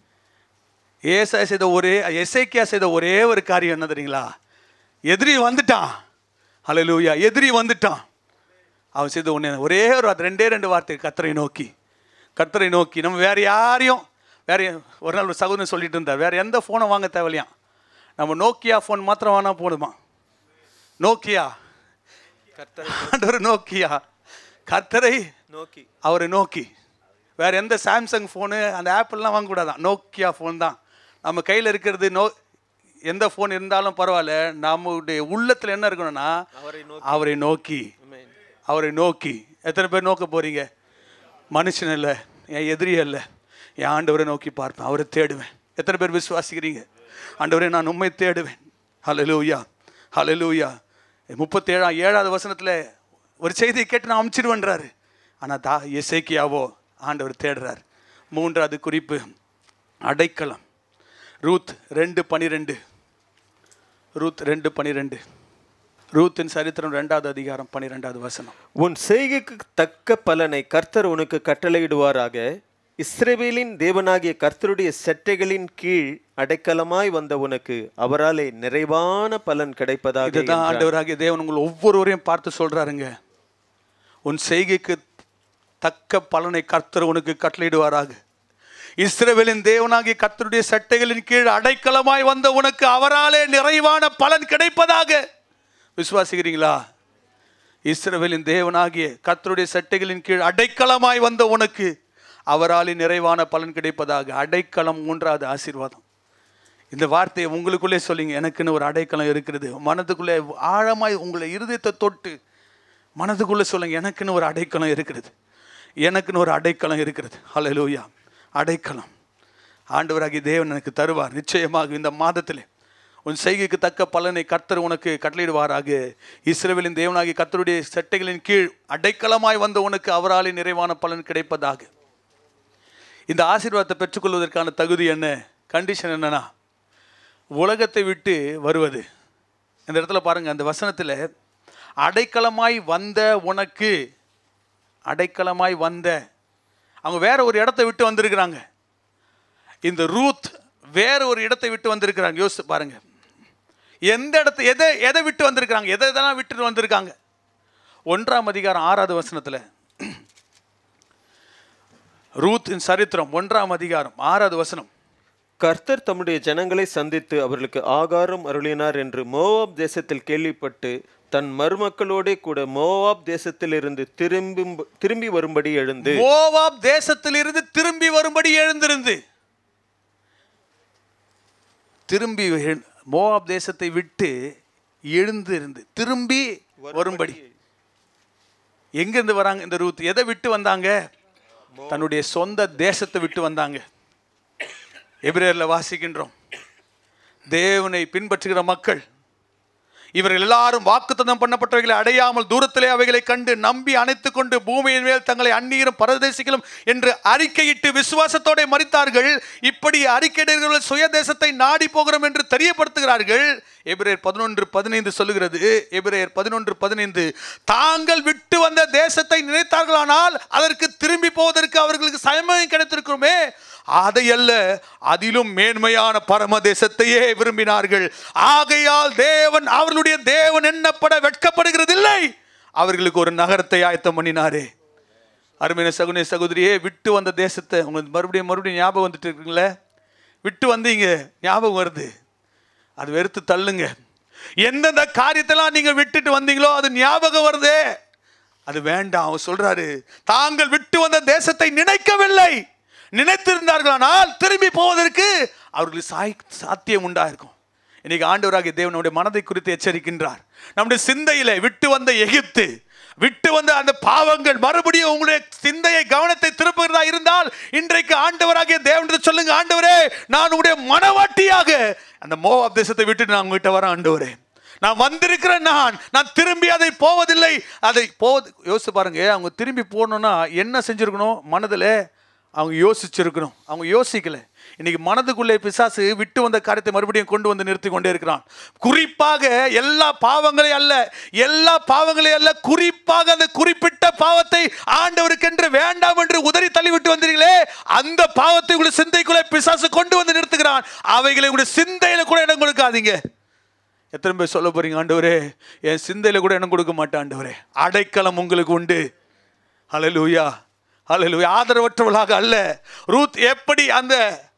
ஏசாயா செய்த ஒரே எஸ்ஐக்கியா செய்த ஒரே ஒரு காரியம் என்ன தெரியுங்களா எதிரி வந்துட்டான் ஹalleluya எதிரி வந்துட்டான் அவன் செய்த ஒன்று ஒரே ஒரு வார்த்தை, ரெண்டே ரெண்டு வார்த்தை கர்த்தரை நோக்கி கர்த்தரை நோக்கி நம்ம வேற யாரையும் வேற யா- ஒரு நாள் ஒரு சகோதரன் சொல்லிட்டு இருந்தார் வேற எந்த ஃபோனை வாங்க தேவையில்லையாம் நம்ம நோக்கியா ஃபோன் மாத்திரம் வாங்கினா போதுமா நோக்கியா
கர்த்தரை
ஆண்டவர் நோக்கியா கர்த்தரை
நோக்கி
அவரை நோக்கி வேற எந்த சாம்சங் ஃபோனு அந்த ஆப்பிள்லாம் வாங்கக்கூடாதான் நோக்கியா ஃபோன் தான் நம்ம கையில் இருக்கிறது நோ எந்த ஃபோன் இருந்தாலும் பரவாயில்ல நம்முடைய உள்ளத்தில் என்ன இருக்கணும்னா
அவரை நோக்கி
அவரை நோக்கி
Amen.
அவரை நோக்கி எத்தனை பேர் நோக்க போறீங்க மனுஷன் இல்லை என் எதிரி அல்ல என் ஆண்டவரை நோக்கி பார்ப்பேன் அவரை தேடுவேன் எத்தனை பேர் விசுவாசிக்கிறீங்க ஆண்டவரை நான் உண்மை தேடுவேன் ஹalleluya ஹalleluya முப்பத்தேழாம் ஏழாவது வசனத்தில் ஒரு செய்தியை கேட்டு நான் அமுச்சிடுவேன்றாரு ஆனால் தா எசேக்கியாவோ ஆண்டவர் தேடுறார் மூன்றாவது குறிப்பு அடைக்கலம் ரூத் ரெண்டு பனிரெண்டு ரூத் ரெண்டு பனிரெண்டு ரூத்தின் சரித்திரம் ரெண்டாவது அதிகாரம் பன்னிரெண்டாவது வசனம்
உன் செய்கைக்கு தக்க பலனை கர்த்தர் உனக்கு கட்டளையிடுவாராக இஸ்ரவேலின் தேவனாகிய கர்த்தருடைய செட்டைகளின் கீழ் அடைக்கலமாய் வந்த உனக்கு அவராலே நிறைவான பலன் கிடைப்பதாக
இதுதான்
என்றார்.
ஆண்டவராகிய தேவன் உங்களை ஒவ்வொருவரையும் பார்த்து சொல்றாருங்க உன் செய்கைக்கு தக்க பலனை கர்த்தர் உனக்கு கட்டளையிடுவாராக இஸ்ரவேலின் தேவனாகிய கர்த்தருடைய சட்டைகளின் கீழ் அடைக்கலமாய் வந்த உனக்கு அவராலே நிறைவான பலன் கிடைப்பதாக விசுவாசிக்கிறீங்களா இஸ்ரவேலின் தேவனாகிய கர்த்தருடைய சட்டைகளின் கீழ் அடைக்கலமாய் வந்த உனக்கு அவராலே நிறைவான பலன் கிடைப்பதாக அடைக்கலம் மூன்றாவது ஆசீர்வாதம் இந்த வார்த்தையை உங்களுக்குள்ளே சொல்லிங்க எனக்குன்னு ஒரு அடைக்கலம் இருக்கிறது மனதுக்குள்ளே ஆழமாய் உங்களை இருதயத்தை தொட்டு மனதுக்குள்ளே சொல்லுங்க எனக்குன்னு ஒரு அடைக்கலம் இருக்கிறது எனக்குன்னு ஒரு அடைக்கலம் இருக்கிறது ஹalleluya அடைக்கலம் ஆண்டவராகிய தேவன் எனக்கு தருவார் நிச்சயமாக இந்த மாதத்திலே உன் செய்கைக்கு தக்க பலனை கர்த்தர் உனக்கு கட்டளையிடுவாராக இஸ்ரவேலின் தேவனாகிய கர்த்தருடைய சட்டைகளின் கீழ் அடைக்கலமாய் வந்த உனக்கு அவராலே நிறைவான பலன் கிடைப்பதாக இந்த ஆசீர்வாதத்தை பெற்றுக்கொள்வதற்கான தகுதி என்ன கண்டிஷன் என்னன்னா உலகத்தை விட்டு வருவது இந்த இடத்துல பாருங்க அந்த வசனத்தில் அடைக்கலமாய் வந்த உனக்கு அடைக்கலமாய் வந்த அவங்க வேற ஒரு இடத்தை விட்டு வந்திருக்கிறாங்க இந்த ரூத் வேற ஒரு இடத்தை விட்டு வந்திருக்கிறாங்க யோசிச்சு பாருங்க எந்த இடத்தை எதை எதை விட்டு வந்திருக்கிறாங்க எதை எதெல்லாம் விட்டுட்டு வந்திருக்காங்க ஒன்றாம் அதிகாரம் ஆறாவது வசனத்தில் ரூத்தின் சரித்திரம் ஒன்றாம் அதிகாரம் ஆறாவது வசனம்
கர்த்தர் தம்முடைய ஜனங்களை சந்தித்து அவர்களுக்கு ஆகாரம் அருளினார் என்று மோவாப் தேசத்தில் கேள்விப்பட்டு தன் மருமக்களோடே கூட மோவாப் தேசத்திலிருந்து திரும்பி திரும்பி வரும்படி எழுந்து
மோவாப் தேசத்திலிருந்து திரும்பி வரும்படி எழுந்திருந்து திரும்பி எழு- மோவாப் தேசத்தை விட்டு எழுந்திருந்து திரும்பி வரும்படி எங்கிருந்து வராங்க இந்த ரூத் எதை விட்டு வந்தாங்க தன்னுடைய சொந்த தேசத்தை விட்டு வந்தாங்க எபிரேயர்ல வாசிக்கின்றோம் தேவனை பின்பற்றுகிற மக்கள் இவர்கள் எல்லாரும் வாக்குத்தத்தம் பண்ணப்பட்டவைகளை அடையாமல் தூரத்திலே அவைகளை கண்டு நம்பி அணைத்துக் கொண்டு பூமியின் மேல் தங்களை அந்நீரும் பரதேசிகளும் என்று அறிக்கையிட்டு விசுவாசத்தோட மறித்தார்கள் இப்படி அறிக்கையிடுகிறவர்கள் சுய தேசத்தை நாடி போகிறோம் என்று தெரியப்படுத்துகிறார்கள் எபிரேயர் பதினொன்று பதினைந்து சொல்லுகிறது எபிரேயர் பதினொன்று பதினைந்து தாங்கள் விட்டு வந்த தேசத்தை நினைத்தார்களானால் அதற்கு திரும்பி போவதற்கு அவர்களுக்கு சமயம் கிடைத்திருக்கிறோமே அதை அல்ல அதிலும் மேன்மையான பரம தேசத்தையே விரும்பினார்கள் ஆகையால் தேவன் அவர்களுடைய தேவன் எண்ணப்பட வெட்கப்படுகிறதில்லை அவர்களுக்கு ஒரு நகரத்தை ஆயத்தம் பண்ணினாரே அருமையான சகுனே சகோதரியே விட்டு வந்த தேசத்தை உங்க மறுபடியும் மறுபடியும் ஞாபகம் வந்துட்டு இருக்குங்களே விட்டு வந்தீங்க ஞாபகம் வருது அது வெறுத்து தள்ளுங்க எந்தெந்த காரியத்தெல்லாம் நீங்க விட்டுட்டு வந்தீங்களோ அது ஞாபகம் வருதே அது வேண்டாம் அவர் சொல்றாரு தாங்கள் விட்டு வந்த தேசத்தை நினைக்கவில்லை நினைத்திருந்தார்களானால் திரும்பி போவதற்கு அவர்களுக்கு சாய் சாத்தியம் உண்டாயிருக்கும் இன்னைக்கு ஆண்டவராகிய தேவன் நம்முடைய மனதை குறித்து எச்சரிக்கின்றார் நம்முடைய சிந்தையில விட்டு வந்த எகிப்து விட்டு வந்த அந்த பாவங்கள் மறுபடியும் உங்களுடைய சிந்தையை கவனத்தை திருப்புகிறதா இருந்தால் இன்றைக்கு ஆண்டவராகிய தேவன் சொல்லுங்க ஆண்டவரே நான் உங்களுடைய மனவாட்டியாக அந்த மோவாப் தேசத்தை விட்டு நான் உங்ககிட்ட வரேன் ஆண்டவரே நான் வந்திருக்கிறேன் நான் நான் திரும்பி அதை போவதில்லை அதை போவது யோசிச்சு பாருங்க அவங்க திரும்பி போகணும்னா என்ன செஞ்சிருக்கணும் மனதில் அவங்க யோசிச்சிருக்கணும் அவங்க யோசிக்கல இன்னைக்கு மனதுக்குள்ளே பிசாசு விட்டு வந்த காரியத்தை மறுபடியும் கொண்டு வந்து நிறுத்தி கொண்டே இருக்கிறான் குறிப்பாக எல்லா பாவங்களையும் அல்ல எல்லா பாவங்களையும் அல்ல குறிப்பாக அந்த குறிப்பிட்ட பாவத்தை ஆண்டவருக்கென்று வேண்டாம் என்று உதறி தள்ளிவிட்டு வந்தீர்களே அந்த பாவத்தை உங்களுடைய சிந்தைக்குள்ளே பிசாசு கொண்டு வந்து நிறுத்துகிறான் அவைகளை உங்களுடைய சிந்தையில கூட இடம் கொடுக்காதீங்க எத்தனை பேர் சொல்ல போறீங்க ஆண்டவரே என் சிந்தையில கூட இடம் கொடுக்க மாட்டேன் ஆண்டவரே அடைக்கலம் உங்களுக்கு உண்டு ஹalleluya ஹalleluya ஆதரவற்றவளாக அல்ல ரூத் எப்படி அந்த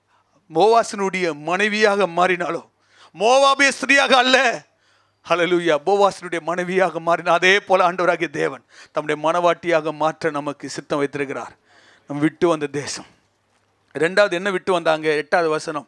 மோவாசனுடைய மனைவியாக மாறினாலோ மோவாபிய ஸ்திரியாக அல்ல ஹalleluya போவாசனுடைய மனைவியாக மாறின அதே போல ஆண்டவராகிய தேவன் தம்முடைய மனவாட்டியாக மாற்ற நமக்கு சித்தம் வைத்திருக்கிறார் நம்ம விட்டு வந்த தேசம் ரெண்டாவது என்ன விட்டு வந்தாங்க எட்டாவது வசனம்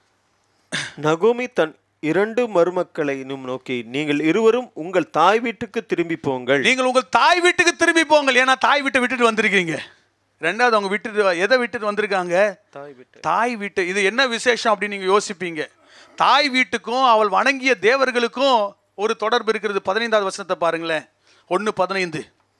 நகோமி தன் இரண்டு மருமக்களை இன்னும் நோக்கி நீங்கள் இருவரும் உங்கள் தாய் வீட்டுக்கு திரும்பி போங்கள்
நீங்கள் உங்கள் தாய் வீட்டுக்கு திரும்பி போங்கள் ஏன்னா தாய் வீட்டை விட்டுட்டு வந்திருக்கீங்க ரெண்டாவது அவங்க விட்டுட்டு எதை விட்டுட்டு வந்திருக்காங்க
தாய் வீட்டு
தாய் வீட்டு இது என்ன விசேஷம் அப்படின்னு நீங்க யோசிப்பீங்க தாய் வீட்டுக்கும் அவள் வணங்கிய தேவர்களுக்கும் ஒரு தொடர்பு இருக்கிறது பதினைந்தாவது வசனத்தை பாருங்களேன் ஒன்று பதினைந்து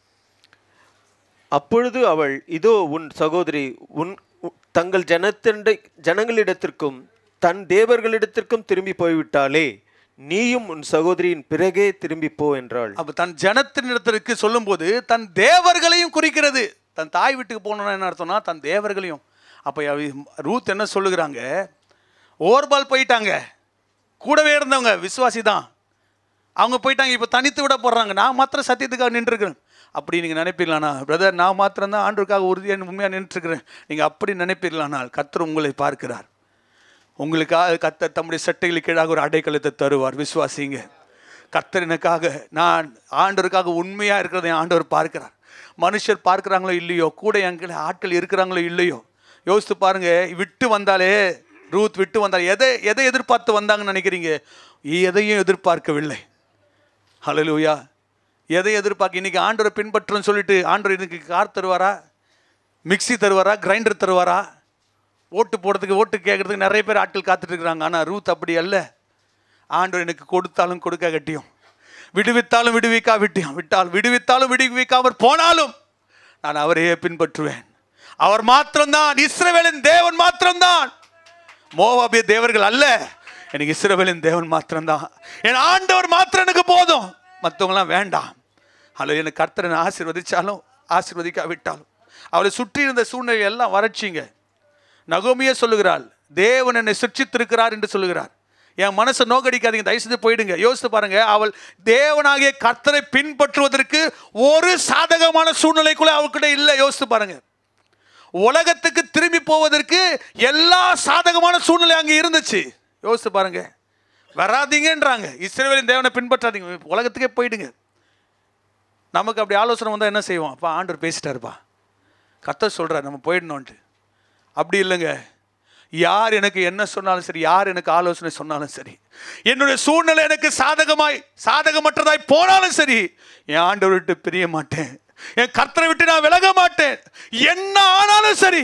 அப்பொழுது அவள் இதோ உன் சகோதரி உன் உ- தங்கள் ஜனத்தின் ஜனங்களிடத்திற்கும் தன் தேவர்களிடத்திற்கும் திரும்பி போய்விட்டாளே நீயும் உன் சகோதரியின் பிறகே திரும்பி போ என்றாள்
அப்ப தன் ஜனத்தினிடத்திற்கு சொல்லும்போது தன் தேவர்களையும் குறிக்கிறது தன் தாய் வீட்டுக்கு போகணும்னா என்ன அர்த்தம்னா தன் தேவர்களையும் அப்போ ரூத் என்ன சொல்லுகிறாங்க ஓர்பால் போயிட்டாங்க கூடவே இருந்தவங்க விசுவாசி தான் அவங்க போயிட்டாங்க இப்போ தனித்து விட போடுறாங்க நான் மாத்திரம் சத்தியத்துக்காக நின்றுருக்கிறேன் அப்படி நீங்கள் நினைப்பீர்களானா பிரதர் நான் மாத்திரம் தான் ஆண்டுக்காக உறுதியாக உண்மையாக நின்றுருக்கிறேன் நீங்கள் அப்படி நினைப்பீர்களானால் கர்த்தர் உங்களை பார்க்கிறார் உங்களுக்காக கர்த்தர் தம்முடைய சட்டைகளுக்கு கீழாக ஒரு அடைக்கலத்தை தருவார் விசுவாசிங்க கர்த்தர் எனக்காக நான் ஆண்டவருக்காக உண்மையாக இருக்கிறதை என் ஆண்டவர் பார்க்கிறார் மனுஷர் பார்க்குறாங்களோ இல்லையோ கூட எங்களை ஆட்கள் இருக்கிறாங்களோ இல்லையோ யோசித்து பாருங்க விட்டு வந்தாலே ரூத் விட்டு வந்தால் எதை எதை எதிர்பார்த்து வந்தாங்கன்னு நினைக்கிறீங்க எதையும் எதிர்பார்க்கவில்லை ஹalleluya எதை எதிர்பார்க்க இன்னைக்கு ஆண்டவரை பின்பற்றுன்னு சொல்லிட்டு ஆண்டவர் எனக்கு கார் தருவாரா மிக்ஸி தருவாரா கிரைண்டர் தருவாரா ஓட்டு போடுறதுக்கு ஓட்டு கேட்கறதுக்கு நிறைய பேர் ஆட்கள் காத்துட்டு இருக்கிறாங்க ஆனால் ரூத் அப்படி அல்ல ஆண்டவர் எனக்கு கொடுத்தாலும் கொடுக்க கட்டியும் விடுவித்தாலும் விடுவிக்கா விட்டியும் விட்டால் விடுவித்தாலும் விடுவிக்காமற் போனாலும் நான் அவரையே பின்பற்றுவேன் அவர் மாத்திரம்தான் இஸ்ரவேலின் தேவன் மாத்திரம்தான் மோவாபிய தேவர்கள் அல்ல எனக்கு இஸ்ரவேலின் தேவன் மாத்திரம்தான் என் ஆண்டவர் மாத்திரம் எனக்கு போதும் மற்றவங்களாம் வேண்டாம் அல்ல எனக்கு கர்த்தரனை ஆசீர்வதிச்சாலும் ஆசீர்வதிக்காவிட்டாலும் அவளை சுற்றி இருந்த சூழ்நிலை எல்லாம் வறட்சிங்க நகோமியே சொல்லுகிறாள் தேவன் என்னை சிருஷ்டித்திருக்கிறார் என்று சொல்லுகிறார் என் மனசை நோக்கடிக்காதீங்க தயவு செஞ்சு போயிடுங்க யோசித்து பாருங்க அவள் தேவனாகிய கர்த்தரை பின்பற்றுவதற்கு ஒரு சாதகமான சூழ்நிலைக்குள்ள அவள்கிட்ட இல்லை யோசித்து பாருங்க உலகத்துக்கு திரும்பி போவதற்கு எல்லா சாதகமான சூழ்நிலை அங்கே இருந்துச்சு யோசிச்சு பாருங்க வராதீங்கன்றாங்க இஸ்ரேலின் தேவனை பின்பற்றாதீங்க உலகத்துக்கே போயிடுங்க நமக்கு அப்படி ஆலோசனை வந்தால் என்ன செய்வோம் அப்பா ஆண்டவர் பேசிட்டாருப்பா கத்த சொல்கிறார் நம்ம போயிடணுன்ட்டு அப்படி இல்லைங்க யார் எனக்கு என்ன சொன்னாலும் சரி யார் எனக்கு ஆலோசனை சொன்னாலும் சரி என்னுடைய சூழ்நிலை எனக்கு சாதகமாய் சாதகமற்றதாய் போனாலும் சரி என் ஆண்டவர் விட்டு பிரிய மாட்டேன் என் கர்த்தரை விட்டு நான் விலக மாட்டேன் என்ன ஆனாலும் சரி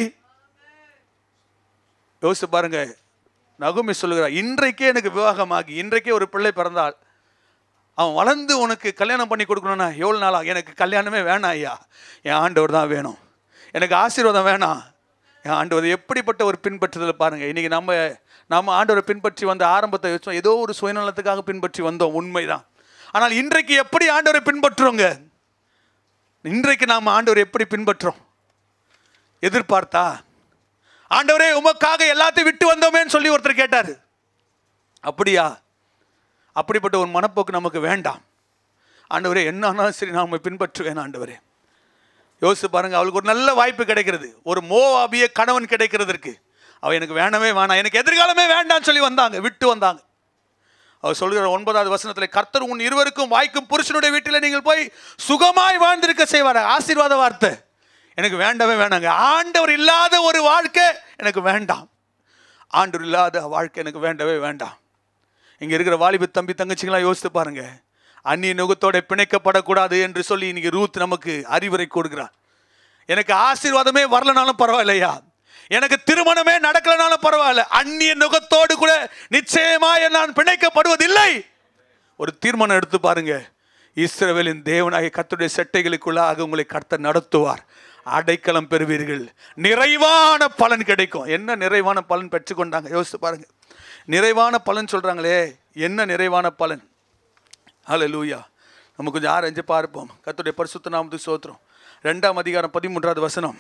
யோசிச்சு பாருங்க நகுமி சொல்லுகிறார் இன்றைக்கே எனக்கு விவாகமாகி இன்றைக்கே ஒரு பிள்ளை பிறந்தால் அவன் வளர்ந்து உனக்கு கல்யாணம் பண்ணி கொடுக்கணும்னா எவ்வளோ நாளா எனக்கு கல்யாணமே வேணாம் ஐயா என் ஆண்டவர் தான் வேணும் எனக்கு ஆசீர்வாதம் வேணாம் என் ஆண்டவர் எப்படிப்பட்ட ஒரு பின்பற்றுதல் பாருங்கள் இன்றைக்கி நம்ம நம்ம ஆண்டவரை பின்பற்றி வந்த ஆரம்பத்தை வச்சோம் ஏதோ ஒரு சுயநலத்துக்காக பின்பற்றி வந்தோம் உண்மைதான் ஆனால் இன்றைக்கு எப்படி ஆண்டவரை பின்பற்றுறோங்க இன்றைக்கு நாம் ஆண்டவரை எப்படி பின்பற்றுறோம் எதிர்பார்த்தா ஆண்டவரே உமக்காக எல்லாத்தையும் விட்டு வந்தோமேன்னு சொல்லி ஒருத்தர் கேட்டார் அப்படியா அப்படிப்பட்ட ஒரு மனப்போக்கு நமக்கு வேண்டாம் ஆண்டவரே என்ன ஆனாலும் சரி நான் உம்மை பின்பற்றுவேன் ஆண்டவரே யோசிச்சு பாருங்க அவளுக்கு ஒரு நல்ல வாய்ப்பு கிடைக்கிறது ஒரு மோவாபிய கணவன் கிடைக்கிறதற்கு அவ எனக்கு வேணவே வேணாம் எனக்கு எதிர்காலமே வேண்டாம்னு சொல்லி வந்தாங்க விட்டு வந்தாங்க அவர் சொல்கிற ஒன்பதாவது வசனத்தில் கர்த்தர் உன் இருவருக்கும் வாய்க்கும் புருஷனுடைய வீட்டில் நீங்கள் போய் சுகமாய் வாழ்ந்திருக்க செய்வார் ஆசீர்வாத வார்த்தை எனக்கு வேண்டவே வேணாங்க ஆண்டவர் இல்லாத ஒரு வாழ்க்கை எனக்கு வேண்டாம் ஆண்டவர் இல்லாத வாழ்க்கை எனக்கு வேண்டவே வேண்டாம் இங்கே இருக்கிற வாலிப தம்பி தங்கச்சிங்களாம் யோசித்து பாருங்க அந்நிய நுகத்தோட பிணைக்கப்படக்கூடாது என்று சொல்லி இன்னைக்கு ரூத் நமக்கு அறிவுரை கொடுக்கிறார் எனக்கு ஆசீர்வாதமே வரலனாலும் பரவாயில்லையா எனக்கு திருமணமே நடக்கலனாலும் பரவாயில்ல அந்நிய நுகத்தோடு கூட நிச்சயமாய் நான் பிணைக்கப்படுவதில்லை ஒரு தீர்மானம் எடுத்து பாருங்க இஸ்ரவேலின் தேவனாகிய கர்த்தருடைய செட்டைகளுக்குள்ளாக உங்களை கர்த்தர் நடத்துவார் அடைக்கலம் பெறுவீர்கள் நிறைவான பலன் கிடைக்கும் என்ன நிறைவான பலன் பெற்றுக்கொண்டாங்க யோசித்து பாருங்க நிறைவான பலன் சொல்றாங்களே என்ன நிறைவான பலன் ஹalleluya நம்ம கொஞ்சம் ஆரஞ்சு பார்ப்போம் கர்த்தருடைய பரிசுத்த நாமத்துக்கு சோத்திரம் ரெண்டாம் அதிகாரம் பதிமூன்றாவது வசனம்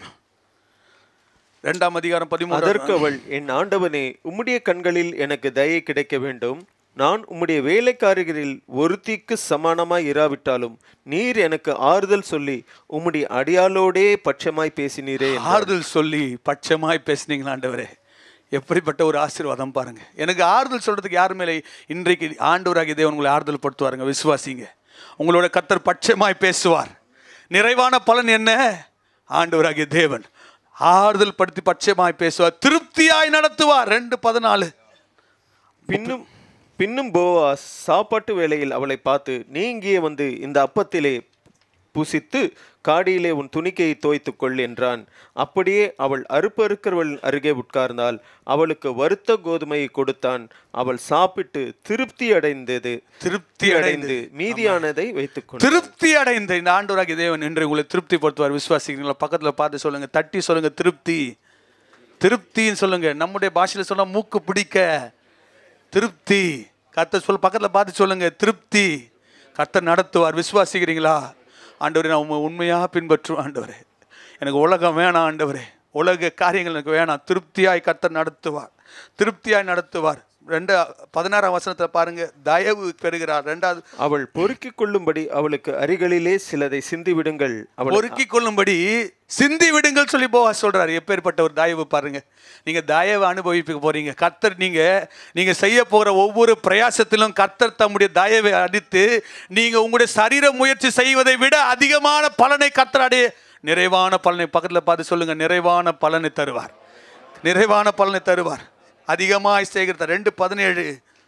ரெண்டாம் அதிகாரம் பதிமூன்று
அதற்கு அவள் என் ஆண்டவனே உம்முடைய கண்களில் எனக்கு தயை கிடைக்க வேண்டும் நான் உம்முடைய வேலைக்காரர்களில் ஒருத்திக்கு சமானமாய் இராவிட்டாலும் நீர் எனக்கு ஆறுதல் சொல்லி உம்முடைய அடியாளோடே பட்சமாய் பேசினீரே
ஆறுதல் சொல்லி பட்சமாய் பேசுனீங்களா ஆண்டவரே எப்படிப்பட்ட ஒரு ஆசீர்வாதம் பாருங்க எனக்கு ஆறுதல் சொல்றதுக்கு யாருமே இல்லை இன்றைக்கு ஆண்டவராகிய தேவன் உங்களை ஆறுதல் படுத்துவாருங்க விசுவாசிங்க உங்களோட கத்தர் பட்சமாய் பேசுவார் நிறைவான பலன் என்ன ஆண்டவராகிய தேவன் ஆறுதல் படுத்தி பட்சமாய் பேசுவார் திருப்தியாய் நடத்துவார் ரெண்டு பதினாலு
பின்னும் பின்னும் போவாஸ் சாப்பாட்டு வேளையில் அவளை பார்த்து நீ இங்கே வந்து இந்த அப்பத்திலே புசித்து காடியிலே உன் துணிக்கையை தோய்த்துக் கொள் என்றான் அப்படியே அவள் அறுப்பறுக்கிறவள் அருகே உட்கார்ந்தாள் அவளுக்கு வறுத்த கோதுமையை கொடுத்தான் அவள் சாப்பிட்டு திருப்தி அடைந்தது
திருப்தி
அடைந்து மீதியானதை வைத்துக் கொண்டாள்
திருப்தி அடைந்த இந்த ஆண்டவராகிய தேவன் என்று உங்களை திருப்திப்படுத்துவார் விசுவாசிக்கிறீங்களா பக்கத்தில் பார்த்து சொல்லுங்க தட்டி சொல்லுங்க திருப்தி திருப்தின்னு சொல்லுங்க நம்முடைய பாஷையில் சொன்னா மூக்கு பிடிக்க திருப்தி கர்த்தர் சொல் பக்கத்தில் பார்த்து சொல்லுங்க திருப்தி கர்த்தர் நடத்துவார் விசுவாசிக்கிறீங்களா ஆண்டவரே நான் உண்மை உண்மையாக பின்பற்றுவேன் ஆண்டவரே எனக்கு உலகம் வேணாம் ஆண்டவரே உலக காரியங்கள் எனக்கு வேணாம் திருப்தியாய் கர்த்தர் நடத்துவார் திருப்தியாய் நடத்துவார் ரெண்டு பதினாறாம் வசனத்தை பாருங்க தயவு பெறுகிறார் ரெண்டாவது
அவள் பொறுக்கிக் கொள்ளும்படி அவளுக்கு அருகிலே சிலதை சிந்தி விடுங்கள் அவள்
பொறுக்கி கொள்ளும்படி சிந்தி விடுங்கள் சொல்லி போவா சொல்றாரு எப்பேற்பட்ட ஒரு தயவு பாருங்க நீங்க தயவு அனுபவிக்க போறீங்க கர்த்தர் நீங்க நீங்க செய்ய போகிற ஒவ்வொரு பிரயாசத்திலும் கர்த்தர் தம்முடைய தயவை அடித்து நீங்க உங்களுடைய சரீர முயற்சி செய்வதை விட அதிகமான பலனை கர்த்தர் அடைய நிறைவான பலனை பக்கத்தில் பார்த்து சொல்லுங்க நிறைவான பலனை தருவார் நிறைவான பலனை தருவார் அதிகமாய் சேகரித்த ரெண்டு பதினேழு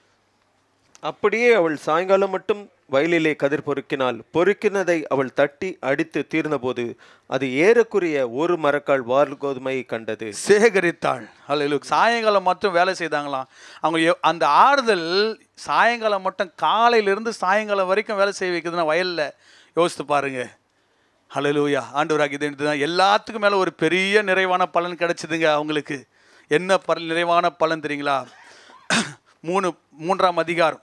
அப்படியே அவள் சாயங்காலம் மட்டும் வயலிலே கதிர் பொறுக்கினாள் பொறுக்கினதை அவள் தட்டி அடித்து தீர்ந்தபோது அது ஏறக்குறைய ஒரு மரக்கால் வால் கோதுமையை கண்டது
சேகரித்தாள் அல்ல சாயங்காலம் மட்டும் வேலை செய்தாங்களாம் அவங்க எவ்- அந்த ஆறுதல் சாயங்காலம் மட்டும் காலையிலிருந்து சாயங்காலம் வரைக்கும் வேலை செய்ய வைக்குதுன்னா வயலில் யோசித்து பாருங்க ஹalleluya ஆண்டவராக இது தான் எல்லாத்துக்கும் மேலே ஒரு பெரிய நிறைவான பலன் கிடைச்சிதுங்க அவங்களுக்கு என்ன பலன் நிறைவான பலன் தெரியுங்களா மூணு மூன்றாம் அதிகாரம்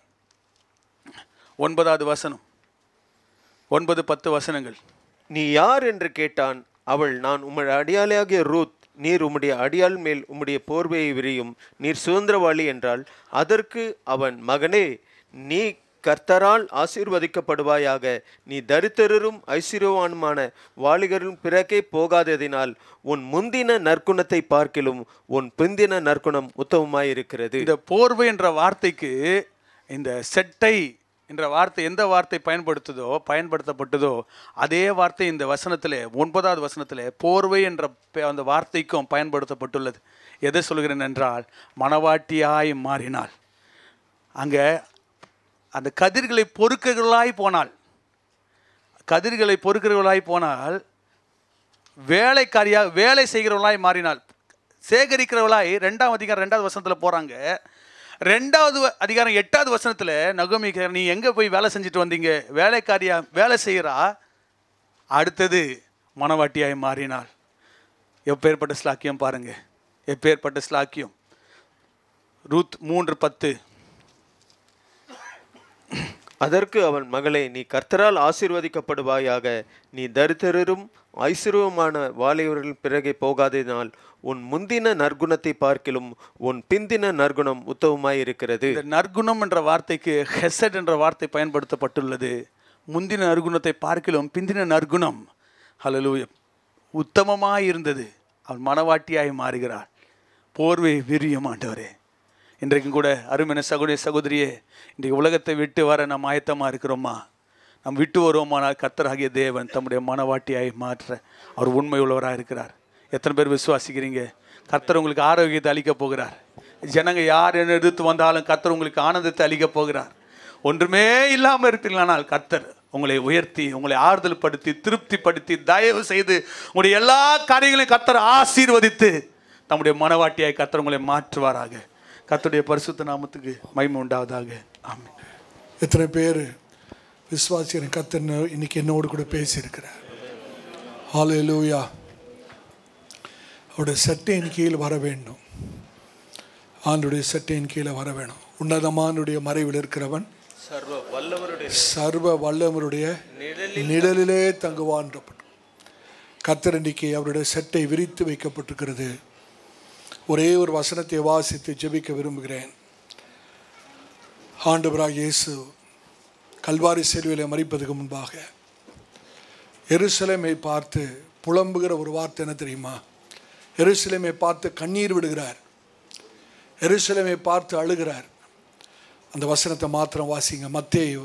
ஒன்பதாவது வசனம் ஒன்பது பத்து வசனங்கள்
நீ யார் என்று கேட்டான் அவள் நான் உம்முடைய அடியாளையாகிய ரூத் நீர் உம்முடைய அடியாள் மேல் உம்முடைய போர்வையை விரியும் நீர் சுதந்திரவாளி என்றாள் அதற்கு அவன் மகனே நீ கர்த்தரால் ஆசீர்வதிக்கப்படுவாயாக நீ தரித்திரரும் ஐஸ்வர்யவானுமான வாலிகரும் பிறகே போகாததினால் உன் முந்தின நற்குணத்தை பார்க்கிலும் உன் பிந்தின நற்குணம் உத்தமமாயிருக்கிறது
இந்த போர்வை என்ற வார்த்தைக்கு இந்த செட்டை என்ற வார்த்தை எந்த வார்த்தை பயன்படுத்துதோ பயன்படுத்தப்பட்டதோ அதே வார்த்தை இந்த வசனத்தில் ஒன்பதாவது வசனத்தில் போர்வை என்ற பெ- அந்த வார்த்தைக்கும் பயன்படுத்தப்பட்டுள்ளது எதை சொல்கிறேன் என்றால் மணவாட்டியாய் மாறினாள் அங்கே அந்த கதிர்களை பொறுக்கிறவர்களாய் போனாள் கதிர்களை பொறுக்கிறவர்களாய் போனால் வேலைக்காரியாக வேலை செய்கிறவர்களாய் மாறினாள் சேகரிக்கிறவளாய் ரெண்டாம் அதிகாரம் ரெண்டாவது வசனத்தில் போகிறாங்க ரெண்டாவது வ- அதிகாரம் எட்டாவது வசனத்தில் நகோமி கேக்குறா, நீ எங்கே போய் வேலை செஞ்சுட்டு வந்தீங்க வேலைக்காரியா வேலை செய்கிறா அடுத்தது மணவாட்டியாய் மாறினாள் எப்பேற்பட்ட ஸ்லாக்கியம் பாருங்க எப்பேற்பட்ட ஸ்லாக்கியம் ரூத் மூன்று பத்து
அதற்கு அவன் மகளே நீ கர்த்தரால் ஆசீர்வதிக்கப்படுவாயாக நீ தரித்திரரும் ஐஸ்வர்யமான வாலிபர்கள் பிறகே போகாததினால் உன் முந்தின நற்குணத்தை பார்க்கிலும் உன் பிந்தின நற்குணம் உத்தமமாயிருக்கிறது
இந்த நற்குணம் என்ற வார்த்தைக்கு ஹெசட் என்ற வார்த்தை பயன்படுத்தப்பட்டுள்ளது முந்தின நற்குணத்தை பார்க்கிலும் பிந்தின நற்குணம் ஹalleluya உத்தமமாய் இருந்தது அவன் மனவாட்டியாய் மாறுகிறாள் போர்வை விரியும் ஆண்டவரே இன்றைக்கும் கூட அருமையான சகோதரி சகோதரியே இன்றைக்கு உலகத்தை விட்டு வர நாம் ஆயத்தமாக இருக்கிறோமா நாம் விட்டு வருவோமானால் கர்த்தராகிய தேவன் தம்முடைய மனவாட்டியாய் மாற்ற அவர் உண்மை உள்ளவராக இருக்கிறார் எத்தனை பேர் விசுவாசிக்கிறீங்க கர்த்தர் உங்களுக்கு ஆரோக்கியத்தை அளிக்கப் போகிறார் ஜனங்க யார் என்ன எதிர்த்து வந்தாலும் கர்த்தர் உங்களுக்கு ஆனந்தத்தை அளிக்கப் போகிறார் ஒன்றுமே இல்லாமல் இருப்பீர்களானால் கர்த்தர் உங்களை உயர்த்தி உங்களை ஆறுதல் படுத்தி திருப்திப்படுத்தி தயவு செய்து உங்களுடைய எல்லா காரியங்களையும் கர்த்தர் ஆசீர்வதித்து தம்முடைய மனவாட்டியாய் கர்த்தர் உங்களை மாற்றுவாராக கர்த்தருடைய பரிசுத்த நாமத்துக்கு மகிமை உண்டாவதாக ஆமென்
எத்தனை பேர் விசுவாசிக்கிற கத்தர் இன்னைக்கு என்னோடு கூட பேசியிருக்கிறார் ஹalleluya அவருடைய சட்டையின் கீழ் வர வேண்டும் ஆண்டுடைய சட்டையின் கீழே வர வேணும் உன்னதமானுடைய மறைவில் இருக்கிறவன்
சர்வ வல்லவருடைய
சர்வ வல்லவருடைய நிழலிலே தங்குவான்றப்படும் கத்தர் இன்னைக்கு அவருடைய சட்டை விரித்து வைக்கப்பட்டிருக்கிறது ஒரே ஒரு வசனத்தை வாசித்து ஜெபிக்க விரும்புகிறேன் ஆண்டவராக இயேசு கல்வாரி செல்வியிலே மறிப்பதற்கு முன்பாக எருசலேமை பார்த்து புலம்புகிற ஒரு வார்த்தை என்ன தெரியுமா எருசலேமை பார்த்து கண்ணீர் விடுகிறார் எருசலேமை பார்த்து அழுகிறார் அந்த வசனத்தை மாத்திரம் வாசிங்க மத்தேயு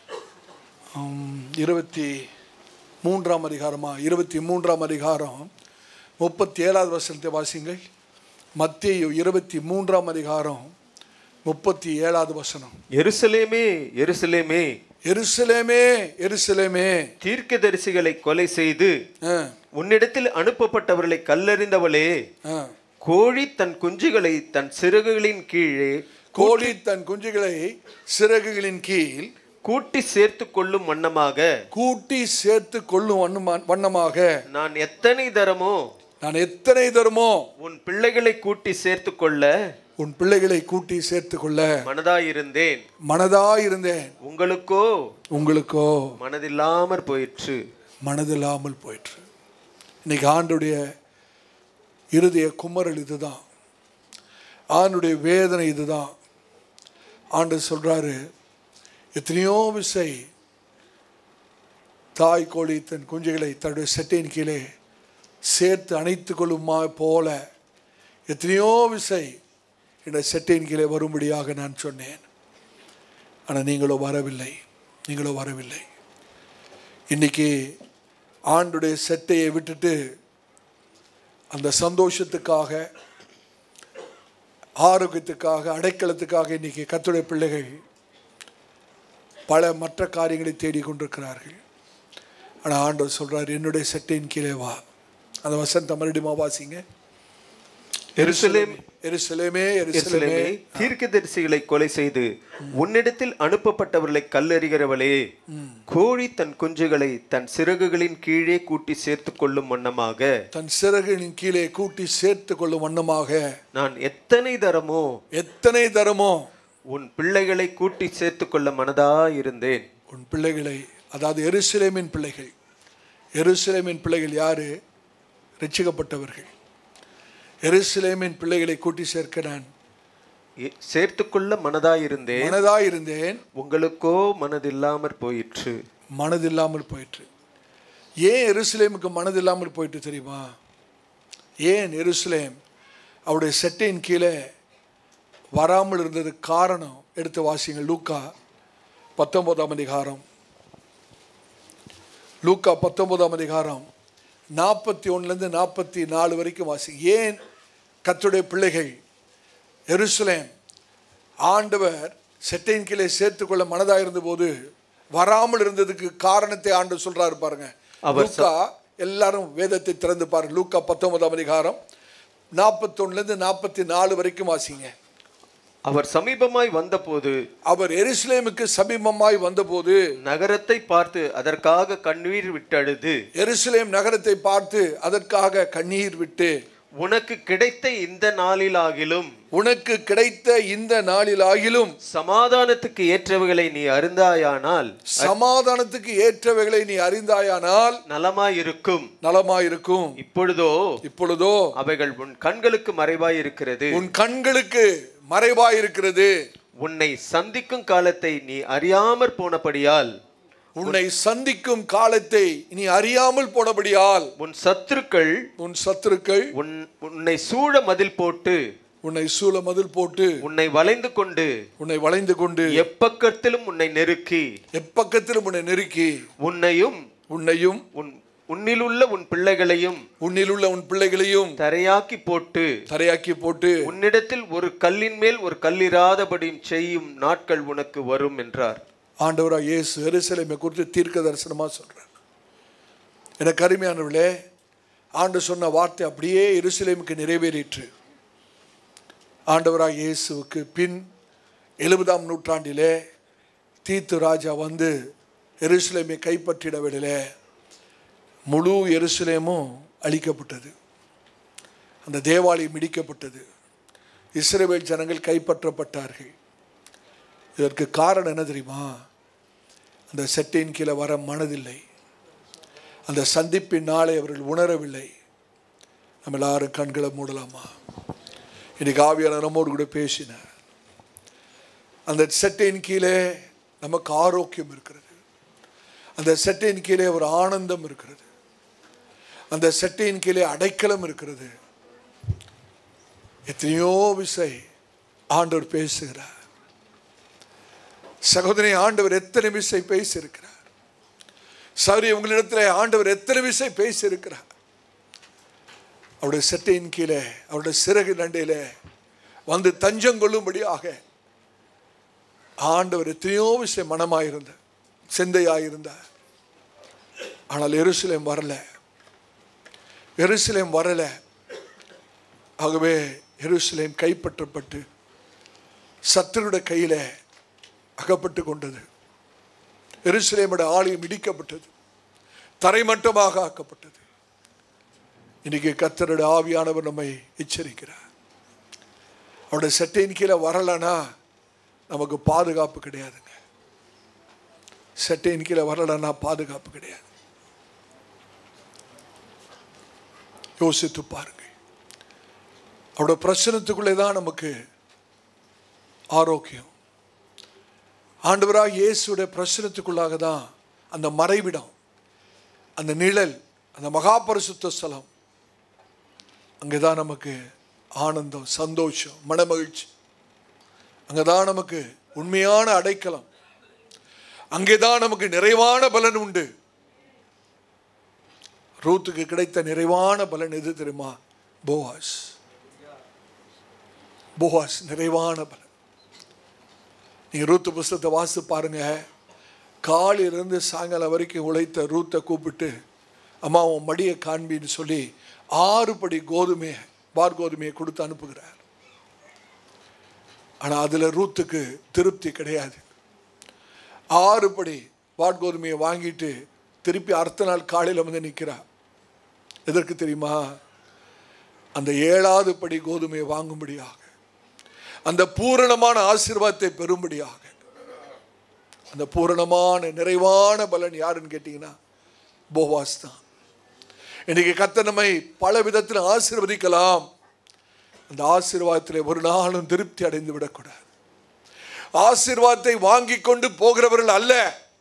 ஆம், இருபத்தி மூன்றாம் அதிகாரமா இருபத்தி மூன்றாம் அதிகாரம் முப்பத்தி ஏழாவது வசனத்தை வாசிங்கள் மத்தேயு இருபத்தி மூன்றாம் அதிகாரம் முப்பத்தி ஏழாவது வசனம்
எருசலேமே எருசலேமே
எருசலேமே எருசலேமே
தீர்க்கதரிசிகளை கொலை செய்து
ஆ,
உன்னிடத்தில் அனுப்பப்பட்டவர்களை கல்லறிந்தவளே
ஆ.
கோழி தன் குஞ்சுகளை தன் சிறகுகளின் கீழே
கோழி தன் குஞ்சுகளை சிறகுகளின் கீழ்
கூட்டி சேர்த்து கொள்ளும் வண்ணமாக
கூட்டி சேர்த்து கொள்ளும் வண்ணமா- வண்ணமாக
நான் எத்தனை தரமோ
நான் எத்தனை தருமோ
உன் பிள்ளைகளை கூட்டி சேர்த்து கொள்ள
உன் பிள்ளைகளை கூட்டி சேர்த்து கொள்ள
மனதாயிருந்தேன்
மனதாயிருந்தேன்
உங்களுக்கோ
உங்களுக்கோ
மனதில்லாமற் போயிற்று
மனதில்லாமல் போயிற்று இன்னைக்கு ஆண்டுடைய இருதய குமரல் இதுதான் ஆண்டுடைய வேதனை இதுதான் ஆண்டு சொல்றாரு எத்தனையோ விசை தாய் கோழி தன் குஞ்சுகளை தன்னுடைய செட்டையின் கீழே சேர்த்து அணைத்து கொள்ளுமா போல எத்தனையோ விசை இந்த செட்டையின் கீழே வரும்படியாக நான் சொன்னேன் ஆனால் நீங்களோ வரவில்லை நீங்களோ வரவில்லை இன்னைக்கு ஆண்டுடைய செட்டையை விட்டுட்டு அந்த சந்தோஷத்துக்காக ஆரோக்கியத்துக்காக அடைக்கலத்துக்காக இன்னைக்கு கத்துடைய பிள்ளைகள் பல மற்ற காரியங்களை தேடிக் கொண்டிருக்கிறார்கள் ஆனால் ஆண்டவர் சொல்றார் என்னுடைய செட்டையின் கீழே வா அந்த வசந்த மறுபடியும் வாசிங்க
எருசலேம்
எருசலேமே
எருசலேமே
எருசலேமே
தீர்க்கதரிசிகளை கொலை செய்து உன்னிடத்தில் அனுப்பப்பட்டவர்களை கல்லறிகிறவளே கோழி தன் குஞ்சுகளை தன் சிறகுகளின் கீழே கூட்டி சேர்த்து கொள்ளும் வண்ணமாக
தன் சிறகுகளின் கீழே கூட்டி சேர்த்து கொள்ளும் வண்ணமாக
நான் எத்தனை தரமோ
எத்தனை தரமோ
உன் பிள்ளைகளை கூட்டி சேர்த்து கொள்ள மனதா இருந்தேன்
உன் பிள்ளைகளை அதாவது எருசலேமின் பிள்ளைகள் எருசலேமின் பிள்ளைகள் யாரு ரட்சிக்கப்பட்டவர்கள் எருசலேமின் பிள்ளைகளை கூட்டி சேர்க்க நான்
இ- சேர்த்துக்கொள்ள மனதாயிருந்தேன்
மனதாயிருந்தேன்
உங்களுக்கோ மனதில்லாமற் போயிற்று
மனதில்லாமல் போயிற்று ஏன் எருசலேமுக்கு மனதில்லாமல் போயிட்டு தெரியுமா ஏன் எருசலேம் அவருடைய செட்டையின் கீழே வராமல் இருந்தது காரணம் எடுத்து வாசிங்க லூக்கா பத்தொன்பதாம் அதிகாரம் லூக்கா பத்தொன்பதாம் அதிகாரம் நாற்பத்தி ஒன்றுலேருந்து நாற்பத்தி நாலு வரைக்கும் வாசி ஏன் கர்த்தருடைய பிள்ளைகள் எருசலேம் ஆண்டவர் செட்டையின் கீழே சேர்த்துக்கொள்ள மனதாக இருந்தபோது வராமல் இருந்ததுக்கு காரணத்தை ஆண்டு சொல்றாரு பாருங்க
அவர்
லூக்கா எல்லாரும் வேதத்தை திறந்து பாருங்க லூக்கா பத்தொன்பதாம் அதிகாரம் நாற்பத்தொன்னுலேருந்து நாற்பத்தி நாலு வரைக்கும் வாசிங்க
அவர் சமீபமாய் வந்தபோது
அவர் எருசலேமுக்கு சமீபமாய் வந்தபோது
நகரத்தை பார்த்து அதற்காக கண்ணீர் விட்டழுது
எருசலேம் நகரத்தை பார்த்து அதற்காக கண்ணீர் விட்டு
உனக்கு கிடைத்த இந்த நாளிலாகிலும்
உனக்கு கிடைத்த இந்த நாளிலாகிலும்
சமாதானத்துக்கு ஏற்றவைகளை நீ அருந்தாயானால்
சமாதானத்துக்கு ஏற்றவைகளை நீ அறிந்தாயானால்
நலமாயிருக்கும்
நலமாயிருக்கும்
இப்பொழுதோ
இப்பொழுதோ
அவைகள் உன் கண்களுக்கு மறைவாய் இருக்கிறது
உன் கண்களுக்கு மறைவாயிருக்கிறது
உன்னை சந்திக்கும் காலத்தை நீ அறியாமற் போனபடியால்
உன்னை சந்திக்கும் காலத்தை நீ அறியாமல் போனபடியால்
உன் சத்துருக்கள்
உன் சத்துருக்கள்
உன் உன்னை சூழ மதில் போட்டு
உன்னை சூழ மதில் போட்டு
உன்னை வளைந்து கொண்டு
உன்னை வளைந்து கொண்டு
எப்பக்கத்திலும் உன்னை நெருக்கி
எப்பக்கத்திலும் உன்னை நெருக்கி
உன்னையும்
உன்னையும்
உன் உன்னிலுள்ள உன் பிள்ளைகளையும்
உன்னிலுள்ள உன் பிள்ளைகளையும்
தரையாக்கி போட்டு
தரையாக்கி போட்டு
உன்னிடத்தில் ஒரு கல்லின் மேல் ஒரு கல்லிராதபடியும் செய்யும் நாட்கள் உனக்கு வரும் என்றார்
ஆண்டவராக இயேசு எருசலேமை குறித்து தீர்க்க தரிசனமா சொல்றார் எனக்கு அருமையானவர்களே ஆண்டு சொன்ன வார்த்தை அப்படியே எருசலேமுக்கு நிறைவேறிற்று ஆண்டவராக இயேசுவுக்கு பின் எழுபதாம் நூற்றாண்டிலே தீத்து ராஜா வந்து எருசலேமை கைப்பற்றிட விடலே முழு எருசலேமும் அழிக்கப்பட்டது அந்த தேவாலயம் இடிக்கப்பட்டது இஸ்ரவேல் ஜனங்கள் கைப்பற்றப்பட்டார்கள் இதற்கு காரணம் என்ன தெரியுமா அந்த செட்டின் கீழே வர மனதில்லை அந்த சந்திப்பின் நாளை அவர்கள் உணரவில்லை நம்ம எல்லாரும் கண்களை மூடலாமா இன்னைக்கு ஆவியான நம்மோடு கூட பேசினார் அந்த செட்டையின் கீழே நமக்கு ஆரோக்கியம் இருக்கிறது அந்த செட்டையின் கீழே ஒரு ஆனந்தம் இருக்கிறது அந்த செட்டையின் கீழே அடைக்கலம் இருக்கிறது எத்தனையோ விசை ஆண்டவர் பேசுகிறார் சகோதரி ஆண்டவர் எத்தனை விசை பேசியிருக்கிறார் சௌரி உங்களிடத்தில் ஆண்டவர் எத்தனை விசை பேசியிருக்கிறார் அவருடைய செட்டையின் கீழே அவருடைய சிறகு நண்டையில வந்து தஞ்சம் கொள்ளும்படியாக ஆண்டவர் எத்தனையோ விஷயம் மனமாயிருந்த சிந்தையாயிருந்தார் ஆனால் எருசலேம் வரல எருசலேம் வரல ஆகவே எருசலேம் கைப்பற்றப்பட்டு சத்துருடைய கையில அகப்பட்டு கொண்டது எருசலேமுடைய ஆலயம் இடிக்கப்பட்டது தரைமட்டமாக ஆக்கப்பட்டது இன்னைக்கு கத்தருடைய ஆவியானவர் நம்மை எச்சரிக்கிறார் அவருடைய சட்டையின் கீழே வரலனா நமக்கு பாதுகாப்பு கிடையாதுங்க சட்டையின் கீழே வரலன்னா பாதுகாப்பு கிடையாது யோசித்து பாருங்க அவருடைய பிரச்சனத்துக்குள்ளே தான் நமக்கு ஆரோக்கியம் ஆண்டவராக இயேசுடைய பிரச்சனத்துக்குள்ளாக தான் அந்த மறைவிடம் அந்த நிழல் அந்த மகாபரிசுத்த ஸ்தலம் அங்கே தான் நமக்கு ஆனந்தம் சந்தோஷம் மனமகிழ்ச்சி அங்கே தான் நமக்கு உண்மையான அடைக்கலம் அங்கே தான் நமக்கு நிறைவான பலன் உண்டு ரூத்துக்கு கிடைத்த நிறைவான பலன் எது தெரியுமா போவாஸ் போவாஸ் நிறைவான பலன் நீங்கள் ரூத்து புஸ்தகத்தை வாசித்து பாருங்க காலையிலேருந்து சாயங்காலம் வரைக்கும் உழைத்த ரூத்தை கூப்பிட்டு அம்மா உன் மடியை காண்பின்னு சொல்லி ஆறு படி கோதுமை பார் கோதுமையை கொடுத்து அனுப்புகிறார் ஆனால் அதில் ரூத்துக்கு திருப்தி கிடையாது ஆறு படி பார் கோதுமையை வாங்கிட்டு திருப்பி அடுத்த நாள் காலையில் வந்து நிற்கிறா எதற்கு தெரியுமா அந்த ஏழாவது படி கோதுமையை வாங்கும்படியாக அந்த பூரணமான ஆசீர்வாதத்தை பெறும்படியாக அந்த பூரணமான நிறைவான பலன் யாருன்னு கேட்டிங்கன்னா போவாஸ் தான் இன்னைக்கு கத்த நம்மை பல விதத்தில் ஆசீர்வதிக்கலாம் அந்த ஆசீர்வாதத்திலே ஒரு நாளும் திருப்தி அடைந்து விடக்கூடாது ஆசீர்வாதத்தை வாங்கி கொண்டு போகிறவர்கள் அல்ல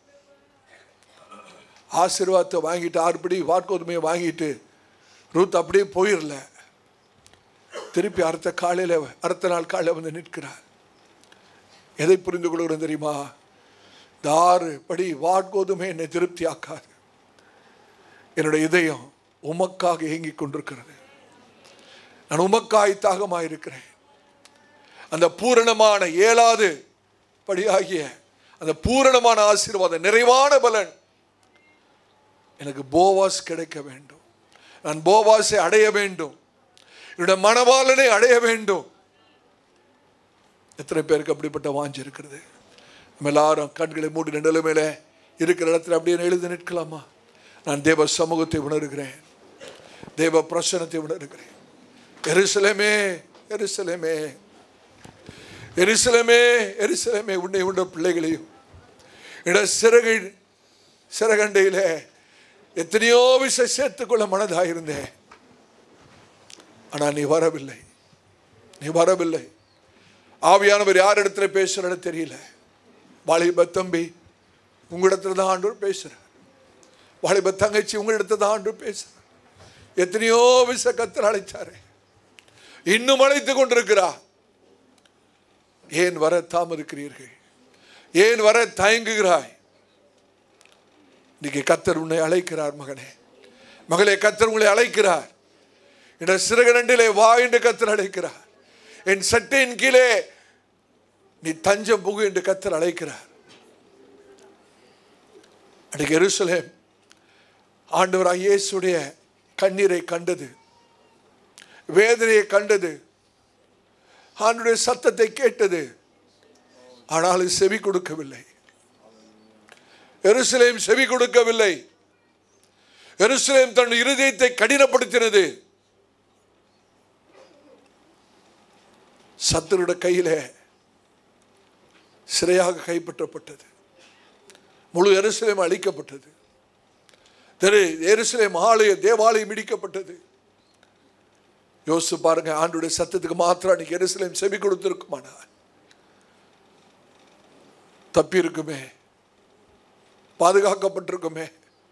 ஆசீர்வாதத்தை வாங்கிட்டு ஆறுபடி வாட்கோதுமையை வாங்கிட்டு ரூத் அப்படியே போயிடல திருப்பி அடுத்த காலையில் அடுத்த நாள் காலையில் வந்து நிற்கிறார் எதை புரிந்து கொள்கிறோம் தெரியுமா இந்த ஆறு படி வாட்கோதுமை என்னை திருப்தி ஆக்காது என்னுடைய இதயம் உமக்காக ஏங்கிக் கொண்டிருக்கிறது நான் உமக்காய் தாகமாக இருக்கிறேன் அந்த பூரணமான ஏழாவது படியாகிய அந்த பூரணமான ஆசீர்வாதம் நிறைவான பலன் எனக்கு போவாஸ் கிடைக்க வேண்டும் நான் போவாஸை அடைய வேண்டும் என்னுடைய மணவாளனை அடைய வேண்டும் எத்தனை பேருக்கு அப்படிப்பட்ட வாஞ்சி இருக்கிறது நம்ம எல்லாரும் கண்களை மூடி நிலைமையில இருக்கிற இடத்துல அப்படியே எழுதி நிற்கலாமா நான் தேவ சமூகத்தை உணர்கிறேன் தேவ பிரசனத்தை உணர்கிறேன் எருசலேமே எருசலேமே எருசலேமே எருசலேமே உன்னை உண்ட பிள்ளைகளையும் இட சிறகு சிறகண்டையில் எத்தனையோ விஷயம் சேர்த்துக்கொள்ள மனதாக இருந்தேன் ஆனால் நீ வரவில்லை நீ வரவில்லை ஆவியானவர் யார் இடத்துல பேசுறன்னு தெரியல வாலிப தம்பி உங்களிடத்துல தான் ஆண்டவர் பேசுகிறார் வாலிப தங்கச்சி உங்களிடத்துல தான் ஆண்டவர் பேசுகிறார் எத்தனையோ விஷ கத்தர் அழைச்சாரு இன்னும் அழைத்து கொண்டிருக்கிறார் ஏன் வர தாமதிக்கிறீர்கள் ஏன் வர தயங்குகிறாய் இன்னைக்கு கத்தர் உன்னை அழைக்கிறார் மகனே மகளே கத்தர் உங்களை அழைக்கிறார் என்ற சிறகனண்டிலே வா என்று கத்தர் அழைக்கிறார் என் சட்டையின் கீழே நீ தஞ்சம் புகு என்று கத்தர் அழைக்கிறார் அன்றைக்கு எருசலேம் ஆண்டவராக இயேசுடைய கண்ணீரை கண்டது வேதனையை கண்டது ஆண்டுடைய சத்தத்தை கேட்டது ஆனால் செவி கொடுக்கவில்லை எருசலேம் செவி கொடுக்கவில்லை எருசலேம் தன் இருதயத்தை கடினப்படுத்தினது சத்தருடைய கையிலே சிறையாக கைப்பற்றப்பட்டது முழு எருசலேம் அழிக்கப்பட்டது தெரு எருசலேம் ஆலய தேவாலயம் இடிக்கப்பட்டது யோசிச்சு பாருங்க ஆண்டுடைய சத்தத்துக்கு மாத்திரம் அன்னைக்கு எருசலேம் செவி கொடுத்திருக்குமானா தப்பி இருக்குமே பாதுகாக்கப்பட்டிருக்குமே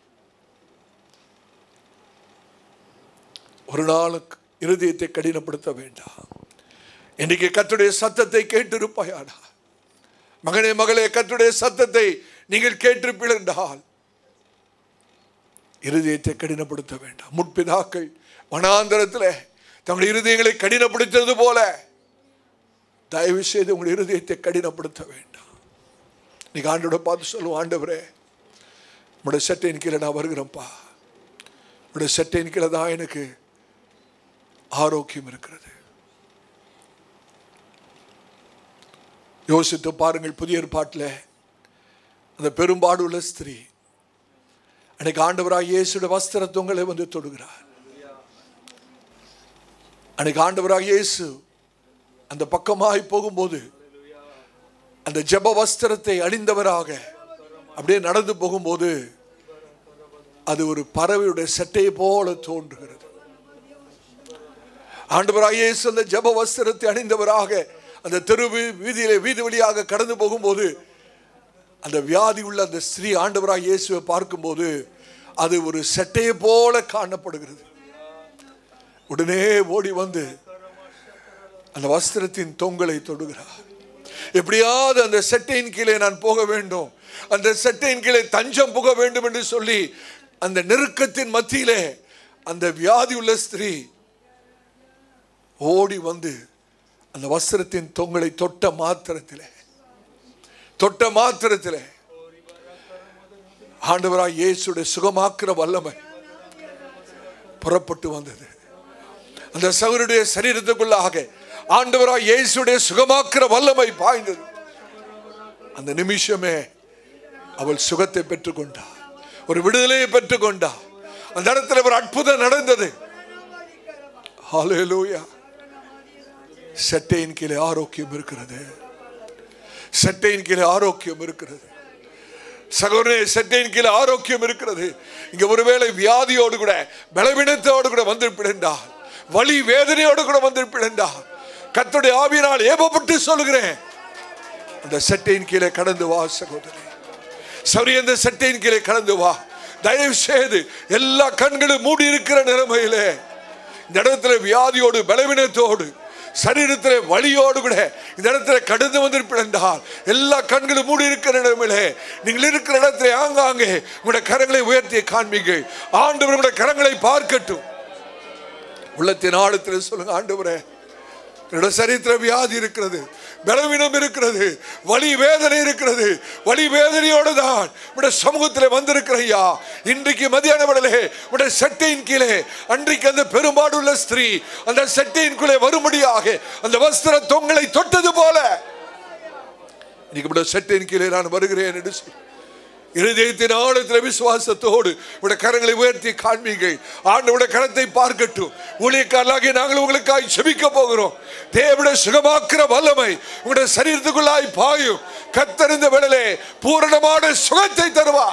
ஒரு நாளுக்கு இருதயத்தை கடினப்படுத்த வேண்டாம் இன்னைக்கு கத்துடைய சத்தத்தை கேட்டிருப்பாயாடா மகனே மகளே கத்துடைய சத்தத்தை நீங்கள் கேட்டிருப்பீர்கள் என்றால் இருதயத்தை கடினப்படுத்த வேண்டாம் முற்பிதாக்கள் வனாந்தரத்தில் தங்கள் இருதயங்களை கடினப்படுத்துறது போல தயவு செய்து உங்கள் இருதயத்தை கடினப்படுத்த வேண்டாம் நீங்க ஆண்டோட பார்த்து சொல்லுவோம் ஆண்டவரே உங்களுடைய சட்டையின் கீழே நான் வருகிறேன்ப்பா உங்களுடைய சட்டையின் கீழே தான் எனக்கு ஆரோக்கியம் இருக்கிறது யோசித்து பாருங்கள் புதிய ஏற்பாட்டில் அந்த பெரும்பாடு உள்ள ஸ்திரீ அன்னைக்கு ஆண்டவராக இயேசுடைய வஸ்திரத்தை உங்களை வந்து தொடுகிறார் அன்னைக்கு ஆண்டவராக இயேசு அந்த பக்கமாய் போகும்போது அந்த ஜெப வஸ்திரத்தை அணிந்தவராக அப்படியே நடந்து போகும்போது அது ஒரு பறவையுடைய சட்டையை போல தோன்றுகிறது ஆண்டவராக இயேசு அந்த ஜெப வஸ்திரத்தை அணிந்தவராக அந்த தெரு வீ- வீதியிலே வீதி வழியாக கடந்து போகும்போது அந்த வியாதி உள்ள அந்த ஸ்திரீ ஆண்டவராக இயேசுவை பார்க்கும்போது அது ஒரு சட்டையை போல காணப்படுகிறது உடனே ஓடி வந்து அந்த வஸ்திரத்தின் தொங்கலை தொடுகிறார் எப்படியாவது அந்த சட்டையின் கீழே நான் போக வேண்டும் அந்த சட்டையின் கீழே தஞ்சம் புக வேண்டும் என்று சொல்லி அந்த நெருக்கத்தின் மத்தியிலே அந்த வியாதி உள்ள ஸ்திரீ ஓடி வந்து அந்த வஸ்திரத்தின் தொங்கலை தொட்ட மாத்திரத்திலே தொட்ட மாத்திரத்திலே ஆண்டவராய் இயேசுடைய சுகமாக்குற வல்லமை புறப்பட்டு வந்தது அந்த சகருடைய சரீரத்துக்குள்ளாக ஆண்டவராய் இயேசுடைய சுகமாக்குற வல்லமை பாய்ந்தது அந்த நிமிஷமே அவள் சுகத்தை பெற்றுக்கொண்டார் ஒரு விடுதலையை பெற்றுக்கொண்டார் அந்த இடத்துல ஒரு அற்புதம் நடந்தது ஹalleluya சட்டையின் கீழே ஆரோக்கியம் இருக்கிறது சட்டையின் கீழே ஆரோக்கியம் இருக்கிறது சகோதரே சட்டையின் கீழே ஆரோக்கியம் இருக்கிறது இங்க ஒருவேளை வியாதியோடு கூட பலவீனத்தோடு கூட வந்திருப்பிடண்டால் வலி வேதனையோடு கூட வந்திருப்பிடண்டால் கர்த்தருடைய ஆவியினால் ஏவப்பட்டு சொல்கிறேன் அந்த சட்டையின் கீழே கடந்து வா சகோதரி சரி அந்த சட்டையின் கீழே கடந்து வா தயவு செய்து எல்லா கண்களும் மூடி இருக்கிற நிலைமையிலே இந்த இடத்துல வியாதியோடு பலவீனத்தோடு சரீரத்தில் வலியோடு கூட இந்த இடத்துல கடந்து வந்திருப்பிழந்தால் எல்லா கண்களும் மூடி இருக்கிற நிலைமையிலே நீங்கள் இருக்கிற இடத்துல ஆங்காங்கே உங்களுடைய கரங்களை உயர்த்தி காண்பீங்க ஆண்டவர் உங்களுடைய கரங்களை பார்க்கட்டும் உள்ளத்தின் ஆழத்தில் சொல்லுங்க ஆண்டவரே என்னோட சரித்திர வியாதி இருக்கிறது பலவீனம் இருக்கிறது வலி வேதனை இருக்கிறது வலி வேதனையோடு தான் உடைய சமூகத்தில் வந்திருக்கிற ஐயா இன்றைக்கு மதியான வேளையிலே உடைய சட்டையின் கீழே அன்றைக்கு அந்த பெரும்பாடுள்ள ஸ்திரீ அந்த சட்டையின் கீழே வரும்படியாக அந்த வஸ்திர தொங்கலை தொட்டது போல இன்னைக்கு உடைய சட்டையின் கீழே நான் வருகிறேன் என்று சொல்லி இருதயத்தின் ஆழத்தில் விசுவாசத்தோடு உடைய கரங்களை உயர்த்தி காண்பீங்கள் ஆண்டவுடைய கரத்தை பார்க்கட்டும் ஊழியக்காரலாகி நாங்கள் உங்களுக்காய் செபிக்க போகிறோம் தேவனுடைய சுகமாக்குற வல்லமை உங்களுடைய சரீரத்துக்குள்ளாய் பாயும் கத்தறிந்த வேளையிலே பூரணமான சுகத்தை தருவா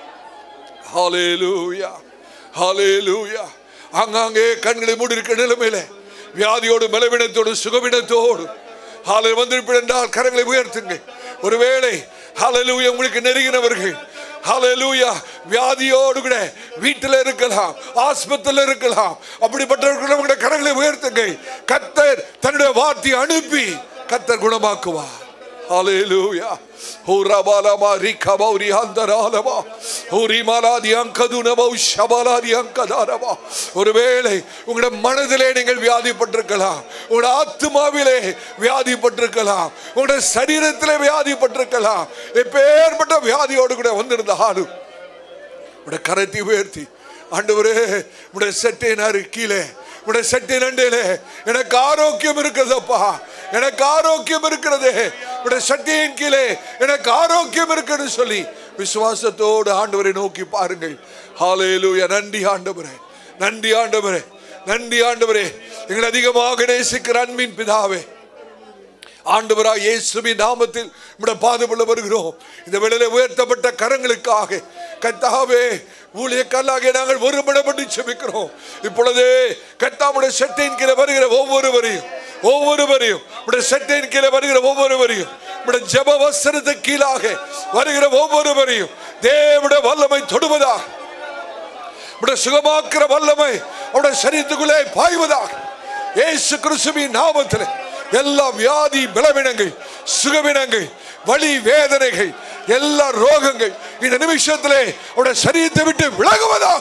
ஹalleluya ஹalleluya அங்கங்கே கண்களை மூடி இருக்கிற நிலைமையில வியாதியோடு பலவீனத்தோடு சுகவீனத்தோடு ஹாலை வந்திருப்பிருந்தால் கரங்களை உயர்த்துங்க ஒருவேளை ஹalleluya உங்களுக்கு நெருங்கினவர்கள் ஹalleluya வியாதியோடு கூட வீட்டில் இருக்கலாம் ஆஸ்பத்திரியில் இருக்கலாம் அப்படிப்பட்டவர்கள் உங்களுடைய கரங்களை உயர்த்துங்க கத்தர் தன்னுடைய வார்த்தையை அனுப்பி கத்தர் குணமாக்குவார் ஹalleluya ஹூரபாலமா ரிகபௌரி அந்தராலமா ஹூரிமாலாதி அங்கதுனபௌ ஷபலாதி அங்கதாரமா ஒருவேளை உங்களுடைய மனதிலே நீங்கள் வியாதிப்பட்டிருக்கலாம் உங்களுடைய ஆத்மாவிலே வியாதிப்பட்டிருக்கலாம் உங்களுடைய சரீரத்திலே வியாதிப்பட்டிருக்கலாம் எப்பேற்பட்ட வியாதியோடு கூட வந்திருந்தாலும் உடைய கரத்தை உயர்த்தி ஆண்டவரே உடைய சட்டையினாரு கீழே உடைய சட்டை நண்டையிலே எனக்கு ஆரோக்கியம் இருக்கிறதப்பா எனக்கு ஆரோக்கியம் இருக்கிறது உடைய சட்டையின் கீழே எனக்கு ஆரோக்கியம் இருக்குன்னு சொல்லி விசுவாசத்தோடு ஆண்டவரை நோக்கி பாருங்கள் ஹalleluya நன்றி ஆண்டவரே நன்றி ஆண்டவரே நன்றி ஆண்டவரே எங்களை அதிகமாக நேசிக்கிற அன்பின் பிதாவே ஆண்டவராக இயேசுவின் நாமத்தில் நம்முடைய பாதுபட வருகிறோம் இந்த வேளையில உயர்த்தப்பட்ட கரங்களுக்காக கத்தாவே ஊழியக்கல்லாக நாங்கள் ஒருமனப்பட்டு செபிக்கிறோம் இப்பொழுதே கத்தாவுடைய செட்டையின் கீழே வருகிற ஒவ்வொருவரையும் ஒவ்வொருவரையும் உடைய செட்டையின் கீழே வருகிற ஒவ்வொருவரையும் உடைய ஜப வஸ்திரத்து கீழாக வருகிற ஒவ்வொருவரையும் தேவனுடைய வல்லமை தொடுவதாக உடைய சுகமாக்குற வல்லமை அவருடைய சரீரத்துக்குள்ளே பாய்வதாக இயேசு கிறிஸ்துவின் நாமத்தில் எல்லா வியாதி பலவீனங்கள் சுகவீனங்கள் வலி வேதனைகள் எல்லா ரோகங்கள் இந்த நிமிஷத்திலே அவருடைய சரீரத்தை விட்டு விலகுவதாக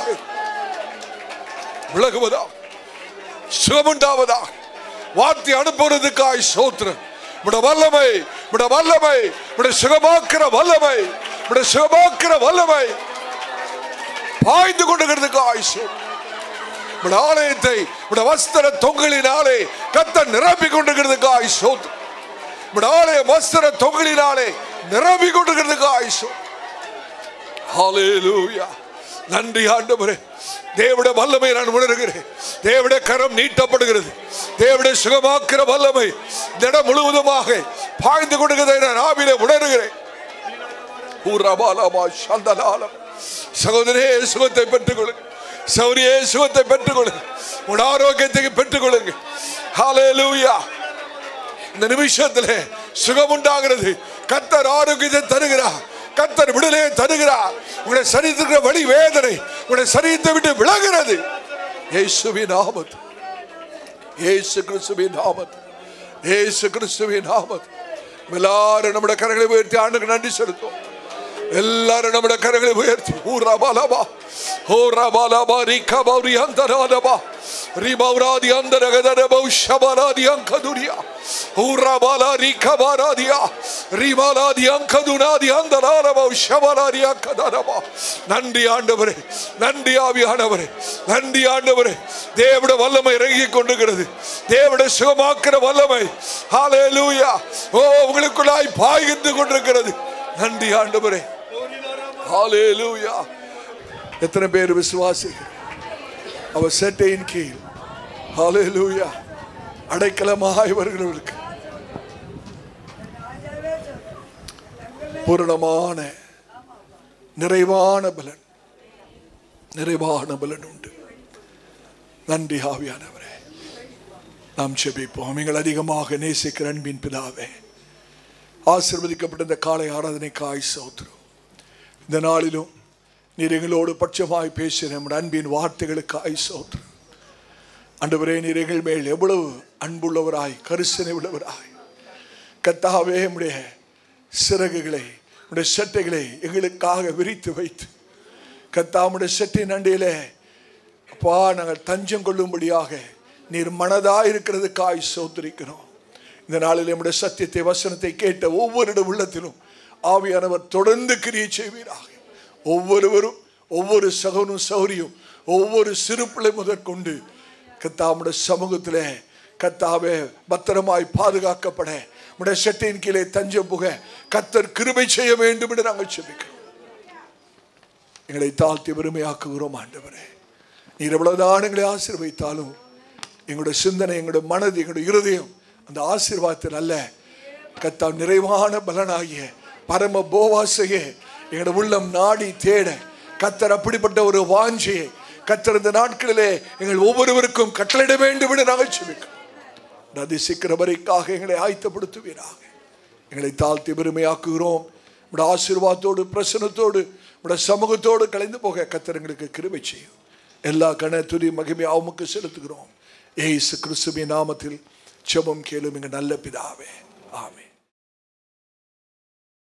விலகுவதாக சுகமுண்டாவதாக வார்த்தை அனுப்புவதற்காய் சோத்திரம் உடைய வல்லமை உடைய வல்லமை உடைய சுகமாக்குற வல்லமை உடைய சுகமாக்குற வல்லமை பாய்ந்து கொண்டுகிறதுக்கு ஆயுசு உடைய ஆலயத்தை உடைய வஸ்திர தொங்கலினாலே கத்த நிரப்பி கொண்டுகிறதுக்கு ஆயுசு உடைய ஆலய வஸ்திர தொங்கலினாலே நிரப்பி கொண்டுகிறதுக்கு ஆயுசு ஹalleluya நன்றி ஆண்டவரே தேவட வல்லமை நான் உணர்கிறேன் தேவட கரம் நீட்டப்படுகிறது தேவட சுகமாக்குற வல்லமை இந்த இடம் முழுவதுமாக பாய்ந்து கொடுக்கிறதை நான் ஆவிலே உணர்கிறேன் ஊரபாலமா சந்தனாலம் சகோதரே சுகத்தை பெற்றுக்கொள்ளுங்க சௌரியே சுகத்தை பெற்றுக்கொள்ளுங்க உன் ஆரோக்கியத்தை பெற்றுக்கொள்ளுங்க ஹalleluya இந்த நிமிஷத்தில் சுகம் உண்டாகிறது கத்தர் ஆரோக்கியத்தை தருகிறார் கத்தர் விடுதலையை தருகிறார் உங்களுடைய சரீரத்துக்கு வழி வேதனை உங்களுடைய சரீரத்தை விட்டு விலகிறது இயேசுவின் நாமத் இயேசு கிறிஸ்துவின் நாமத் இயேசு கிறிஸ்துவின் நாமத் எல்லாரும் நம்முடைய கரங்களை உயர்த்தி ஆண்டுக்கு நன்றி செலுத்தும் எல்லாரும் நம்முடைய கரங்களை உயர்த்தி ஊரா பாலாபா ஓரா பாலாபா ரிகா பௌரி அந்தராலபா ரிபௌராதி அந்தரகதரபௌ ஷபராதி அங்கதுரியா ஊரா பாலா ரிகா பாராதியா ரிமாலாதி அங்கதுனாதி அந்தராலபௌ ஷபராதி அங்கதரபா நன்றி ஆண்டவரே நன்றி ஆவியானவரே நன்றி ஆண்டவரே தேவட வல்லமை இறங்கி கொண்டுகிறது தேவட சுகமாக்குற வல்லமை ஹalleluya ஓ உங்களுக்குள்ளாய் பாய்ந்து கொண்டிருக்கிறது நன்றி ஆண்டவரே ஹalleluya எத்தனை பேர் விசுவாசிக்கிறோம் அவர் செட்டையின் கீழ் ஹalleluya அடைக்கலமாய் வருகிறவர்களுக்கு பூரணமான நிறைவான பலன் நிறைவான பலன் உண்டு நன்றி ஆவியானவரே நாம் செபிப்போம் எங்கள் அதிகமாக நேசிக்கிற அன்பின் பிதாவே ஆசிர்வதிக்கப்பட்ட இந்த காலை ஆராதனைக்காய் சோத்திரம் இந்த நாளிலும் நீர் எங்களோடு பட்சமாய் பேசின நம்முடைய அன்பின் வார்த்தைகளுக்காய் சோத்திரம் அன்றுவரே நீர் எங்கள் மேல் எவ்வளவு அன்புள்ளவராய் கரிசனை உள்ளவராய் கத்தாவே நம்முடைய சிறகுகளை நம்முடைய சட்டைகளை எங்களுக்காக விரித்து வைத்து கத்தாமுடைய சட்டின் அண்டையிலே அப்பா நாங்கள் தஞ்சம் கொள்ளும்படியாக நீர் மனதாக இருக்கிறதுக்காய் சோத்திரிக்கிறோம் இந்த நாளில் நம்முடைய சத்தியத்தை வசனத்தை கேட்ட ஒவ்வொரு உள்ளத்திலும் ஆவியானவர் தொடர்ந்து கிரியை செய்வீராக ஒவ்வொருவரும் ஒவ்வொரு சகனும் சௌரியும் ஒவ்வொரு சிறு பிள்ளை முதற்கொண்டு கத்தாமுடைய சமூகத்தில் கத்தாவே பத்திரமாய் பாதுகாக்கப்பட உடைய சட்டையின் கீழே தஞ்சம் புக கத்தர் கிருபை செய்ய வேண்டும் என்று நாங்கள் செபிக்கிறோம் எங்களை தாழ்த்தி பெருமையாக்குகிறோம் ஆண்டவரே நீர் எவ்வளவுதான் எங்களை ஆசீர்வதித்தாலும் எங்களுடைய சிந்தனை எங்களுடைய மனது எங்களுடைய இருதயம் அந்த ஆசீர்வாதத்தில் அல்ல கத்தா நிறைவான பலனாகிய பரம போவாசையே எங்களுடைய உள்ளம் நாடி தேட கத்தர் அப்படிப்பட்ட ஒரு வாஞ்சியை கத்தர் இந்த நாட்களிலே எங்கள் ஒவ்வொருவருக்கும் கட்டளையிட வேண்டும் என்று நாங்கள் செபிக்கிறோம் நதி சிக்கிறவரைக்காக எங்களை ஆயத்தப்படுத்துவீராக எங்களை தாழ்த்தி பெருமையாக்குகிறோம் உடைய ஆசீர்வாதத்தோடு பிரசனத்தோடு உடைய சமூகத்தோடு கலைந்து போக கத்தர் எங்களுக்கு கிருபை செய்யும் எல்லா கன துதி மகிமை அவமுக்கு செலுத்துகிறோம் ஏசு கிறிஸ்துவின் நாமத்தில் செபம் கேளும் எங்கள் நல்ல பிதாவே ஆமென்